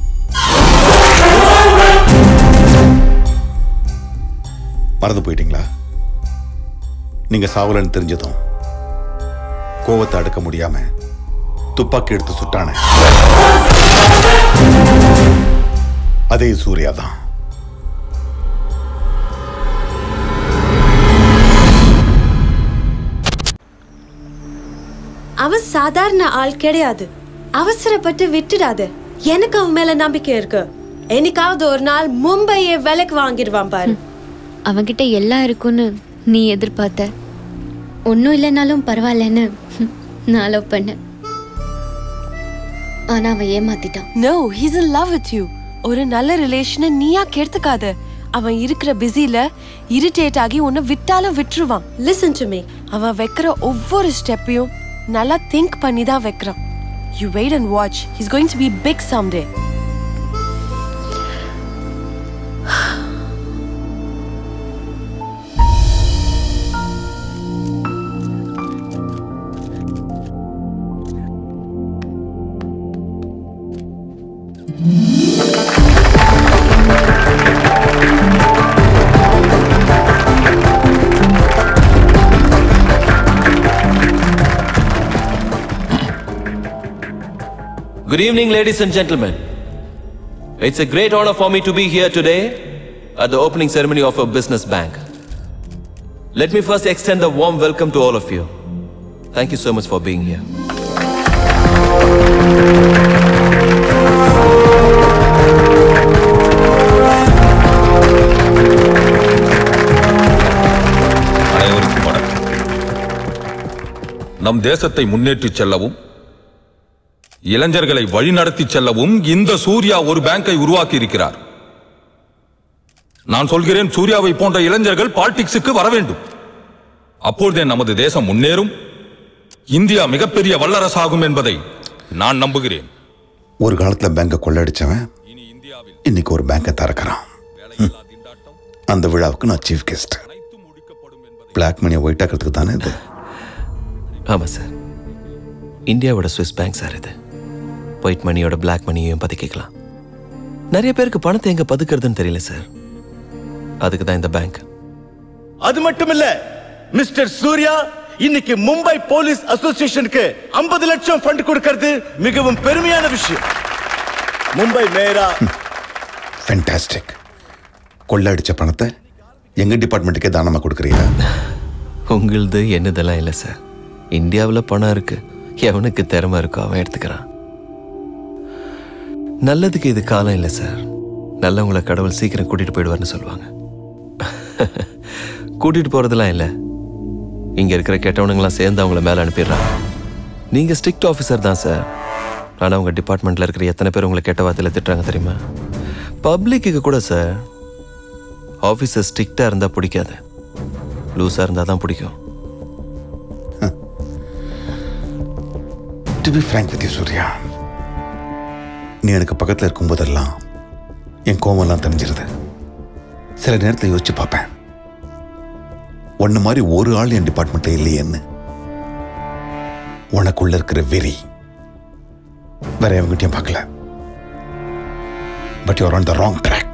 மறந்து போயிட்டீங்களா நீங்க சாவலன்னு தெரிஞ்சதும் கோவத்தை அடக்க முடியாம துப்பாக்கி எடுத்து சுட்டானே அதே சூர்யா தான் அவன் சாதாரண ஆள் கிடையாது அவசரப்பட்டு விட்டுடாத எனக்கு அவன் மேல நம்பிக்கை இருக்கு என்னைக்காவது ஒரு நாள் மும்பையை விலைக்கு வாங்கிடுவான் பாரு அவன்கிட்ட எல்லாம் இருக்குன்னு நீ எதிர்பார்த்த ஒன்றும் இல்லைனாலும் பரவாயில்லன்னு நான் லவ் பண்ணேன் ஆனா அவன் ஏமாத்திட்டான் no he's in love with you ஒரு நல்ல ரிலேஷனை நீயா கெடுத்துக்காத அவன் இருக்கிற பிஸில இரிட்டேட் ஆகி உன்னை விட்டாலும் விட்டுருவான் லிசன் டு மீ அவன் வைக்கிற ஒவ்வொரு ஸ்டெப்பையும் நல்லா திங்க் பண்ணி தான் வைக்கிறான் you wait and watch he's going to be big someday Good evening, ladies and gentlemen. It's a great honor for me to be here today at the opening ceremony of a business bank. Let me first extend a warm welcome to all of you. Thank you so much for being here. அனைவருக்கும் வணக்கம் நம் தேசத்தை முன்னேற்றிச் செல்லவும் இளைஞர்களை வழிநடத்தி செல்லவும் இந்த சூர்யா ஒரு பேங்கை உருவாக்கி இருக்கிறார் நான் சொல்கிறேன் சூர்யாவை போன்ற இளைஞர்கள் பாலிடிக்ஸுக்கு வர வேண்டும் அப்பொழுதே நமது தேசம் முன்னேறும் இந்தியா மிகப்பெரிய வல்லரசாகும் என்பதை நான் நம்புகிறேன் ஒரு காலத்துல பேங்கை கொள்ளடிச்சவன் இன்னைக்கு ஒரு பேங்கை திறக்கிறான் ஹம். அந்த விழாவுக்கு நான் சீஃப் கெஸ்ட் பிளாக் மணியை ஒயிட் ஆக்கிறதுக்கு தானே இது ஆமாம் சார் இந்தியாவோட ஸ்விஸ் பேங்க் சார் இது ஒயிட் மணியோட பிளாக் மணியையும் பதுக்கிக்கலாம் நிறைய பேருக்கு பணத்தை எங்க பதுக்கிறதுன்னு தெரியல சார் அதுக்கு தான் இந்த பேங்க் அது மட்டும் இல்ல மிஸ்டர் சூர்யா இன்னைக்கு மும்பை போலீஸ் அசோசியேஷனுக்கு 50 லட்சம் ஃபண்ட் கொடுக்கிறது மிகவும் பெருமையான விஷயம் மும்பை மேயரா ஃபென்டாஸ்டிக் கொள்ளடிச்ச பணத்தை எங்க டிபார்ட்மெண்ட்டுக்கே தானமா கொடுக்குறியா உங்களுது என்னதெல்லாம் இல்லை சார் இந்தியாவில் பணம் இருக்கு எவனுக்கு திறமை இருக்கோ அவன் எடுத்துக்கிறான் நல்லதுக்கு இது காலம் இல்லை சார் நல்லவங்களை கடவுள் சீக்கிரம் கூட்டிட்டு போயிடுவார்னு சொல்லுவாங்க கூட்டிட்டு போறதெல்லாம் இல்லை இங்க இருக்கிற கெட்டவனுங்களாம் சேர்ந்து அவங்கள மேல அனுப்பிடுறாங்க நீங்க ஸ்ட்ரிக்ட் ஆஃபீஸர் தான் சார் ஆனா உங்க டிபார்ட்மெண்ட்ல இருக்கிற எத்தனை பேர் உங்களை கெட்ட வார்த்தையில திட்டுறாங்க தெரியுமா பப்ளிக்கு கூட சார் ஆஃபீஸர் ஸ்ட்ரிக்டா இருந்தா பிடிக்காது லூஸா இருந்தா தான் பிடிக்கும் to be frank with you Surya நீ எனக்கு பக்கத்தில் இருக்கும்போதெல்லாம் என் கோவம்லாம் தெரிஞ்சிருது சில நேரத்தில் யோசிச்சு பார்ப்பேன் உன்ன மாதிரி ஒரு ஆள் என் டிபார்ட்மெண்ட்டில் இல்லையேன்னு உனக்குள்ள இருக்கிற வெறி வேற எவங்கிட்டையும் பார்க்கல but you're on the wrong track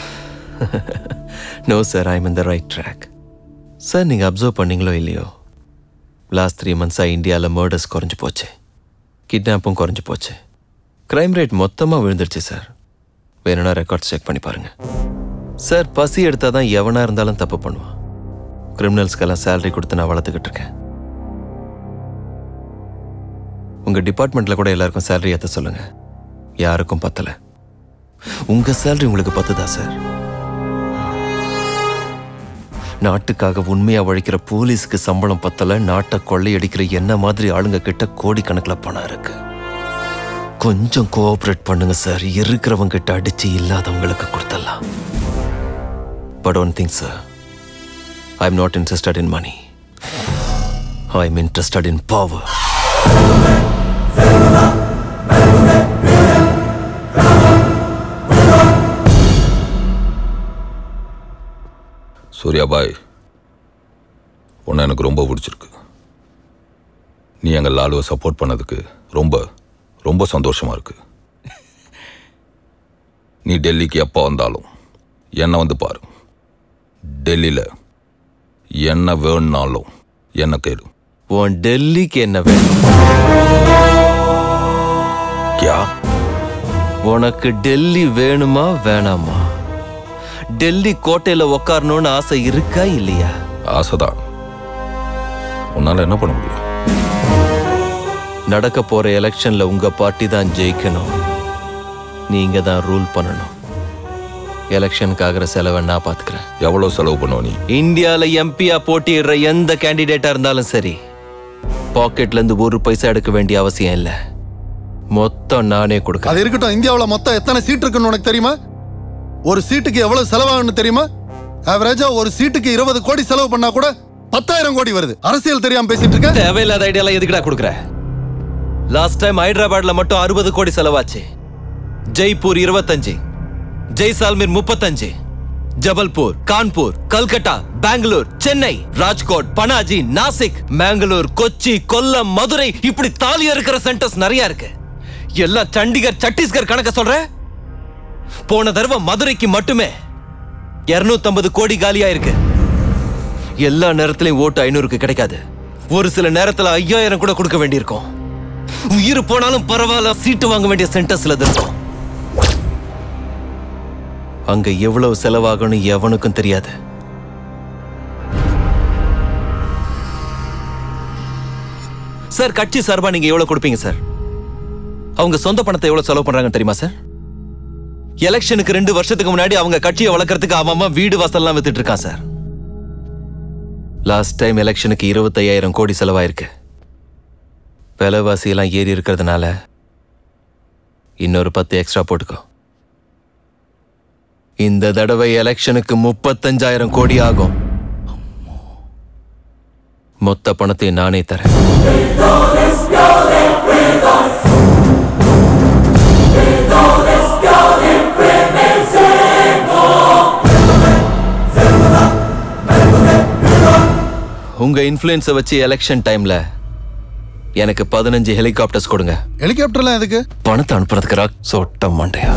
no sir I இந்த ரைட் ட்ராக் சார் நீங்கள் அப்சர்வ் பண்ணீங்களோ இல்லையோ லாஸ்ட் த்ரீ மந்த்ஸாக இந்தியாவில் மர்டர்ஸ் குறைஞ்சு போச்சு கிட்னாப்பும் குறைஞ்சு போச்சு க்ரைம் ரேட் மொத்தமாக விழுந்துருச்சு சார் வேணும்னா ரெக்கார்ட்ஸ் செக் பண்ணி பாருங்க சார் பசி எடுத்தால் தான் எவனாக இருந்தாலும் தப்பு பண்ணுவான் கிரிமினல்ஸ்க்கெல்லாம் சேலரி கொடுத்து நான் வளர்த்துக்கிட்டு இருக்கேன் உங்கள் டிபார்ட்மெண்ட்டில் கூட எல்லாருக்கும் சேலரி ஏற்ற சொல்லுங்க யாருக்கும் பத்தலை உங்கள் சேலரி உங்களுக்கு பத்துதா சார் நாட்டுக்காக உண்மையா உழைக்கிற போலீஸ்க்கு சம்பளம் பத்தல நாட்டை கொள்ளையடிக்கிற என்ன மாதிரி ஆளுங்க கிட்ட கோடிக்கணக்கில் பணம் இருக்கு கொஞ்சம் கோஆபரேட் பண்ணுங்க சார் இருக்கிறவங்க கிட்ட அடிச்சு இல்லாதவங்களுக்கு கொடுத்துடலாம் but one thing sir I am not interested in money I am interested in power சூர்யாபாய் உன்னை எனக்கு ரொம்ப பிடிச்சிருக்கு நீ எங்கள் லாலுவை சப்போர்ட் பண்ணதுக்கு ரொம்ப ரொம்ப சந்தோஷமா இருக்கு நீ டெல்லிக்கு எப்போ வந்தாலும் என்னை வந்து பாரு டெல்லியில் என்ன வேணும்னாலும் என்ன கேளு உன் டெல்லிக்கு என்ன வேணும் கியா உனக்கு டெல்லி வேணுமா வேணாமா டெல்லி கோட்டையில உக்காரணும்னு ஆசை இருக்கா இல்லையா ஆசைதான் உன்னால என்ன பண்ண முடியும் நடக்க போற எலெக்ஷன்ல உங்க பார்ட்டி தான் ஜெயிக்கணும் நீங்க தான் ரூல் பண்ணணும் எலெக்ஷனுக்கு ஆகிற செலவை நான் பாத்துக்கிறேன் எவ்வளவு செலவு பண்ணுவ நீ இந்தியால எம்பியா போட்டியிடுற எந்த கேண்டிடேட்டா இருந்தாலும் சரி பாக்கெட்ல இருந்து ஒரு பைசா எடுக்க வேண்டிய அவசியம் இல்ல மொத்தம் நானே கொடுக்க அது இருக்கட்டும் இந்தியாவுல மொத்தம் எத்தனை சீட் இருக்குன்னு உனக்கு தெரியுமா ஒரு சீட்டுக்கு எவ்வளவு செலவாகும்னு தெரியுமா ஆவரேஜா ஒரு சீட்டுக்கு இருபது கோடி செலவு பண்ணா கூட பத்தாயிரம் கோடி வருது அரசியல் தெரியாம பேசிட்டு இருக்க தேவையில்லாத ஐடியாலாம் எதுக்குடா கொடுக்குற லாஸ்ட் டைம் ஹைதராபாத்ல மட்டும் அறுபது கோடி செலவாச்சு ஜெய்ப்பூர் இருபத்தஞ்சு ஜெய்சால்மீர் முப்பத்தஞ்சு ஜபல்பூர் கான்பூர் கல்கட்டா பெங்களூர் சென்னை ராஜ்கோட் பனாஜி நாசிக் மேங்களூர் கொச்சி கொல்லம் மதுரை இப்படி தாலியா இருக்கிற சென்டர்ஸ் நிறைய இருக்கு எல்லாம் சண்டிகர் சத்தீஸ்கர் கணக்க சொல்ற போன தடவை மதுரைக்கு மட்டுமே 250 கோடி காலியா இருக்கு எல்லா நேரத்திலையும் ஓட்டு ஐநூறுக்கு கிடைக்காது ஒரு சில நேரத்துல ஐயாயிரம் கூட கொடுக்க வேண்டியிருக்கும் உயிர் போனாலும் பரவாயில்ல சீட்டு வாங்க வேண்டிய சென்டர்ஸ்ல இருக்கும் அங்க எவ்வளவு செலவாகணும் எவனுக்கும் தெரியாது சார் கட்சி சார்பா நீங்க எவ்வளவு கொடுப்பீங்க சார் அவங்க சொந்த பணத்தை எவ்வளவு செலவு பண்றாங்க தெரியுமா சார் எலெக்ஷனுக்கு ரெண்டு வருஷத்துக்கு முன்னாடி அவங்க கட்சியை வளர்க்கறதுக்கு அவன் அவன் வீடு வாசல்லாம் வித்துட்டு இருக்கான் சார் லாஸ்ட் டைம் எலெக்ஷனுக்கு இருபத்தையாயிரம் கோடி செலவாயிருக்கு விலைவாசி எல்லாம் ஏறி இருக்கிறதுனால இன்னொரு பத்து எக்ஸ்ட்ரா போட்டுக்கோ இந்த தடவை எலெக்ஷனுக்கு முப்பத்தஞ்சாயிரம் கோடி ஆகும் மொத்த பணத்தை நானே தரேன் உங்க இன்ஃப்ளூயன்ஸை வச்சு எலெக்ஷன் டைம்ல எனக்கு பதினஞ்சு ஹெலிகாப்டர்ஸ் கொடுங்க ஹெலிகாப்டர்லாம் எதுக்கு பணத்தை அனுப்புறதுக்கு ராக் சொட்ட மாண்டையா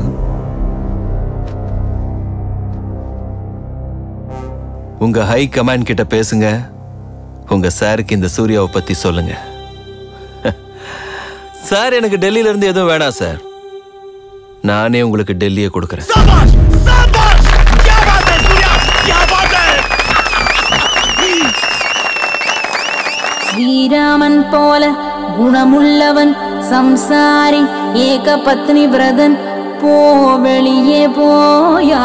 உங்க ஹை கமாண்ட் கிட்ட பேசுங்க உங்க சாருக்கு இந்த சூர்யாவை பத்தி சொல்லுங்க சார் எனக்கு டெல்லியில இருந்து எதுவும் வேணாம் சார் நானே உங்களுக்கு டெல்லியை கொடுக்குறேன் ஸ்ரீராமன் போல குணமுள்ளவன் சம்சாரி ஏக பத்னி விரதன் போ வெளியே போயா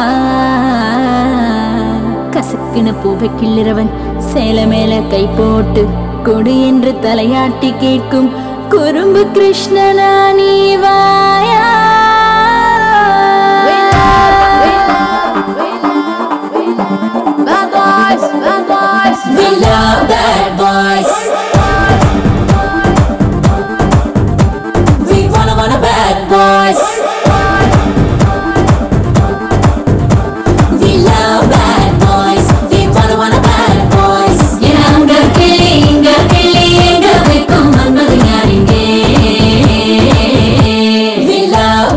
கசக்குன பூவை கிள்ளுறவன் சேல மேல கை போட்டு கொடு என்று தலையாட்டி கேட்கும் குறும்பு கிருஷ்ணனா நீ வாயா Bad boys, bad boys, we love bad boys. We wanna wanna bad boys. We love bad boys. We wanna wanna bad boys. எங்க கிளி எங்க கிளி எங்க வைக்கும் மன்மது யாரிங்கே We love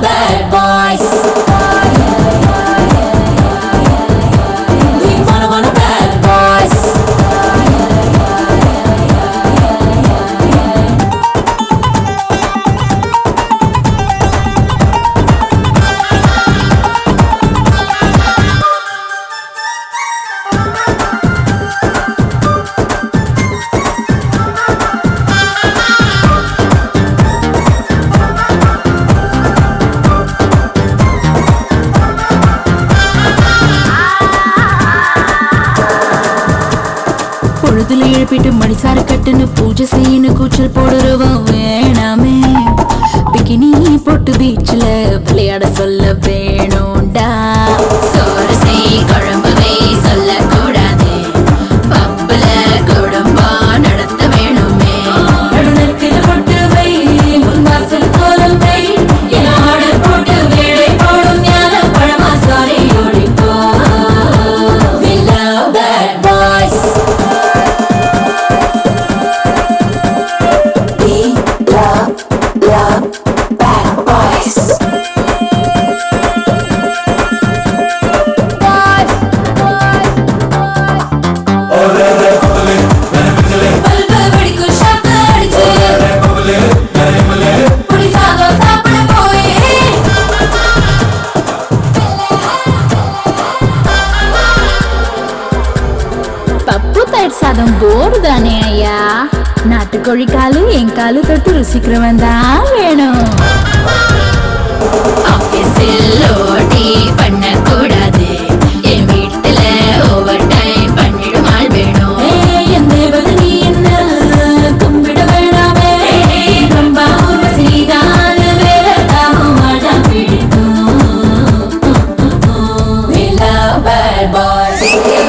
தூக்கத்துல எழுப்பிட்டு மணிசார கட்டுன்னு பூஜை செய்யணும் கூச்சல் போடுறவன் வேணாமே பிகினி போட்டு பீச்ல விளையாட சொல்ல வேணும்டா சோறு செய் குழம்பு வை சொல்லக்கூடாது பப்புல குடும்பம் நடத்த வேணுமே நடுநெத்தில பொட்டு வை முன் வாசல் கோலம் வை என ஆர்டர் போட்டு வேலை போடும் ஞான பழமா சாரி ஓடிப்போ We love bad boys We love, love bad boys bulb வெடிக்கும் ஷாக்கு அடிச்சு புடி சாதம் சாப்பிட போய் பப்பு தயிர் சாதம் போர் தானே ஐயா நாட்டுக்கோழி காலு என் காலு தொட்டு ருசிக்கிறவன் தான் வேணும் ஆபீஸில் ஓட்டி பண்ணக்கூடாது என் வீட்டுல ஓவர் டைம் பண்ணிடும் ஆள் வேணும் என் தேவதை நீ என்ன கும்பிட வேணாமே ரொம்ப ஊர்வசிதான் வேற தாமும் மழை பிடிக்கும் We love bad boys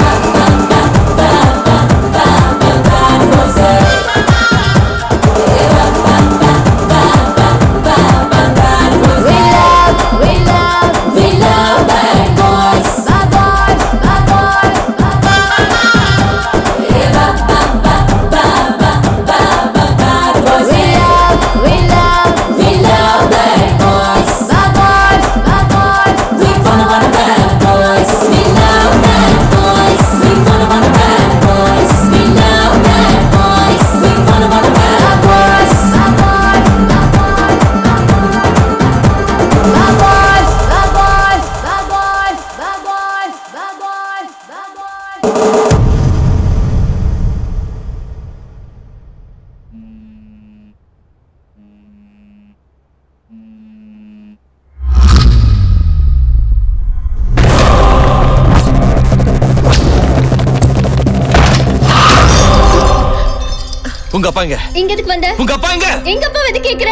உங்க அப்பா எங்க இங்க எதுக்கு வந்த உங்க அப்பா எங்க எங்க அப்பா எது கேக்குற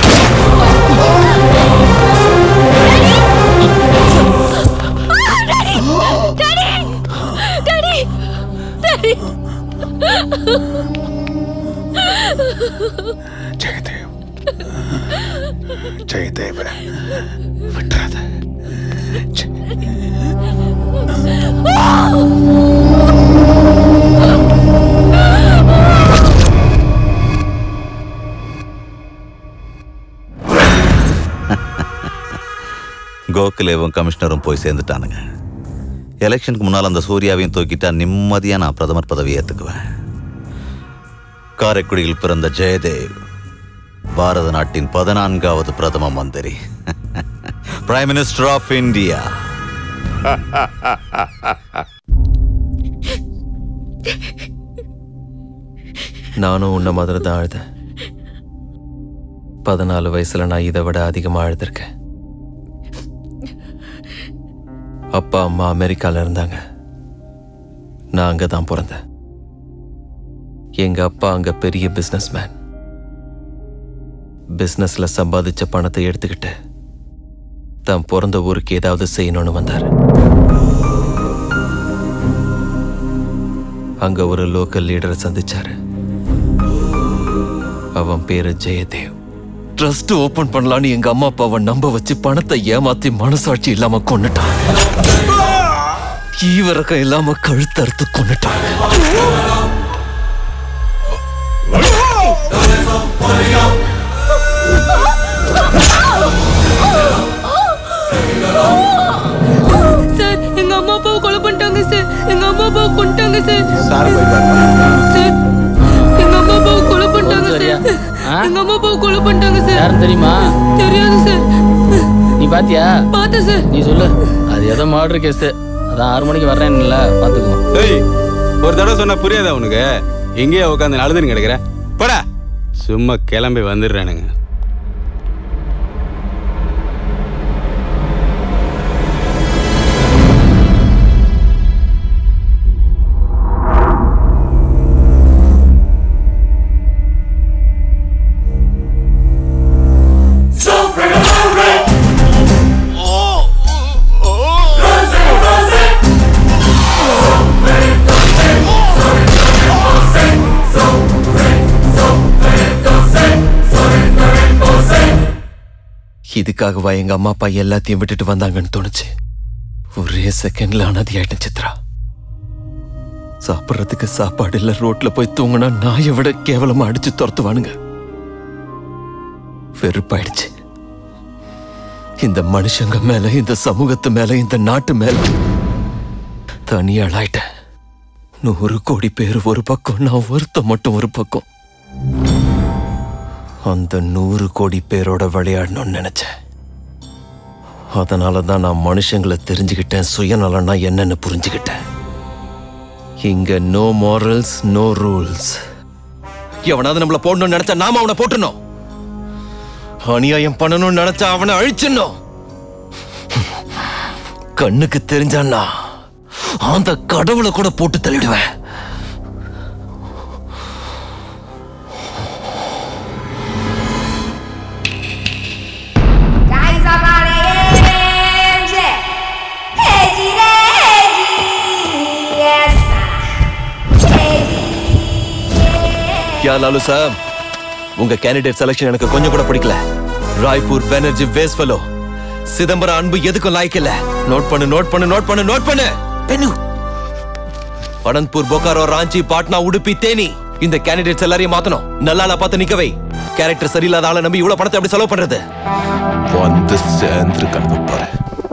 டாடி டாடி டாடி ஜெயதேவ் ஜெயதேவ விட்டுறாத கோகுலேவும் கமிஷனரும் போய் சேர்ந்துட்டானுங்க எலெக்ஷனுக்கு முன்னால் அந்த சூர்யாவையும் தூக்கிட்டா நிம்மதியா நான் பிரதமர் பதவியை ஏத்துக்குவேன் காரைக்குடியில் பிறந்த ஜெயதேவ் பாரத நாட்டின் பதினான்காவது பிரதம மந்திரி பிரைம் மினிஸ்டர் ஆஃப் இந்தியா நானும் உன்ன மாதிரி தான் அழுதேன் பதினாலு வயசுல நான் இதை விட அதிகமா அழுதுருக்கேன் அப்பா அம்மா அமெரிக்கால இருந்தாங்க நான் அங்க தான் பிறந்தேன் எங்க அப்பா அங்க பெரிய பிசினஸ் மேன் பிசினஸ்ல சம்பாதிச்ச பணத்தை எடுத்துக்கிட்டு தான் பிறந்த ஊருக்கு ஏதாவது செய்யணும்னு வந்தார் அங்க ஒரு லோக்கல் லீடரை சந்திச்சாரு அவன் பேரு ஜெயதேவ் ட்ரஸ்ட் ஓபன் பண்ணலான்னு எங்க அம்மா அப்பாவை நம்ப வச்சு பணத்தை ஏமாத்தி மனசாட்சி இல்லாம கொன்னுட்டான் ஈவரக்கம் இல்லாம கழுத்தறுத்து கொன்னுட்டான் சார் எங்க அம்மா அப்பாவை கொலை பண்ணிட்டாங்க சார் எங்க அம்மா அப்பாவை கொண்டுட்டாங்க சார் சார் போய் பாருங்க சார் எங்க அம்மா அப்பாவை கொலை பண்ணிட்டாங்க சார் எங்க அம்மா அப்பாவை கொலை பண்ணிட்டாங்க சார் யாருன்னு தெரியுமா தெரியாது சார் நீ பாத்தியா பார்த்தேன் சார் நீ சொல்லு அது ஏதோ மர்டர் கேஸ் அதான் ஆறு மணிக்கு வர்றேன்ல பாத்துக்குவோம் ஏய் ஒரு தடவை சொன்னா புரியாதா உனக்கு எங்கேயோ உட்காந்து அழுதுன்னு கிடக்குற போடா சும்மா கிளம்பி வந்துடுறானுங்க இதுக்காகவா எங்க அம்மா அப்பா எல்லாத்தையும் விட்டுட்டு வந்தாங்கன்னு தோணுச்சு ஒரே செகண்ட்ல அனாதி ஆயிட்டேன் சித்ரா சாப்பிட்றதுக்கு சாப்பாடு இல்ல ரோட்ல போய் தூங்கினா நாயை விட கேவலமா அடிச்சு துரத்துவானுங்க வெறுப்பாயிடுச்சு இந்த மனுஷங்க மேல இந்த சமூகத்து மேல இந்த நாட்டு மேல தனியாளாயிட்டேன் நூறு கோடி பேர் ஒரு பக்கம் நான் ஒருத்த மட்டும் ஒரு பக்கம் அந்த நூறு கோடி பேரோட விளையாடணும்னு நினைச்சேன் அதனால தான் நான் மனுஷங்களை தெரிஞ்சுக்கிட்டேன் சுயநலம்னா என்னன்னு புரிஞ்சுக்கிட்டேன் இங்க நோ மாரல்ஸ் நோ ரூல்ஸ் எவனாவது நம்மள போடணும்னு நினைச்சா நாம அவனை போட்டுனோம் அநியாயம் பண்ணணும்னு நினைச்சா அவனை அழிச்சிடணும் கண்ணுக்கு தெரிஞ்சான்னா அந்த கடவுளை கூட போட்டு தள்ளிடுவேன் யா லாலு சார் உங்க கேண்டிடேட் செலக்ஷன் எனக்கு கொஞ்சம் கூட பிடிக்கல ராய்ப்பூர் பானர்ஜி வேஸ் ஃபெலோ சிதம்பரம் அன்பு எதுக்கும் லாய்க்கு இல்ல நோட் பண்ணு நோட் பண்ணு நோட் பண்ணு நோட் பண்ணு பெண்ணு அனந்த்பூர் பொக்காரோ ராஞ்சி பாட்னா உடுப்பி தேனி இந்த கேண்டிடேட்ஸ் எல்லாரையும் மாத்தணும் நல்லால பார்த்து நிக்க வை கேரக்டர் சரியில்லாத ஆளை நம்பி இவ்வளவு பணத்தை எப்படி செலவு பண்றது வந்து சேர்ந்து கணக்கு பாரு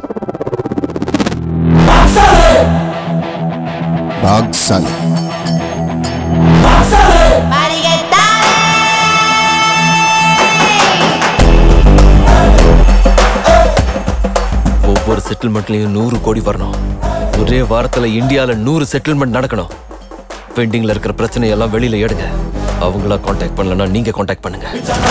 பாக்ஸாலி ஒவ்வொரு செட்டில்மெண்ட்லயும் நூறு கோடி வரணும் ஒரே வாரத்துல இந்தியால நூறு செட்டில்மெண்ட் நடக்கணும் பெண்டிங்ல இருக்கிற பிரச்சனை எல்லாம் வெளியில எடுங்க அவங்களா காண்டாக்ட் பண்ணலன்னா நீங்க காண்டாக்ட் பண்ணுங்க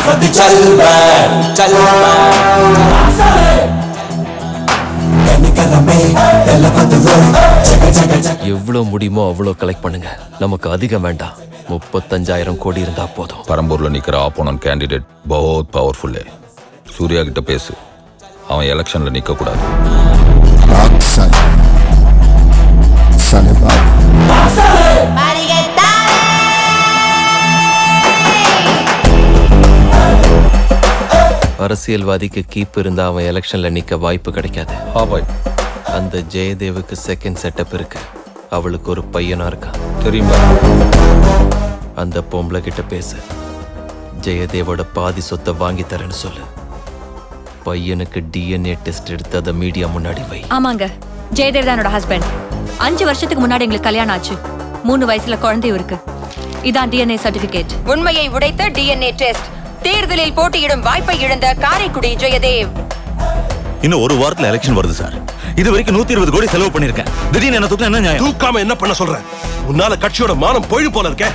எவ்வளவு முடியுமோ அவ்வளவு கலெக்ட் பண்ணுங்க நமக்கு அதிகம் வேண்டாம் முப்பத்தஞ்சாயிரம் கோடி இருந்தா போதும் பரம்பூர்ல நிக்கிற ஆப்போனன்ட் கேண்டிடேட் பஹுத் பவர்ஃபுல்லே சூர்யா கிட்ட பேசு அவன் எலெக்ஷன்ல நிக்க கூடாது பாக்ஸாலி சாலே பாக் அரசியல்வாதிக்கு கீப் இருந்தா அவன் எலெக்ஷன்ல நிக்க வாய்ப்பு கிடைக்காது அந்த ஜெயதேவுக்கு செகண்ட் செட்டப் இருக்கு அவளுக்கு ஒரு பையனா இருக்கான் தெரியுமா அந்த பொம்பளை கிட்ட பேசு ஜெயதேவோட பாதி சொத்தை வாங்கி தரேன்னு சொல்லு பையனுக்கு டிஎன்ஏ டெஸ்ட் எடுத்து அதை மீடியா முன்னாடி வை ஆமாங்க ஜெயதேவ் தான் என்னோட ஹஸ்பண்ட் அஞ்சு வருஷத்துக்கு முன்னாடி எங்களுக்கு கல்யாணம் ஆச்சு மூணு வயசுல குழந்தையும் இருக்கு இதான் டிஎன்ஏ சர்டிபிகேட் உண்மையை உடைத்த டிஎன்ஏ டெஸ்ட் தேர்தலில் போட்டியிடும் வாய்ப்பை இழந்த காரைக்குடி ஜெயதேவ் இன்னும் ஒரு வாரத்துல எலெக்ஷன் வருது சார் இது வரைக்கும் நூத்தி இருபது கோடி செலவு பண்ணிருக்கேன் திடீர்னு என்ன தூக்கம் என்ன நியாயம் தூக்காம என்ன பண்ண சொல்ற உன்னால கட்சியோட மானம் போயிடு போல இருக்க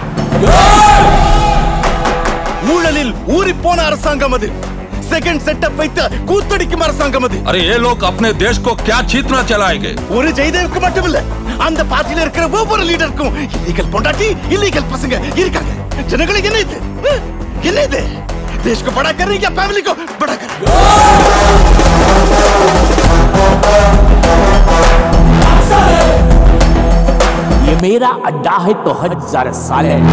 ஊழலில் ஊறி போன அரசாங்கம் அது செகண்ட் செட்டப் வைத்து கூத்தடிக்கும் அரசாங்கம் அது अरे ये लोग अपने देश को क्या चीतना चलाएंगे ஒரு ஜெயதேவுக்கு மட்டும் இல்ல அந்த பார்ட்டில இருக்கிற ஒவ்வொரு லீடருக்கும் இல்லீகல் பொண்டாட்டி இல்லீகல் பசங்க இருக்காங்க ஜனங்களுக்கு என்ன இது ஹம்? என்ன இது देश को बड़ा कर रही क्या फैमिली को बड़ा कर रही? ये मेरा अड्डा है तो हजार साल है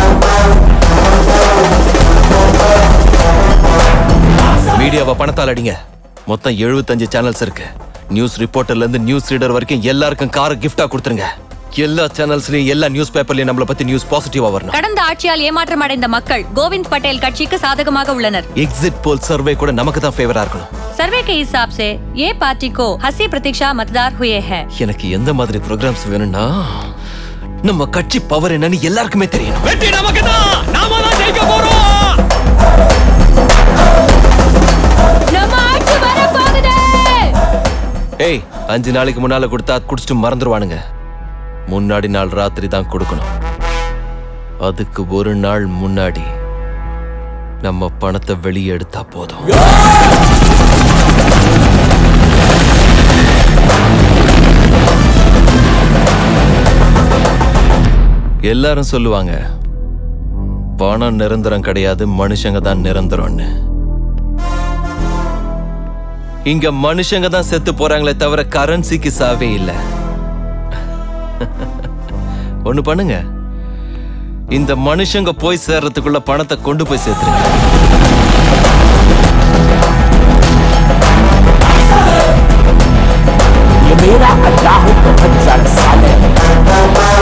மீடியாவை பணத்தால் அடிங்க மொத்தம் எழுபத்தஞ்சு சேனல்ஸ் இருக்கு நியூஸ் ரிப்போர்ட்டர்ல இருந்து நியூஸ் ரீடர் வரைக்கும் எல்லாருக்கும் காரை கிஃப்டா கொடுத்துருங்க எல்லா சேனல்ஸ்லயும் எல்லா நியூஸ் பேப்பர்லயும் நம்மள பத்தி நியூஸ் பாசிட்டிவா வரணும் கடந்த ஆட்சியால் ஏமாற்றம் அடைந்த மக்கள் கோவிந்த் பட்டேல் கட்சிக்கு சாதகமாக உள்ளனர் எக்ஸிட் போல் சர்வே கூட நமக்கு தான் ஃபேவரா இருக்கணும் सर्वे के हिसाब से ये पार्टी को हंसी प्रतीक्षा मतदार हुए हैं எனக்கு எந்த மாதிரி ப்ரோக்ராம்ஸ் வேணும்னா நம்ம கட்சி பவர் என்னன்னு எல்லாருக்குமே தெரியணும் வெற்றி நமக்கு தான் நாம தான் ஜெயிக்க போறோம் நம்ம ஆட்சி வர போகுது ஏய் அஞ்சு நாளைக்கு முன்னால கொடுத்தா குடிச்சிட்டு மறந்துடுவானுங்க முன்னாடி நாள் ராத்திரி தான் கொடுக்கணும் அதுக்கு ஒரு நாள் முன்னாடி நம்ம பணத்தை வெளியே எடுத்தா போதும் எல்லாரும் சொல்லுவாங்க பணம் நிரந்தரம் கிடையாது மனுஷங்க தான் நிரந்தரம்னு இங்க மனுஷங்க தான் செத்து போறாங்களே தவிர கரன்சிக்கு சாவே இல்ல ஒண்ணு பண்ணுங்க இந்த மனுஷங்க போய் சேர்றதுக்குள்ள பணத்தை கொண்டு போய் சேர்த்துருங்க मेरा अड्डा है तो हजार साले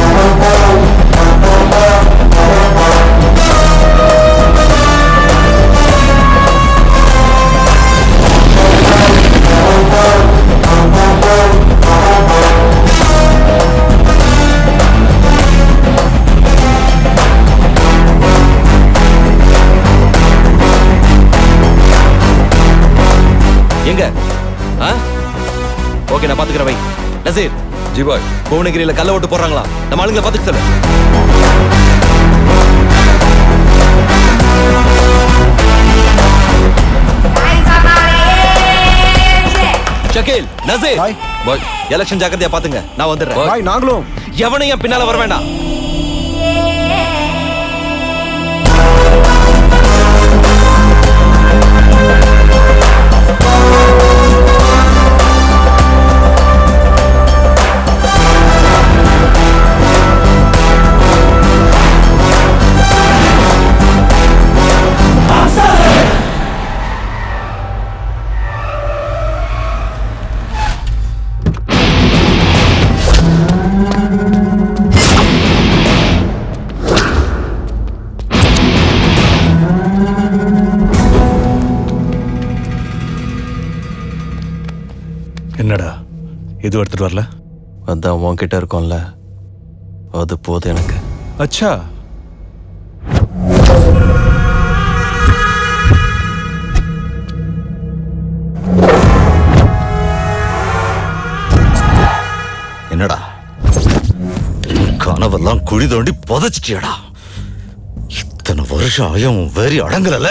எங்க ஆ ஓகே நான் பாத்துக்கிறேன் வை நசீர் ஜி பாய் புவனகிரியில கல்ல ஓட்டு போடுறாங்களா நம்ம ஆளுங்களை பாத்துக்க சொல்லு ஷக்கீல் நசீர் பாய் எலெக்ஷன் ஜாக்கிரதையா பாத்துங்க நான் வந்துடுறேன் பாய், நாங்களும் எவனையும் என் பின்னால வர வேண்டாம் என்னடா எதுவும் எடுத்துட்டு வரல அதான் உன்கிட்ட இருக்கோம்ல அது போதும் எனக்கு அச்சா என்னடா உன் கனவெல்லாம் குழி தோண்டி புதைச்சிட்டியடா இத்தனை வருஷம் ஆயும் உன் வெறி அடங்கலல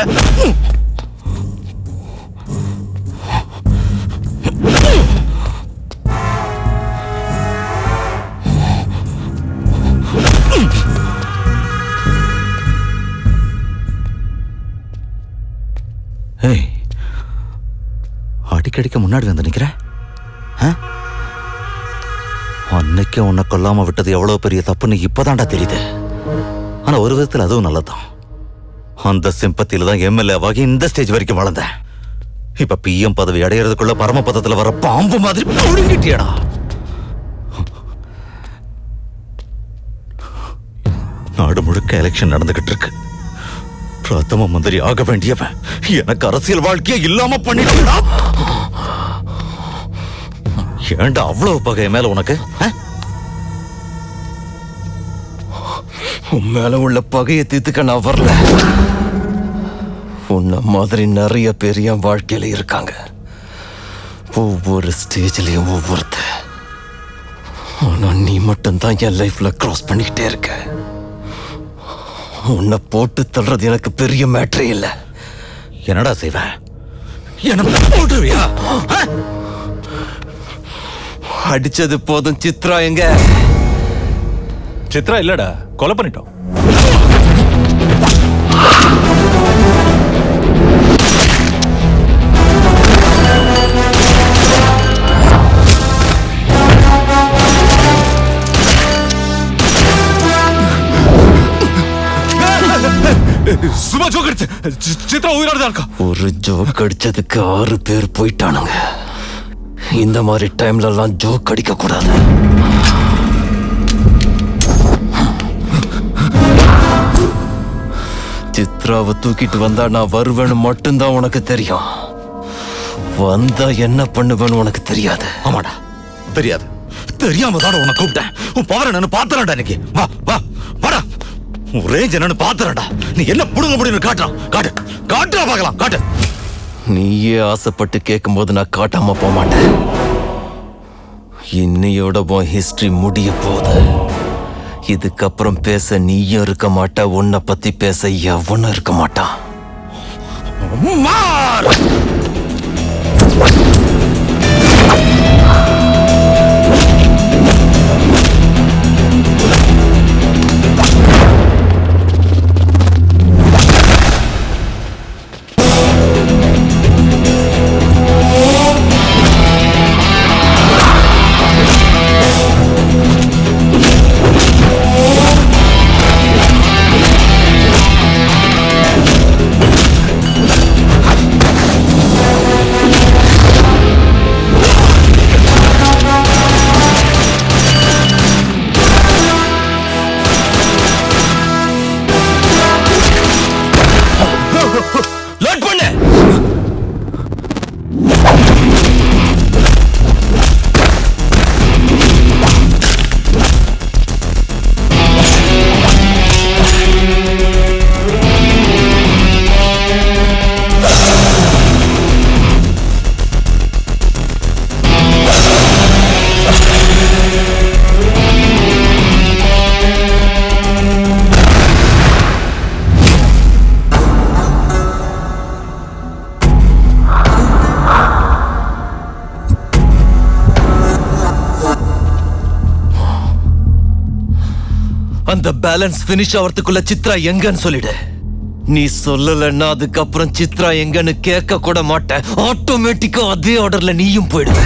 ஏய் அடிக்கடிக்க முன்னாடி வந்து நிக்கிற ஆ? அன்னைக்கு உன்னை கொல்லாம விட்டது எவ்வளவு பெரிய தப்புன்னு இப்பதான்டா தெரியுது ஆனா ஒரு விதத்துல அதுவும் நல்லதுதான் அந்த சிம்பத்தியில தான் எம்எல்ஏவாகி இந்த ஸ்டேஜ் வரைக்கும் வளர்ந்தேன் இப்ப பிஎம் பதவி அடையறதுக்குள்ள பரமபதத்துல வர பாம்பு மாதிரி புடுங்கிட்டியடா நாடு முழுக்க எலெக்ஷன் நடந்துகிட்டு இருக்கு பிரதம மந்திரி ஆக வேண்டியவன் எனக்கு அரசியல் வாழ்க்கையே இல்லாம பண்ணிட்டா ஏன்டா அவ்வளவு பகை என் மேல உனக்கு ஆ? உன் மேல உள்ள பகையை தீர்த்துக்க நான் வரல உன்ன மாதிரி நிறைய பேர் என் வாழ்க்கையில இருக்காங்க ஒவ்வொரு ஸ்டேஜ்லயும் ஒவ்வொருத்த ஆனா நீ மட்டும்தான் என் லைஃப்ல கிராஸ் பண்ணிக்கிட்டே இருக்க உன்னை போட்டு தள்ளுறது எனக்கு பெரிய மேட்ரே இல்லை என்னடா செய்வ என்ன போட்டுருவியா ஆ? அடிச்சது போதும் சித்ரா எங்க சித்ரா இல்லடா கொலை பண்ணிட்டோம் சும்மா ஜோக் அடிச்சு சித்ரா உயிரோட தான் இருக்கா ஒரு ஜோக் அடிச்சதுக்கு ஆறு பேர் போயிட்டானுங்க இந்த மாதிரி டைம்ல எல்லாம் ஜோக் அடிக்க கூடாது சித்ராவை தூக்கிட்டு வந்தா நான் வருவேன்னு மட்டும்தான் உனக்கு தெரியும் வந்தா என்ன பண்ணுவேன்னு உனக்கு தெரியாது ஆமாடா தெரியாது தெரியாம தான் உன்னை கூப்பிட்டேன் உன் பவர் என்னன்னு பாத்துறேன்டா இன்னைக்கு வா வா வாடா உன் ரேஞ்ச் என்னன்னு பாத்துறேன்டா நீ என்ன புடுங்க முடியும்னு காட்டுறான் காட்டு காட்டுறா பார்க்கலாம் காட்டு நீயே ஆசைப்பட்டு கேட்கும்போது நான் காட்டாம போக மாட்டேன் இன்னையோட உன் ஹிஸ்டரி முடிய போகுது இதுக்கப்புறம் பேச நீயும் இருக்க மாட்ட உன்னை பத்தி பேச எவனும் இருக்க மாட்டான் மார் ஆ அந்த பேலன்ஸ் ஃபினிஷ் ஆகிறதுக்குள்ள சித்ரா எங்கன்னு சொல்லிடு நீ சொல்லலைன்னா அதுக்கப்புறம் சித்ரா எங்கன்னு கேட்க கூட மாட்டேன் ஆட்டோமேட்டிக்கா அதே ஆர்டர்ல நீயும் போயிடுவ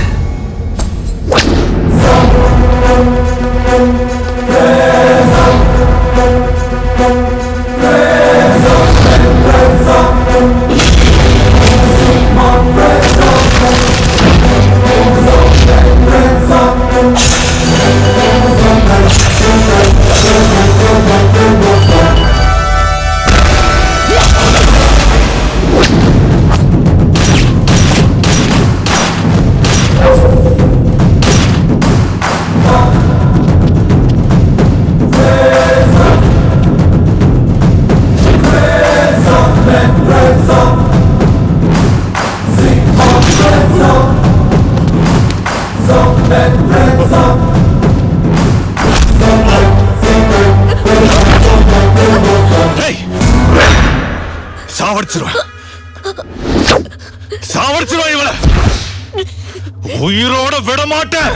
சாவடிச்சிருவேன் சாவடிச்சிருவேன் இவள உயிரோட விட மாட்டேன்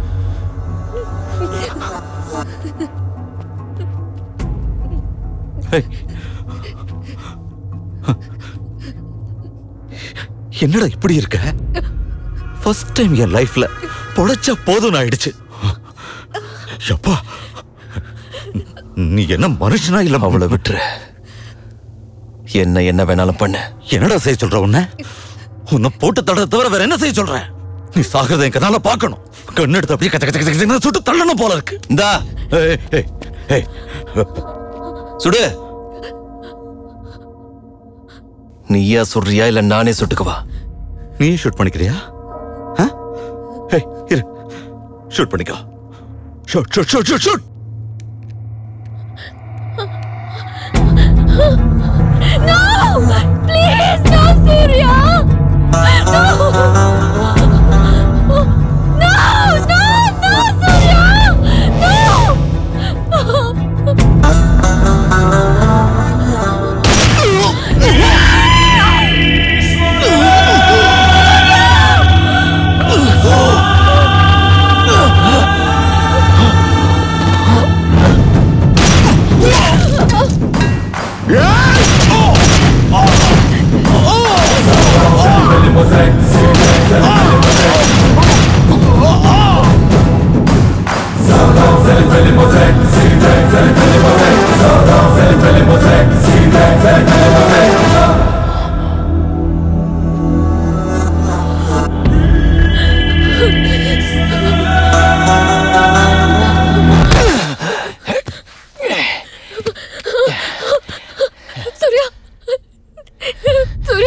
என்னடா இப்படி இருக்க ஃபர்ஸ்ட் டைம் என் லைஃப்ல பொழைச்சா போதும் ஆயிடுச்சு எப்பா நீ என்ன மனுஷனா இல்ல அவளை விட்டுரு என்ன என்ன வேணாலும் பண்ணு என்னடா செய்ய சொல்ற உன்ன உன்னை போட்டு தட தவிர வேற என்ன செய்ய சொல்ற நீ சாகிறத என் கண்ணால பார்க்கணும் கண்ணு எடுத்து அப்படியே கச்ச கச்ச கச்ச கச்சன்னு சுட்டு தள்ளணும் போல இருக்கு இந்தா ஏய், ஏய், ஏய். சுடு நீயா சுடுறியா இல்ல நானே சுட்டுக்கவா நீ ஷூட் பண்ணிக்கிறியா ஆ? ஏய், இரு ஷூட் பண்ணிக்கோ shoot shoot shoot shoot shoot No! Please, no, Surya! No! No, no, no, Surya! Surya Surya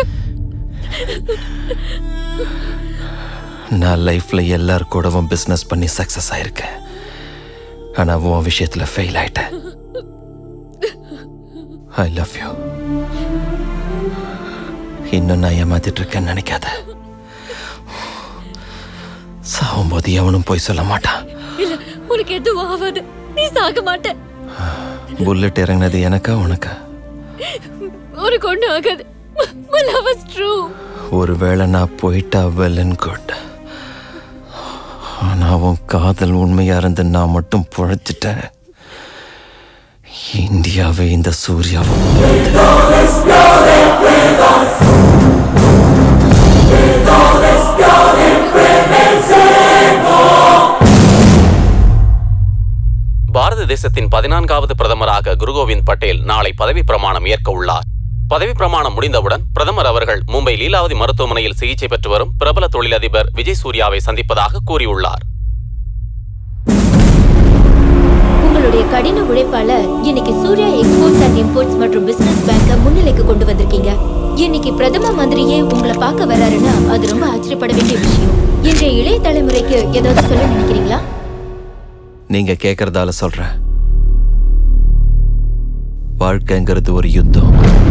நான் லைஃப்ல எல்லார் கூடவும் பிசினஸ் பண்ணி சக்சஸ் ஆயிருக்கேன் ஆனா உன் விஷயத்துல ஃபெயில் ஆயிட்டேன் ஐ லவ் யூ இன்னும் நான் ஏமாத்திட்டு இருக்கேன்னு நினைக்காத சாகும்போது எவனும் போய் சொல்ல மாட்டான் இல்ல உனக்கு எதுவும் ஆகாது நீ சாக மாட்ட புல்லட் இறங்கினது எனக்கா உனக்கா உனக்கு ஒண்ணும் ஆகாது My love is true. ஒருவேளை நான் போயிட்டா வெல் அண்ட் குட் ஆனா உன் காதல் உண்மையா இருந்து நான் மட்டும் பொழைச்சிட்டேன் இந்தியாவை இந்த சூர்யாவை பாரத தேசத்தின் பதினான்காவது பிரதமராக குருகோவிந்த் பட்டேல் நாளை பதவி பிரமாணம் ஏற்க உள்ளார் பதவி பிரமாணம் முடிந்தவுடன் பிரதமர் அவர்கள் மும்பை லீலாவதி மருத்துவமனையில் சிகிச்சை பெற்று வரும் பிரபல தொழிலதிபர் விஜய் சூர்யாவை சந்திப்பதாக கூறியுள்ளார் உங்களுடைய கடின உழைப்பால இன்னைக்கு சூர்யா எக்ஸ்போர்ட்ஸ் அண்ட் இம்போர்ட்ஸ் மற்றும் பிசினஸ் பேங்க முன்னிலைக்கு கொண்டு வந்திருக்கீங்க இன்னைக்கு பிரதம மந்திரியே உங்களை பார்க்க வராருன்னா அது ரொம்ப ஆச்சரியப்பட வேண்டிய விஷயம் இன்றைய இளைய தலைமுறைக்கு ஏதாவது சொல்ல நினைக்கிறீங்களா நீங்க கேக்குறதால சொல்றேன் வாழ்க்கைங்கிறது ஒரு யுத்தம்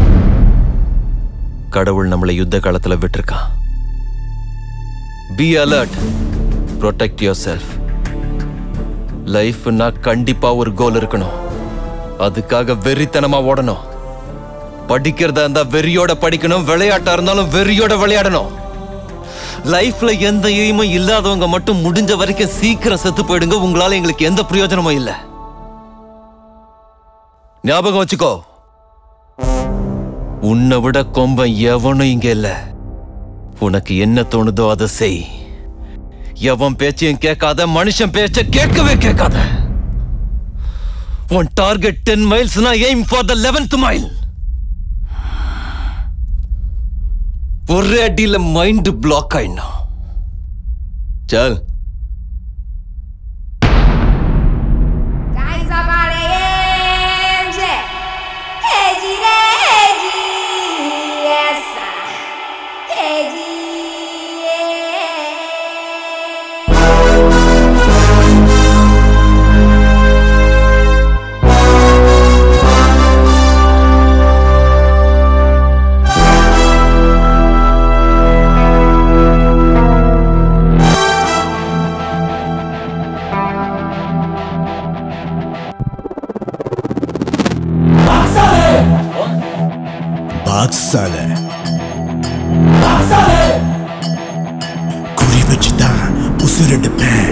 கடவுள் நம்மளை யுத்த காலத்துல விட்டிருக்கான் be alert protect yourself லைஃப்னா கண்டிப்பா ஒரு கோல் இருக்கணும் அதுக்காக வெறித்தனமா ஓடணும் படிக்கிறதா இருந்தா வெறியோட படிக்கணும் விளையாட்டா இருந்தாலும் வெறியோட விளையாடணும் லைஃப்ல எந்த எய்மும் இல்லாதவங்க மட்டும் முடிஞ்ச வரைக்கும் சீக்கிரம் செத்து போயிடுங்க உங்களால எங்களுக்கு எந்த பிரயோஜனமும் இல்ல ஞாபகம் வச்சுக்கோ உன்னை விட கொம்பன் எவனும் இங்க இல்ல உனக்கு என்ன தோணுதோ அதை செய் எவன் பேச்சையும் கேட்காத மனுஷன் பேச்ச கேட்கவே கேட்காத உன் டார்கெட் டென் மைல்ஸ்னா aim for the eleventh mile ஒரே அடியில மைண்ட் பிளாக் ஆயிடணும் சல் பாக்ஸால குறி வச்சுதான் உசுரெடுப்பேன்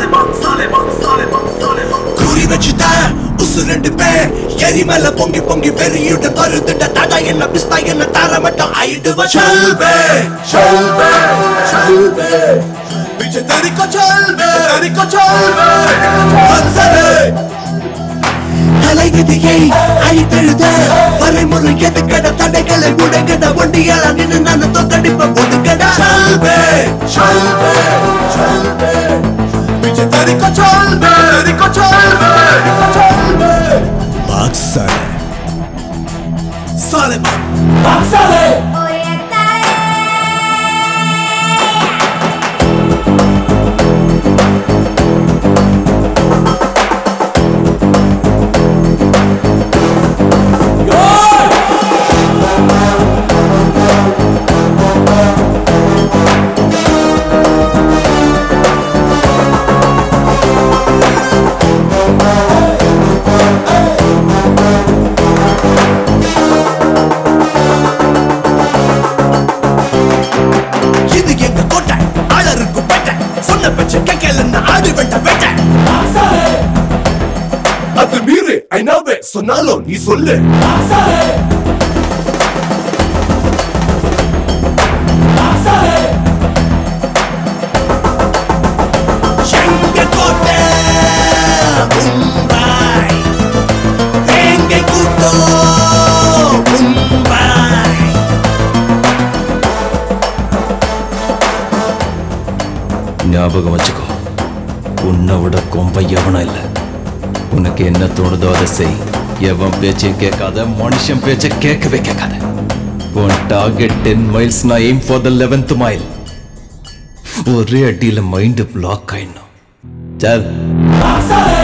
குறி வச்சுதான் உசுரெடுப்பேன் எரிமல பொங்கி பொங்கி வெறியுட பருதுட தடா என்ன பிஸ்தா என்ன தர மட்டும் ஆயிடுவ சொல்வே சொல்வே சொல்வே பிச்சை தரிக்கோ சொல்வே தரிக்கோ சொல்வே பாக்ஸாலே தலைவிதியை அழித்தெழுத வரைமுறை எதுக்கட தடைகளை உடைக்கட ஒண்டியால நின்று நான் தோக்கடிப்ப ஒதுக்கட சொல்வே சொல்வே சொல்வே பிச்சை தரிக்கோ சொல்வே தரிக்கோ சொல்வே சொல்வே பாக்ஸால சாலைமான் பாக்ஸாலே இது எங்க கோட்டை ஆளருக்கு பேட்டை சொன்ன பச்சை கேட்கலன்னு ஆடு வெட்ட வேட்டை அது மீறு ஐநாவே சொன்னாலும் நீ சொல்லு எங்க கோட்டை மும்பை எங்க கூட்டம் மும்பை ஞாபகம் வச்சுக்கோ உன்னை விட கொம்பை எவனும் இல்லை உனக்கு என்ன தோணுதோ அதை செய் எவன் பேச்சையும் கேட்காத மனுஷன் பேச்சை கேட்கவே கேட்காத உன் டார்கெட் டென் மைல்ஸ் நான் aim for the eleventh mile ஒரே அடியில் மைண்டு பிளாக் ஆயிடணும் சல்